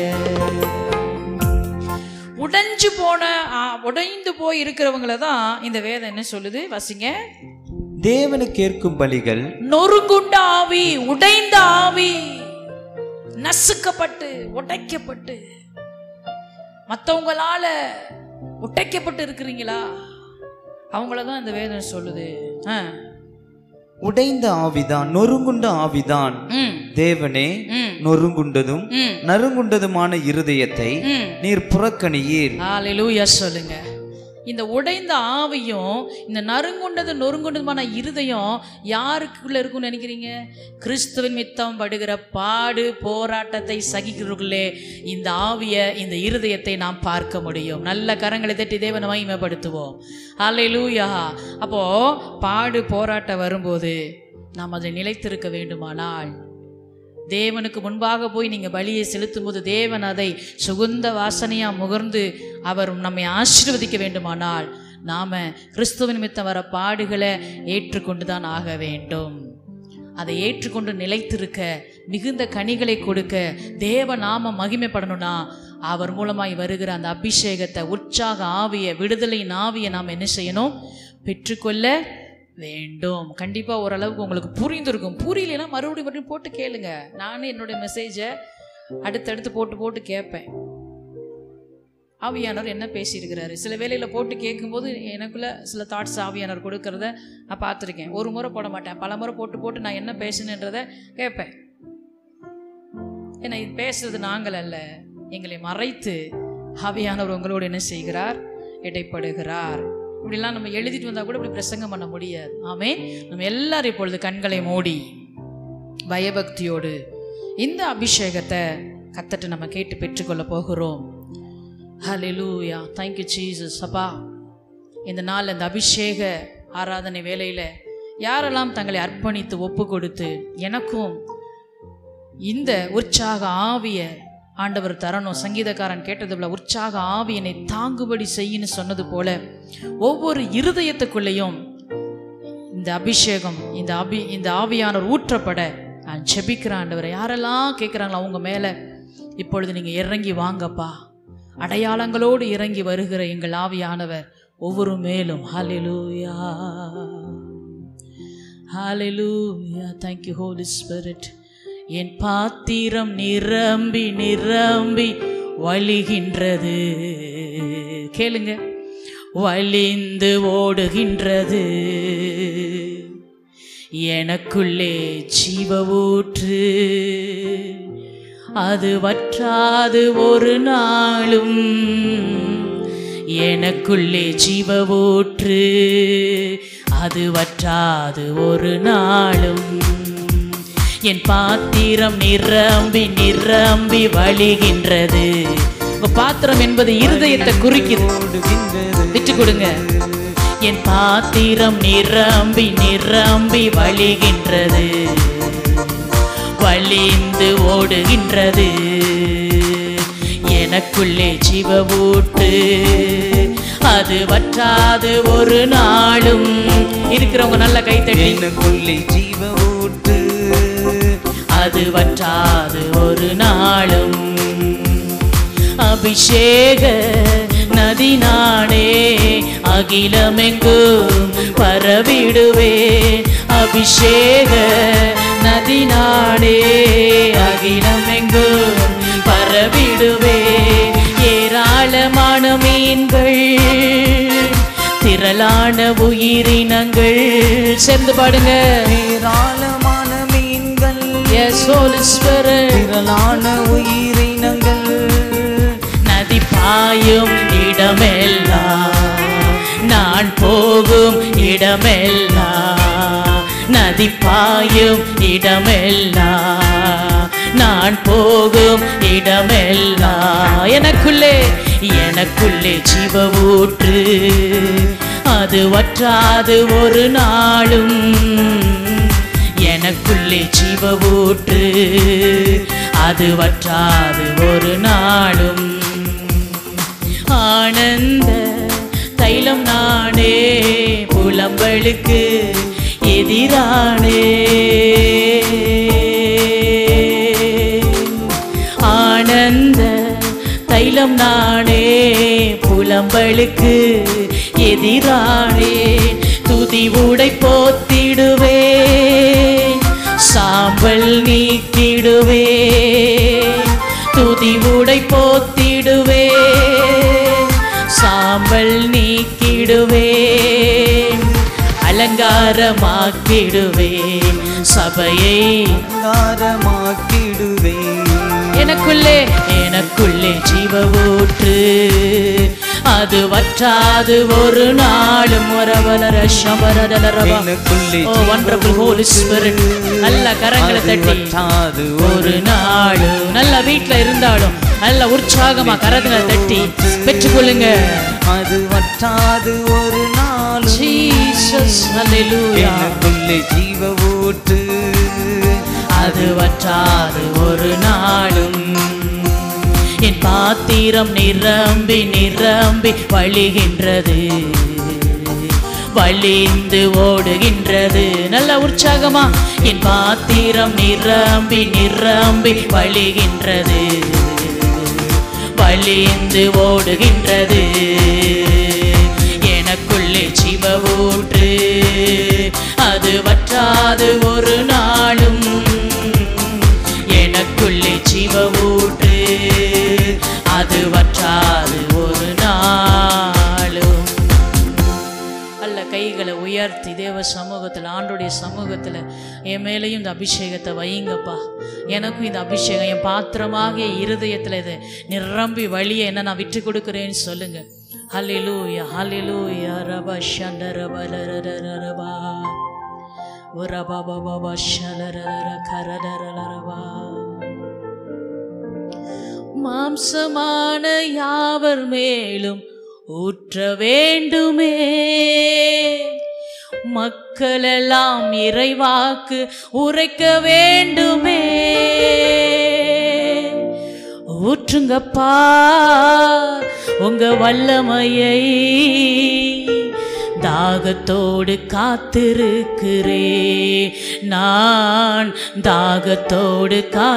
உடைஞ்சு போன ஆ, உடைந்து போய் இருக்கிறவங்கள தான் இந்த வேதம் என்ன சொல்லுது வசிங்க தேவனுக்கு ஏற்கும் பலிகள் நொறுங்குண்ட ஆவி உடைந்த ஆவி நசுக்கப்பட்டு உடைக்கப்பட்டு மற்றவங்களால உடைக்கப்பட்டு இருக்கிறீங்களா அவங்கள தான் இந்த வேதனை சொல்லுது ஆ. உடைந்த ஆவிதான் நொறுங்குண்ட ஆவிதான் ம் தேவனே ம் நொறுங்குண்டதும் ம் நறுங்குண்டதுமான இருதயத்தை ம் நீர் புறக்கணியீர் ஹalleluya சொல்லுங்க இந்த உடைந்த ஆவியும் இந்த நறுங்குண்டது நொறுங்குண்டதுமான இருதயம் யாருக்குள்ள இருக்கும்னு நினைக்கிறீங்க கிறிஸ்துவின் மித்தம் படுகிற பாடு போராட்டத்தை சகிக்கிறவர்களே இந்த ஆவிய இந்த இருதயத்தை நாம் பார்க்க முடியும் நல்ல கரங்களை தட்டி தேவனை மகிமைப்படுத்துவோம் ஹalleluya அப்போ பாடு போராட்டம் வரும்போது நாம் அதை நிலைத்திருக்க வேண்டுமானால் தேவனுக்கு முன்பாக போய் நீங்கள் பலியை செலுத்தும் போது தேவன் அதை சுகுந்த வாசனையாக முகர்ந்து அவர் நம்மை ஆசீர்வதிக்க வேண்டுமானால் நாம கிறிஸ்துவ நிமித்தம் வர பாடுகளை ஏற்றுக்கொண்டு தான் ஆக வேண்டும் அதை ஏற்றுக்கொண்டு நிலைத்திருக்க மிகுந்த கனிகளை கொடுக்க தேவ நாம மகிமைப்படணும்னா அவர் மூலமாய் வருகிற அந்த அபிஷேகத்தை உற்சாக ஆவிய விடுதலையின் ஆவியை நாம் என்ன செய்யணும் பெற்றுக்கொள்ள வேண்டும் கண்டிப்பாக ஓரளவுக்கு உங்களுக்கு புரிந்திருக்கும் புரியலைன்னா மறுபடியும் மறுபடியும் போட்டு கேளுங்க நானே என்னுடைய மெசேஜை அடுத்தடுத்து போட்டு போட்டு கேட்பேன் ஆவியானவர் என்ன பேசியிருக்கிறாரு சில வேளையில் போட்டு கேட்கும்போது எனக்குள்ள சில தாட்ஸ் ஆவியானவர் கொடுக்கறத நான் பார்த்துருக்கேன் ஒரு முறை போட மாட்டேன் பல முறை போட்டு போட்டு நான் என்ன பேசுனேன்றதை கேட்பேன் ஏன்னா இது பேசுறது நாங்கள் அல்ல எங்களை மறைத்து ஆவியானவர் உங்களோடு என்ன செய்கிறார் இடைப்படுகிறார் இப்படிலாம் நம்ம எழுதிட்டு வந்தால் கூட இப்படி பிரசங்கம் பண்ண முடியாது ஆமே நம்ம எல்லாரும் இப்பொழுது கண்களை மூடி பயபக்தியோடு இந்த அபிஷேகத்தை கத்தட்டு நம்ம கேட்டு பெற்றுக்கொள்ள போகிறோம் ஹalleluya thank you ஜீசஸ் அப்பா இந்த நாள் இந்த அபிஷேக ஆராதனை வேளையில் யாரெல்லாம் தங்களை அர்ப்பணித்து ஒப்பு கொடுத்து எனக்கும் இந்த உற்சாக ஆவிய ஆண்டவர் தரணும் சங்கீதக்காரன் கேட்டது போல உற்சாக ஆவியனை தாங்குபடி செய்யின்னு சொன்னது போல ஒவ்வொரு இருதயத்துக்குள்ளேயும் இந்த அபிஷேகம் இந்த அபி இந்த ஆவியானவர் ஊற்றப்பட நான் ஜெபிக்கிற ஆண்டவரை யாரெல்லாம் கேட்குறாங்களோ அவங்க மேலே இப்பொழுது நீங்கள் இறங்கி வாங்கப்பா அடையாளங்களோடு இறங்கி வருகிற எங்கள் ஆவியானவர் ஒவ்வொரு மேலும் ஹalleluya ஹalleluya thank you holy spirit என் பாத்திரம் நிரம்பி நிரம்பி வழிகின்றது கேளுங்க வழிந்து ஓடுகின்றது எனக்குள்ளே ஜீவ ஊற்று அது வற்றாது ஒரு நாளும் எனக்குள்ளே ஜீவ ஊற்று அது வற்றாது ஒரு நாளும் என் பாத்திரம் நிரம்பி நிரம்பி வழிகின்றது உங்க பாத்திரம் என்பது இருதயத்தை குறிக்குது விட்டு கொடுங்க என் பாத்திரம் நிரம்பி நிரம்பி வழிகின்றது வழிந்து ஓடுகின்றது எனக்குள்ளே ஜீவ ஊட்டு அது வற்றாது ஒரு நாளும் இருக்கிறவங்க நல்ல கைத்தட்டி எனக்குள்ளே ஜீவ ஊற்று அது வற்றாது ஒரு நாளும் அபிஷேக நதி நானே அகிலமெங்கும் பரவிடுவேன் அபிஷேக நதி நானே அகிலமெங்கும் பரவிடுவேன் ஏராளமான மீன்கள் திரளான உயிரினங்கள் சேர்ந்து பாடுங்க ஏராளமான மீன்கள் Yes, Holy Spirit. திரளான உயிரினங்கள் நதி பாயும் இடமெல்லாம் நான் போகும் இடமெல்லாம் நதி பாயும் இடமெல்லாம் நான் போகும் இடமெல்லாம் எனக்குள்ளே எனக்குள்ளே ஜீவ ஊற்று அது வற்றாது ஒரு நாளும் எனக்குள்ளே ஜீவ ஊற்று அது வற்றாது ஒரு நாளும் ஆனந்த தைலம் நானே புலம்பலுக்கு எதிரானே ஆனந்த தைலம் நானே புலம்பலுக்கு எதிரானே துதி உடை போத்திடுவேன் சாம்பல் நீக்கிடுவேன் துதி உடை போத்திடுவேன் சாம்பல் நீக்கிடுவேன் அலங்காரமாக்கிடுவேன் சபையை அலங்காரமாக்கிடுவேன் எனக்குள்ளே எனக்குள்ளே ஜீவ ஊற்று அது வற்றாது ஒரு நாளும் வரவலர சமரதலரவா எனக்குள்ளே ஓ வண்டர்ஃபுல் ஹோலி ஸ்பிரிட் நல்ல கரங்களை தட்டி வற்றாது ஒரு நாளும் நல்ல வீட்ல இருந்தாலும் நல்ல உற்சாகமா கரங்களை தட்டி பெற்றுக்கொள்ளுங்க அது வற்றாது ஒரு நாளும் ஜீசஸ் ஹalleluya எனக்குள்ளே ஜீவ ஊற்று அது வற்றாது ஒரு நாளும் என் பாத்திரம் நிரம்பி நிரம்பி வழிகின்றது வழிந்து ஓடுகின்றது நல்ல உற்சாகமா என் பாத்திரம் நிரம்பி நிரம்பி வழிகின்றது வழிந்து ஓடுகின்றது எனக்குள்ளே சிவ ஊற்று அது வற்றாது ஒரு நாளும் எனக்குள்ளே சிவ ஊற்று அது வற்றாது ஒரு நாளும் அல்ல கைகளை உயர்த்தி தேவ சமூகத்தில் ஆண்டுடைய சமூகத்தில் என் மேலேயும் இந்த அபிஷேகத்தை வைங்கப்பா எனக்கும் இந்த அபிஷேகம் என் பாத்திரமாக இருதயத்தில் இது நிரம்பி வழியை என்ன நான் விட்டு கொடுக்குறேன்னு சொல்லுங்க ஹலிலூயா ஹலிலூயா ரப சண்டரபலரபா ரபா பாபா ஷலரர கரடரலரபா மாம்சமான யாவர் மேலும் ஊற்ற வேண்டுமே மக்களெல்லாம் இறைவாக்கு உரைக்க வேண்டுமே ஊற்றுங்கப்பா உங்க வல்லமையை தாகத்தோடு காத்திருக்கிறே நான் தாகத்தோடு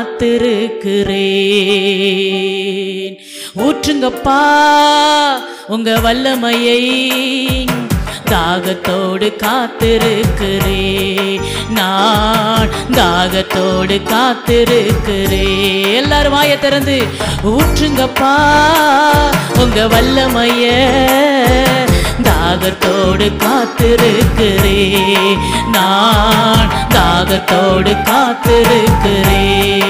காத்திருக்கிறேன் ஊற்றுங்கப்பா உங்க வல்லமையை தாகத்தோடு காத்திருக்கிறே நான் தாகத்தோடு காத்திருக்கிறே எல்லாரும் வாயை திறந்து ஊற்றுங்கப்பா உங்க வல்லமைய தாகத்தோடு காத்திருக்கிறே நான் தாகத்தோடு காத்திருக்கிறே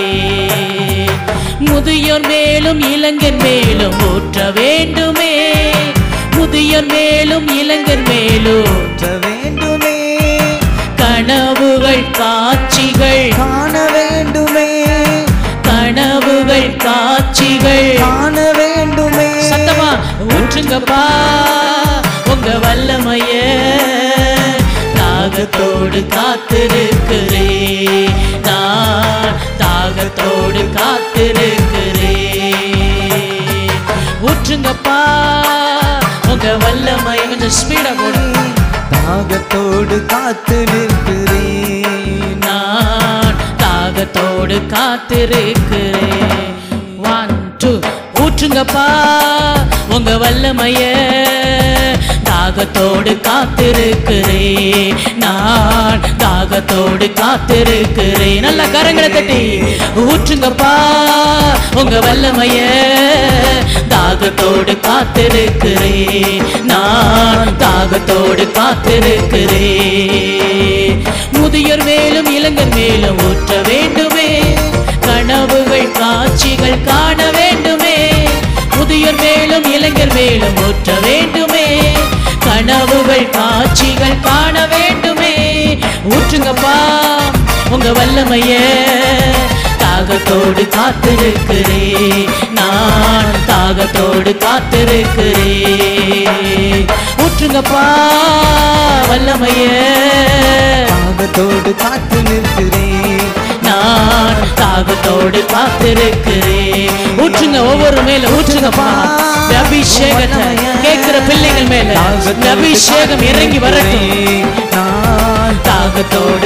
முதியோர் மேலும் இளைஞர் மேலும் ஊற்ற வேண்டுமே முதியோர் மேலும் இளைஞர் மேலும் ஊற்ற வேண்டுமே கனவுகள் காட்சிகள் காண வேண்டுமே கனவுகள் காட்சிகள் காண வேண்டுமே சத்தமா ஊற்றுங்கப்பா உங்க வல்லமைய தாகத்தோடு காத்திருக்கிறே நான் தாகத்தோடு காத்திருக்கிறே ஊற்றுங்கப்பா உங்க வல்லமை கொஞ்சம் ஸ்பீடா போடு தாகத்தோடு காத்து நிற்கிறேன் நான் தாகத்தோடு காத்திருக்கிறேன் ஒன் டூ ஊற்றுங்கப்பா உங்க வல்லமைய தாகத்தோடு காத்திருக்கிறேன் நான் தாகத்தோடு காத்திருக்கிறேன் நல்ல கரங்களை தட்டி ஊற்றுங்கப்பா உங்க வல்லமைய தாகத்தோடு காத்திருக்கிறேன் நான் தாகத்தோடு காத்திருக்கிறேன் முதியோர் மேலும் இளைஞர் மேலும் ஊற்ற வேண்டுமே கனவுகள் காட்சிகள் காண வேண்டுமே முதியோர் மேலும் இளைஞர் மேலும் ஊற்ற வேண்டுமே கனவுகள் காட்சிகள் காண வேண்டுமே ஊற்றுங்கப்பா உங்க வல்லமைய தாகத்தோடு காத்திருக்கிறே நான் தாகத்தோடு காத்திருக்கிறே ஊற்றுங்கப்பா வல்லமைய தாகத்தோடு காத்து நிற்கிறேன் நான் தாகத்தோடு காத்திருக்கிறேன் ஊற்றுங்க ஒவ்வொரு மேல ஊற்றுங்கப்பா இந்த அபிஷேகத்தை கேட்கிற பிள்ளைகள் மேல இந்த அபிஷேகம் இறங்கி வரட்டும் நான் தாகத்தோடு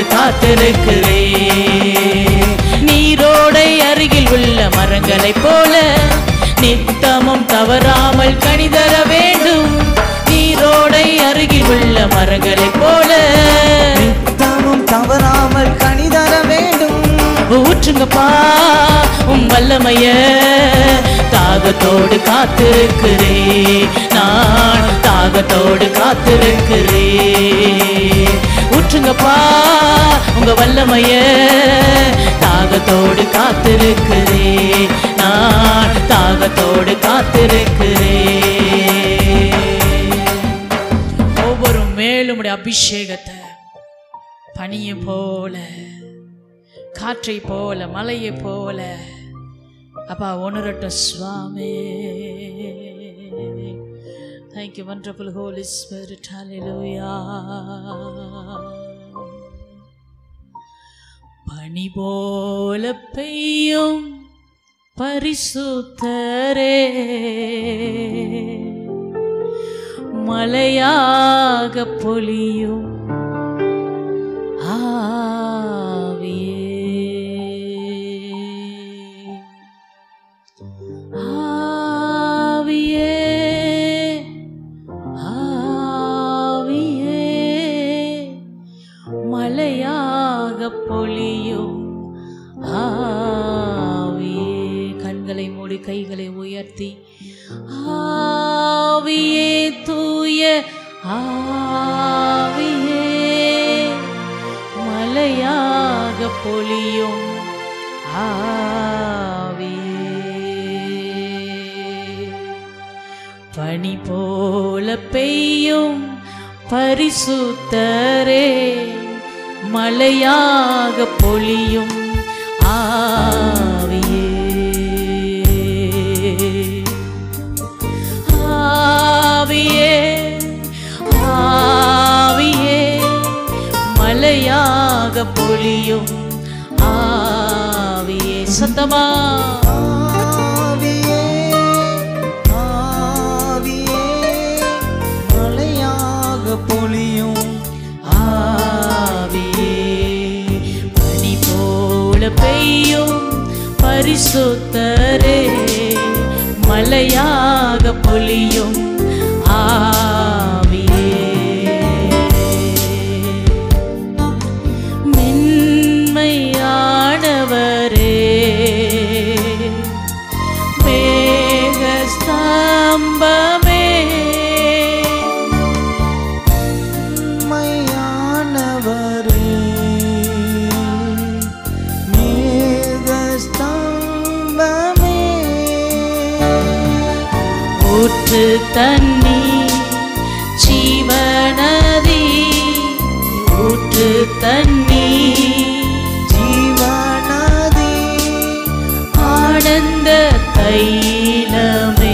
காத்திருக்கிறேன் நீரோடை அருகில் உள்ள மரங்களைப் போல நித்தமும் தவறாமல் கனிதர வேண்டும் நீரோடை அருகில் உள்ள மரங்களைப் போல நித்தமும் தவறாமல் கனி தர வேண்டும் ஊற்றுங்கப்பா உம் வல்லமைய தாகத்தோடு காத்திருக்கிறே நான் தாகத்தோடு காத்திருக்கிறே ஊற்றுங்கப்பா உங்க வல்லமைய தாகத்தோடு காத்திருக்கிறே நான் தாகத்தோடு காத்திருக்கிறே ஒவ்வொரு மேலும் உடைய அபிஷேகத்தை பனியை போல காற்றை போல மலையை போல அப்பா உணரட்டும் சுவாமி தேங்க்யூ வண்டர்ஃபுல் ஹோலி ஸ்பிரிட் ஹalleluya பனி போல பெய்யும் பரிசுத்தரே மலையாக பொழியும் ஆவியே ஆவியே மலையாக பொழியும் ஆவியே கண்களை மூடி கைகளை உயர்த்தி ஆவியே தூய ஆவியே மலையாக பொழியும் ஆவியே பனி போல பெய்யும் பரிசுத்தரே மலையாக பொழியும் ஆவியே ஆவியே ஆவியே மலையாக பொழியும் ஆவியே சத்தமா ஆவியே ஆவியே மலையாக பொழியும் ஆவியே பனி போல பெய்யும் பரிசுத்தரே மலையாக பொழியும் ஆவியே மென்மையானவரே மேகஸ்தம்பமே உண்மையானவரே மேகஸ்தம்பமே ஊற்று தண்ணி ஜீவநதி ஊற்று தண்ணி ஜீவநதி ஆனந்த தைலமே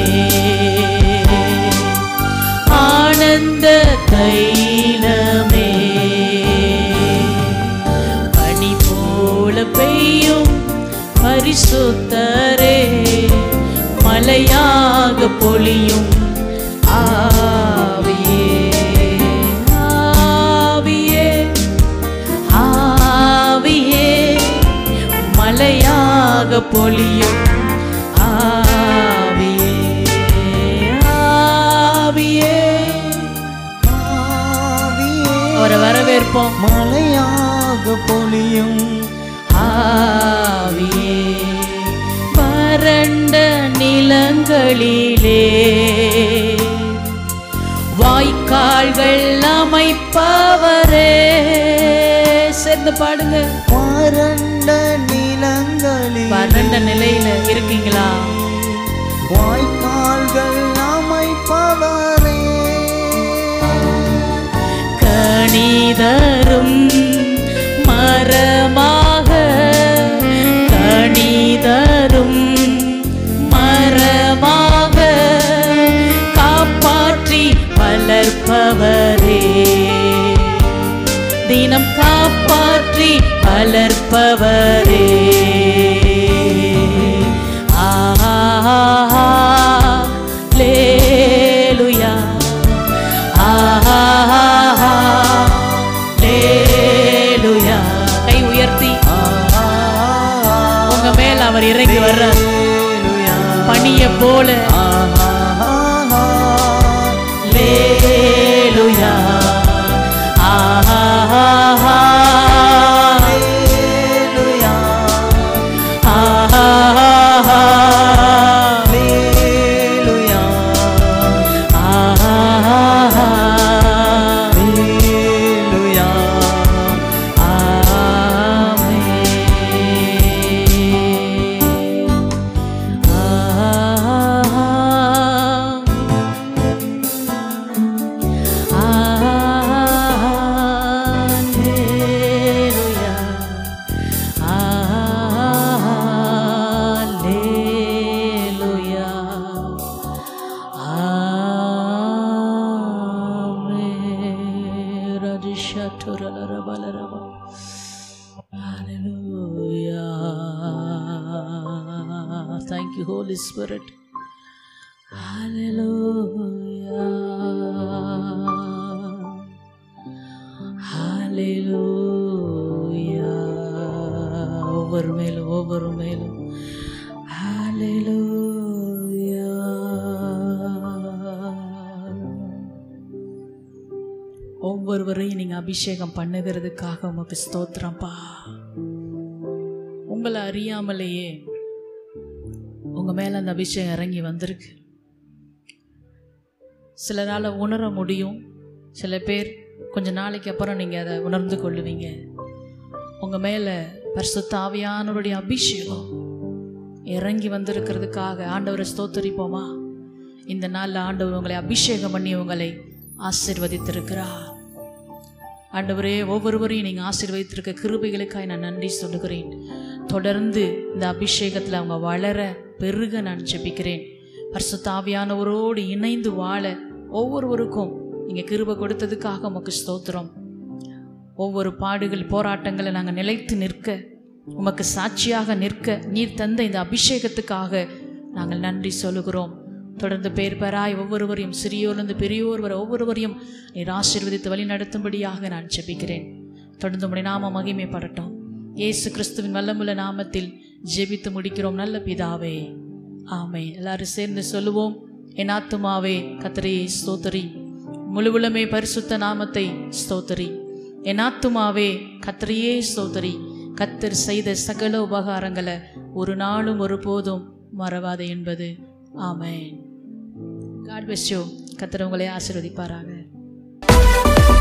ஆனந்த தைலமே பனி போல பெய்யும் பரிசுத்தரே மலையாக பொழியும் ஆவியே ஆவியே ஆவியே மலையாக பொழியும் ஆவியே ஆவியே ஆவியே அவரை வரவேற்போம் மலையாக பொழியும் ஆவியே வறண்ட நிலங்களிலே வாய்க்கால்கள் அமைப்பவரே சேர்ந்து பாடுங்க வறண்ட நிலங்களில் வறண்ட நிலையில இருக்கீங்களா வாய்க்கால்கள் அமைப்பவரே கணிதரும் மரமாக கணிதரும் மரமாக காப்பாற்றி வளர்ப்பவரே தினம் காப்பாற்றி வளர்ப்பவரே ஆஹா லேலுயா ஆஹா லேலுயா கை உயர்த்தி உங்க மேல அவர் இறங்கி வர்றார் பனிய போல லேலுயா ஆஹா ஆஹா ஆஹா Hallelujah. Thank you, Holy Spirit. Hallelujah. ஹalleluya ஒவ்வொரு மேலும் ஒவ்வொரு மேலும் ஹalleluya ஒவ்வொருவரையும் நீங்க அபிஷேகம் பண்ணுகிறதுக்காக உமக்கு ஸ்தோத்திரம்ப்பா உங்களை அறியாமலேயே உங்க மேல அந்த அபிஷேகம் இறங்கி வந்திருக்கு சிலரால உணர முடியும் சில பேர் கொஞ்ச நாளைக்கு அப்புறம் நீங்க அதை உணர்ந்து கொள்ளுவீங்க உங்க மேல பரிசுத்த ஆவியானவருடைய அபிஷேகம் இறங்கி வந்திருக்கிறதுக்காக ஆண்டவரை ஸ்தோத்தரிப்போமா இந்த நாள்ல ஆண்டவர் உங்களை அபிஷேகம் பண்ணி உங்களை ஆசிர்வதித்திருக்கிறார் ஆண்டவரே ஒவ்வொருவரையும் நீங்கள் ஆசீர்வதித்திருக்க கிருபைகளுக்காய் நான் நன்றி சொல்லுகிறேன் தொடர்ந்து இந்த அபிஷேகத்தில் அவங்க வளர பெருக நான் ஜெபிக்கிறேன் பரிசுத்த ஆவியானவரோடு இணைந்து வாழ ஒவ்வொருவருக்கும் நீங்கள் கிருபை கொடுத்ததுக்காக உமக்கு ஸ்தோத்திரம் ஒவ்வொரு பாடுகள் போராட்டங்களை நாங்கள் நிலைத்து நிற்க உமக்கு சாட்சியாக நிற்க நீர் தந்த இந்த அபிஷேகத்துக்காக நாங்கள் நன்றி சொல்லுகிறோம் தொடர்ந்து பேர் பேராய் ஒவ்வொருவரையும் சிறியோர்லேருந்து பெரியோர் வரை ஒவ்வொருவரையும் நீர் ஆசீர்வதித்து வழி நடத்தும்படியாக நான் ஜெபிக்கிறேன் தொடர்ந்து உடைய நாம மகிமைப்படட்டும் இயேசு கிறிஸ்துவின் வல்லமுள்ள நாமத்தில் ஜெபித்து முடிக்கிறோம் நல்ல பிதாவே ஆமே எல்லாரும் சேர்ந்து சொல்லுவோம் என் ஆத்துமாவே கத்தரையே ஸ்தோத்தரி முழுவுலமே பரிசுத்த நாமத்தை ஸ்தோத்தரி என் ஆத்துமாவே கத்தரையே ஸ்தோத்தரி கத்தர் செய்த சகல உபகாரங்களை ஒரு நாளும் ஒருபோதும் மறவாதே என்பது ஆமென் காட் bless you கத்தர் உங்களை ஆசீர்வதிப்பாராக